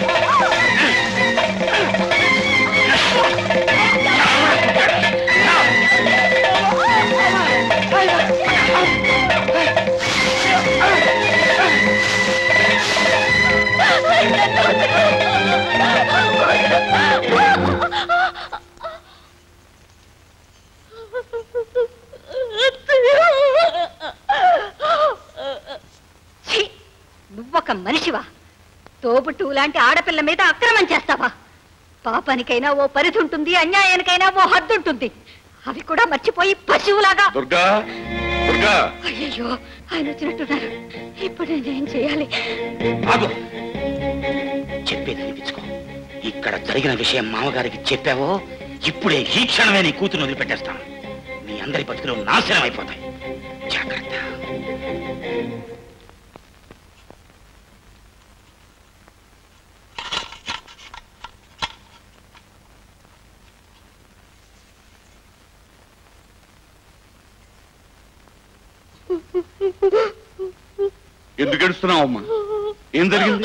ఛీ! నువ్వొక మనిషివా తోబుట్టు లాంటి ఆడపిల్ల మీద అక్రమం చేస్తావా పాపానికైనా ఓ పరిధి ఉంటుంది అన్యాయానికైనా ఓ హద్దు ఉంటుంది అవి కూడా మర్చిపోయి పశువులాగా దుర్గా దుర్గా అయ్యయ్యో ఆయన వచ్చినట్టున్నారు ఇప్పుడు నేనేం చేయాలి ఆగు చెప్పేది వినిపించుకో ఇక్కడ జరిగిన విషయం మామగారికి చెప్పావో ఇప్పుడే ఈ క్షణమే నీ కూతురు వదిలిపెట్టేస్తాను మీ అందరి బతుకులు నాశనం అయిపోతాయి జాగ్రత్త ఎందుకు ఏడుస్తున్నావు అమ్మా ఏం జరిగింది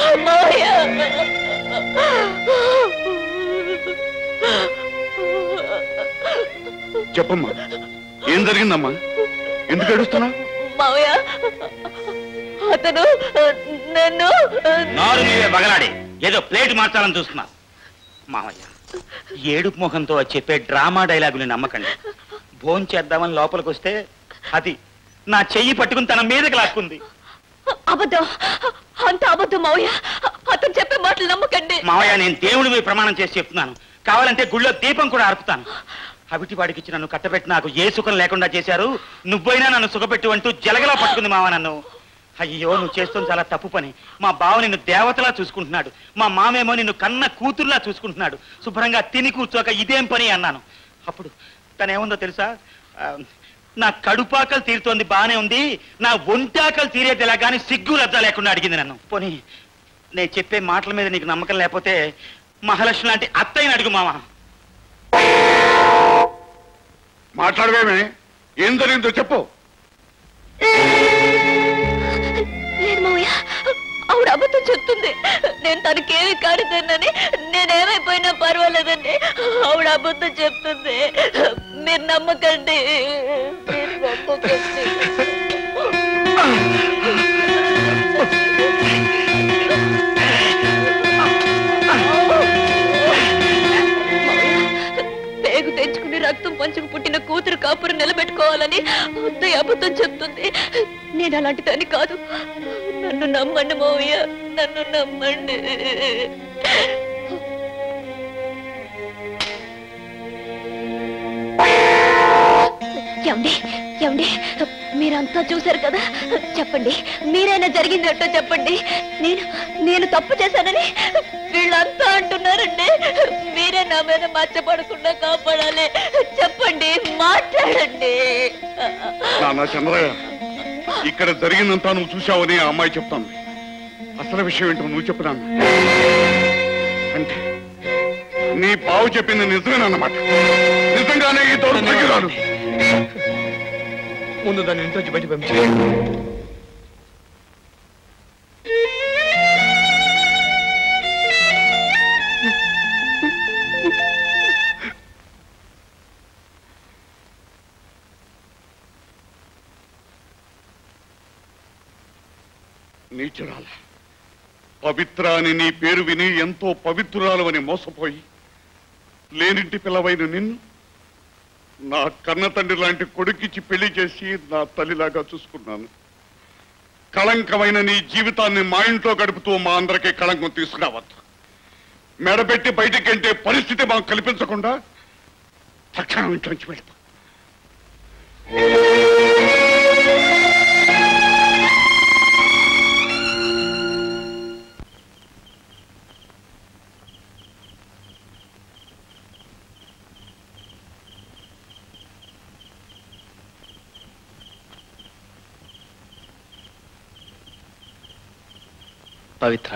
చెప్పమ్మా ఏం జరిగిందమ్మా ఎందుకు ఏడుస్తున్నావు మావయ్య అతను నన్ను నారు నీవే బగలాడి ఏదో ప్లేట్ మార్చాలని చూస్తున్నా మావయ్య ఏడుపు ముఖంతో చెప్పే డ్రామా డైలాగుని నమ్మకండి భోంచేద్దామని చేద్దామని లోపలికి వస్తే అది నా చెయ్యి పట్టుకుని తన మీదకి లాక్కుంది అబద్ధం అంత అబద్ధం మావయ్య అతను చెప్పే మాటలు నమ్మకండి మావయ్య నేను దేవుడి మీద ప్రమాణం చేసి చెప్తున్నాను కావాలంటే గుళ్ళో దీపం కూడా ఆర్పుతాను అవిటి వాడికి ఇచ్చి నన్ను కట్టబెట్టి నాకు ఏ సుఖం లేకుండా చేశారు నువ్వైనా నన్ను సుఖపెట్టు అంటూ జలగలా పట్టుకుంది మావ నన్ను అయ్యో నువ్వు చేస్తుంది చాలా తప్పు పని మా బావ నిన్ను దేవతలా చూసుకుంటున్నాడు మా మామేమో నిన్ను కన్న కూతుర్లా చూసుకుంటున్నాడు శుభ్రంగా తిని కూర్చోక ఇదేం పని అన్నాను అప్పుడు తనేముందో తెలుసా ఆ, నా కడుపాకలు తీరుతోంది బానే ఉంది నా ఒంటాకలు తీరేది ఎలా కానీ సిగ్గు లజ్జ లేకుండా అడిగింది నన్ను పోనీ నేను చెప్పే మాటల మీద నీకు నమ్మకం లేకపోతే మహాలక్ష్మి లాంటి అత్తయ్యని అడుగు మామ మాట్లాడవేమే ఏం జరిగిందో చెప్పు లేదు మావయ్య ఆవిడ అబద్ధం చెప్తుంది నేను తనకేమి కానిదన్నని నేనేమైపోయినా పర్వాలేదండి ఆవిడ అబద్ధం చెప్తుంది మీరు నమ్మకండి మీరు నమ్మకండి కాపురం నిలబెట్టుకోవాలని అత్తయ్య అబద్ధం చెప్తుంది నేను అలాంటి దాన్ని కాదు నన్ను నమ్మండి మావయ్య నన్ను నమ్మండి ఏమండి ఏమండి మీరంతా చూశారు కదా చెప్పండి మీరైనా జరిగిందంటో చెప్పండి నేను నేను తప్పు చేశానని వీళ్ళంతా అంటున్నారండి మీరే నా మీద మచ్చపడకుండా కాపాడాలి చెప్పండి మాట్లాడండి నాన్న చంద్రయ్య ఇక్కడ జరిగిందంతా నువ్వు చూశావని ఆ అమ్మాయి చెప్తాను అసలు విషయం ఏంటో నువ్వు చెప్పినా అంటే నీ బావు చెప్పింది నిజమేనన్నమాట నిజంగానే ఈ దౌర్భాగ్యురాలు ముందు దాన్ని ఇంట్లోంచి బయట పంపించే నీచురాల పవిత్ర అని నీ పేరు విని ఎంతో పవిత్రురాలు అని మోసపోయి లేనింటి పిల్లవైన నిన్ను నా కన్న తండ్రి లాంటి కొడుకిచ్చి పెళ్లి చేసి నా తల్లిలాగా చూసుకున్నాను కళంకమైన నీ జీవితాన్ని మా ఇంట్లో గడుపుతూ మా అందరికీ కళంకం తీసుకురావద్దు మెడబెట్టి బయటికి అంటే పరిస్థితి మాకు కల్పించకుండా తక్షణం ఇంట్లోంచి వెళ్తా పవిత్ర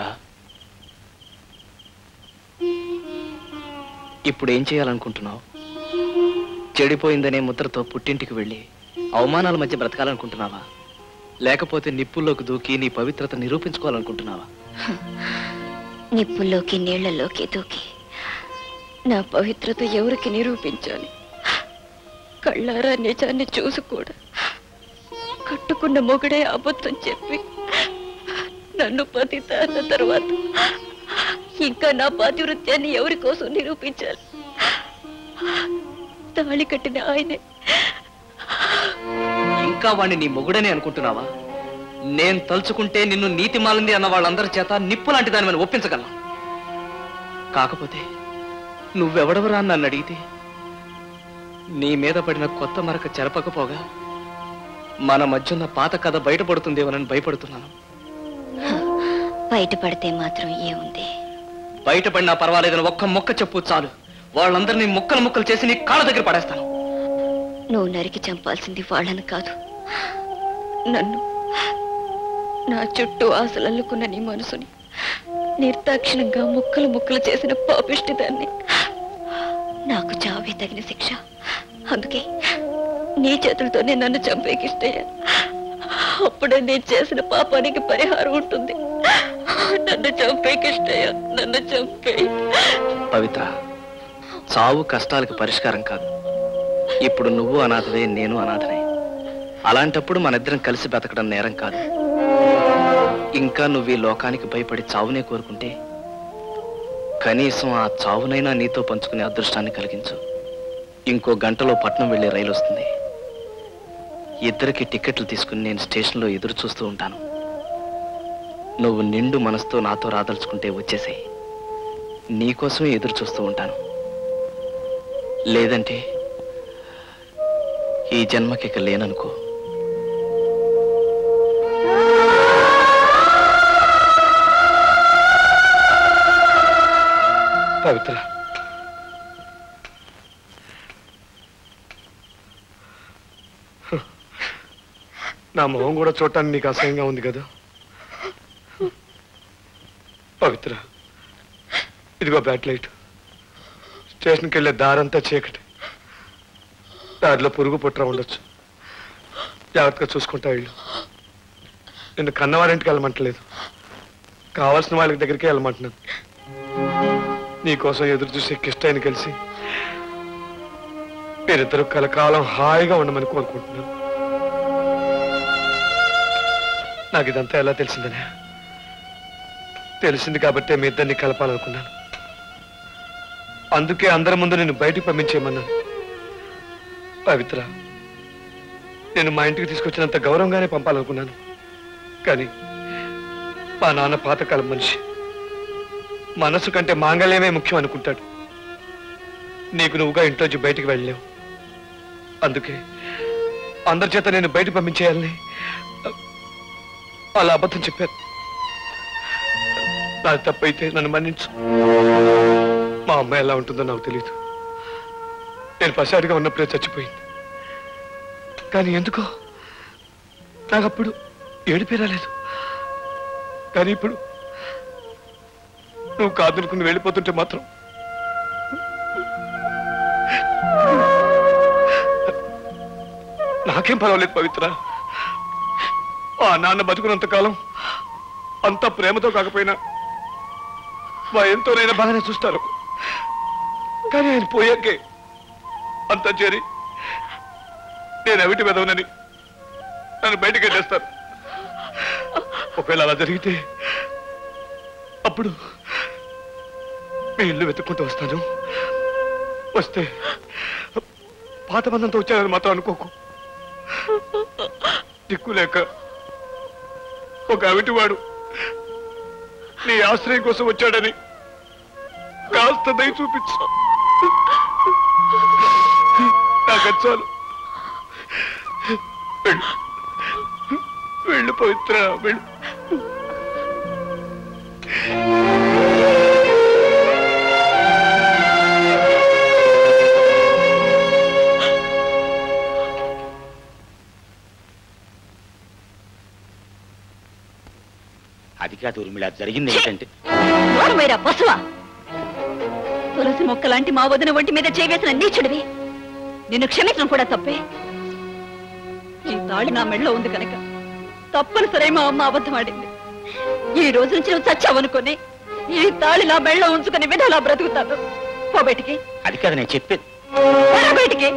ఇప్పుడు ఏం చేయాలనుకుంటున్నావు చెడిపోయిందనే ముద్రతో పుట్టింటికి వెళ్ళి అవమానాల మధ్య బ్రతకాలనుకుంటున్నావా లేకపోతే నిప్పుల్లోకి దూకి నీ పవిత్రత నిరూపించుకోవాలనుకుంటున్నావా నిప్పుల్లోకి నీళ్లలోకి దూకి నా పవిత్రత ఎవరికి నిరూపించాలి కళ్ళారా నిజాన్ని చూసి కూడా కట్టుకున్న మొగుడే అబద్ధం చెప్పి నన్ను పతిత అన్న తర్వాత ఇంకా నా పాతివృత్యాన్ని ఎవరి కోసం నిరూపించాలి తాళి కట్టిన ఆయనే ఇంకా వాణ్ణి నీ మొగుడని అనుకుంటున్నావా నేను తలుచుకుంటే నిన్ను నీతి మాలింది అన్న వాళ్ళందరి చేత నిప్పు లాంటి దాని ఒప్పించగలను కాకపోతే నువ్వెవడవరా అని నన్ను అడిగితే నీ మీద పడిన కొత్త మరక చెరపకపోగా మన మధ్యున్న పాత కథ బయటపడుతుందేమోనని భయపడుతున్నాను బయటపడితే మాత్రం ఏముంది బయటపడినా పర్వాలేదని ఒక్క మొక్క చెప్పు చాలు వాళ్ళందరినీ ముక్కలు ముక్కలు చేసి నీ కాళ్ళ దగ్గర పడేస్తాను నువ్వు నరికి చంపాల్సింది వాళ్ళని కాదు నన్ను నా చుట్టూ ఆశలు అల్లుకున్న నీ మనసుని నిర్దాక్షిణంగా ముక్కలు ముక్కలు చేసిన పాపిష్టి దాన్ని నాకు చావే తగిన శిక్ష అందుకే నీ చేతులతోనే నన్ను చంపేకిష్టయ్యా అప్పుడే నేను చేసిన పాపానికి పరిహారం ఉంటుంది నన్ను చంపేకిష్టయ్యా నన్ను చంపే పవిత్ర చావు కష్టాలకు పరిష్కారం కాదు ఇప్పుడు నువ్వు అనాథవే నేను అనాథనే అలాంటప్పుడు మనిద్దరం కలిసి బతకడం నేరం కాదు ఇంకా నువ్వు ఈ లోకానికి భయపడి చావునే కోరుకుంటే కనీసం ఆ చావునైనా నీతో పంచుకునే అదృష్టాన్ని కలిగించు ఇంకో గంటలో పట్నం వెళ్ళే రైలు వస్తుంది ఇద్దరికి టికెట్లు తీసుకుని నేను స్టేషన్లో ఎదురు చూస్తూ ఉంటాను నువ్వు నిండు మనసుతో నాతో రాదలుచుకుంటే వచ్చేసాయి నీకోసమే ఎదురు చూస్తూ ఉంటాను లేదంటే ఈ జన్మకి ఇక లేననుకో పవిత్ర నా మొహం కూడా చూడటానికి నీకు అసహ్యంగా ఉంది కదా పవిత్ర ఇదిగో బ్యాట్ లైట్ స్టేషన్కి వెళ్ళే దారంతా చీకటి దారిలో పురుగు పుట్ర ఉండొచ్చు జాగ్రత్తగా చూసుకుంటా వీళ్ళు నిన్ను కన్నవారింటికి వెళ్ళమంటలేదు కావాల్సిన వాళ్ళకి దగ్గరికి వెళ్ళమంటున్నాను నీకోసం ఎదురు చూసే కిష్టాయిని కలిసి మీరిద్దరు కలకాలం హాయిగా ఉండమని కోరుకుంటున్నాను నాకు ఇదంతా ఎలా తెలిసిందనే తెలిసింది కాబట్టే మీ ఇద్దరిని కలపాలనుకున్నాను అందుకే అందరి ముందు నేను బయటికి పంపించేయమన్నాను పవిత్ర నేను మా ఇంటికి తీసుకొచ్చినంత గౌరవంగానే పంపాలనుకున్నాను కానీ మా నాన్న పాతకాలం మనిషి మనసు కంటే మాంగళ్యమే ముఖ్యం అనుకుంటాడు నీకు నువ్వుగా ఇంట్లోంచి బయటికి వెళ్ళలేవు అందుకే అందరి చేత నేను బయట పంపించేయాలని అలా అబద్ధం చెప్పాను నాది తప్పైతే నన్ను మన్నించు మా అమ్మాయి ఎలా ఉంటుందో నాకు తెలియదు నేను పసారిగా ఉన్నప్పుడే చచ్చిపోయింది కానీ ఎందుకో నాకు అప్పుడు ఏడిపే రాలేదు కానీ ఇప్పుడు నువ్వు కాదనుకుని వెళ్ళిపోతుంటే మాత్రం నాకేం పర్వాలేదు పవిత్ర ఆ నాన్న బతుకున్నంత కాలం అంత ప్రేమతో కాకపోయినా భయంతోనైనా బాగానే చూస్తారు కానీ ఆయన పోయాకే అంతా చేరి నేను అవిటి వెదవనని నన్ను బయటికి వెళ్ళేస్తారు ఒకవేళ అలా జరిగితే అప్పుడు మీ ఇల్లు వెతుక్కుంటూ వస్తాను వస్తే పాత బంధంతో వచ్చానని మాత్రం అనుకోకు దిక్కు లేక ఒక అవిటివాడు నీ ఆశ్రయం కోసం వచ్చాడని కాస్త దయ చూపించు నాకు అది చాలు వెళ్ళు వెళ్ళు పవిత్ర వెళ్ళు అది కాదు ఊర్మిళ జరిగింది ఏంటంటే నోరుమేరా పశువా తులసి మొక్క లాంటి మా వదిన ఒంటి మీద చేవేసిన నీచుడివి నిన్ను క్షమించడం కూడా తప్పే ఈ తాళి నా మెడలో ఉంది కనుక తప్పనిసరి మా అమ్మ అబద్ధం ఆడింది ఈ రోజు నుంచి నువ్వు చచ్చావనుకొని ఈ తాళి నా మెడలో ఉంచుకుని విధాలా బ్రతుకుతాను పో బయటికి అది కాదు నేను చెప్పేది పోరా బయటికి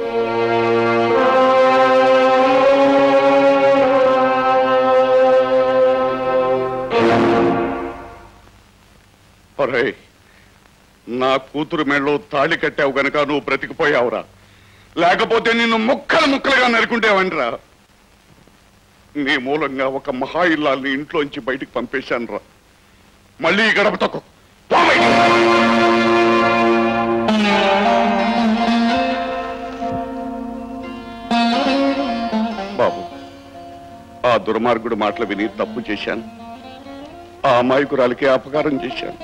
ఒరేయ్ నా కూతురు మెళ్ళో తాళి కట్టావు గనక నువ్వు బ్రతికిపోయావురా లేకపోతే నిన్ను ముక్కలు ముక్కలుగా నరుకుంటేవనిరా నీ మూలంగా ఒక మహా ఇల్లాల్ని ఇంట్లోంచి బయటికి పంపేశాను రా మళ్ళీ ఈ గడప తొక్కు పో బయటికి. బాబు ఆ దుర్మార్గుడు మాటలు విని తప్పు చేశాను ఆ అమాయకురాలికి అపకారం చేశాను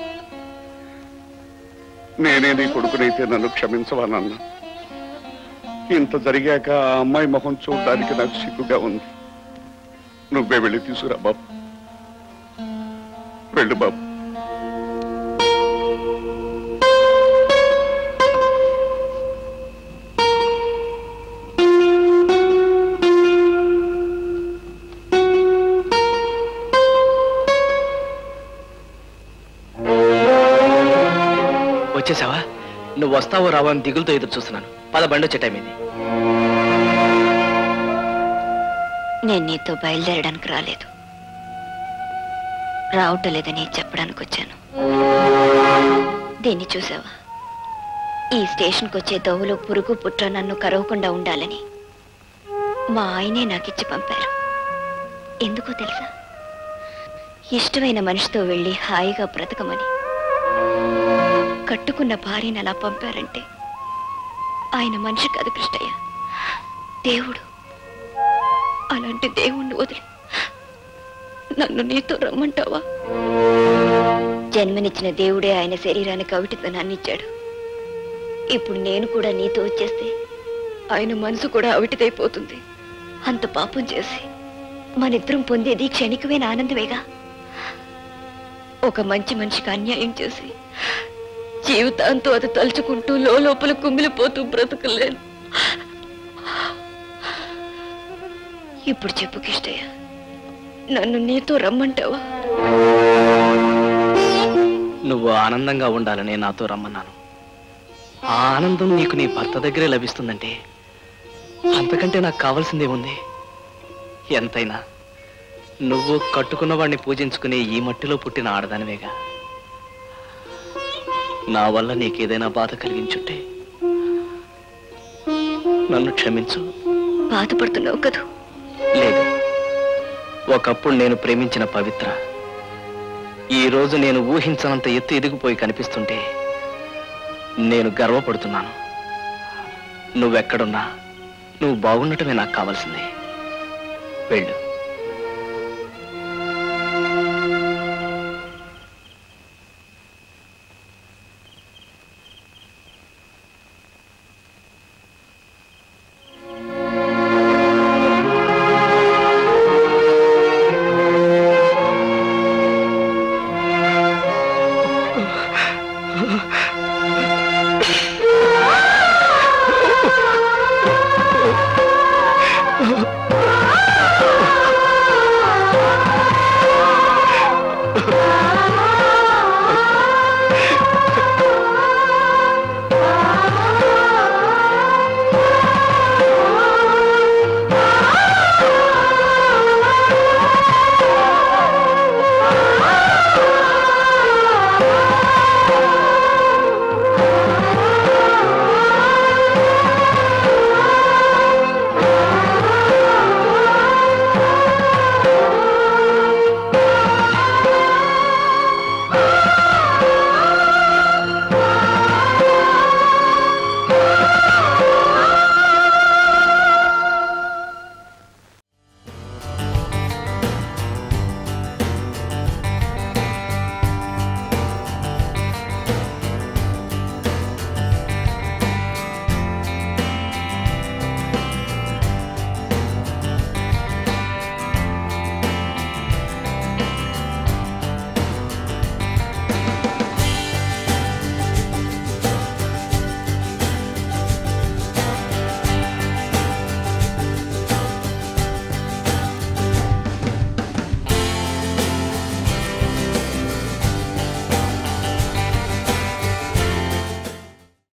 నేనే నీ కొడుకునైతే నన్ను క్షమించవాలన్నా ఇంత జరిగాక ఆ అమ్మాయి మొహం చూడడానికి నాకు సిగ్గుగా ఉంది నువ్వే వెళ్ళి తీసుకురా బాబు వెళ్ళు బాబు వచ్చేసావా నువ్వు వస్తావో రావో అని దిగులుతో ఎదురు చూస్తున్నాను పద బండి వచ్చే టైం ఇది నేను నీతో బయలుదేరడానికి రాలేదు రావటం లేదని చెప్పడానికి వచ్చాను దీన్ని చూసావా ఈ స్టేషన్కి వచ్చే దోవలో పురుగు పుట్ర నన్ను కరవకుండా ఉండాలని మా ఆయనే నాకిచ్చి పంపారు ఎందుకో తెలుసా ఇష్టమైన మనిషితో వెళ్ళి హాయిగా బ్రతకమని కట్టుకున్న భార్యని అలా పంపారంటే ఆయన మనిషి కాదు కృష్ణయ్య దేవుడు అలాంటి దేవుణ్ణి వదిలి నన్ను నీతో రమ్మంటావా జన్మనిచ్చిన దేవుడే ఆయన శరీరానికి అవిటితనాన్ని ఇచ్చాడు ఇప్పుడు నేను కూడా నీతో వచ్చేస్తే ఆయన మనసు కూడా అవిటిదైపోతుంది అంత పాపం చేసి మనిద్దరం పొందేది క్షణికమైన ఆనందమేగా ఒక మంచి మనిషికి అన్యాయం చేసి జీవితాంతో అది తలుచుకుంటూ లోపల కుమిలిపోతూ బ్రతకలేను ఇప్పుడు చెప్పు కిష్టయ్య నన్ను నీతో రమ్మంటావా నువ్వు ఆనందంగా ఉండాలని నాతో రమ్మన్నాను ఆ ఆనందం నీకు నీ భర్త దగ్గరే లభిస్తుందంటే అంతకంటే నాకు కావాల్సిందేముంది ఎంతైనా నువ్వు కట్టుకున్న వాడిని పూజించుకునే ఈ మట్టిలో పుట్టిన ఆడదానివేగా నా వల్ల నీకేదైనా బాధ కలిగించుంటే నన్ను క్షమించు బాధపడుతున్నావు కదూ లేదు ఒకప్పుడు నేను ప్రేమించిన పవిత్ర ఈ రోజు నేను ఊహించనంత ఎత్తు ఎదిగిపోయి కనిపిస్తుంటే నేను గర్వపడుతున్నాను నువ్వెక్కడున్నా నువ్వు బాగుండటమే నాకు కావాల్సింది వెళ్ళు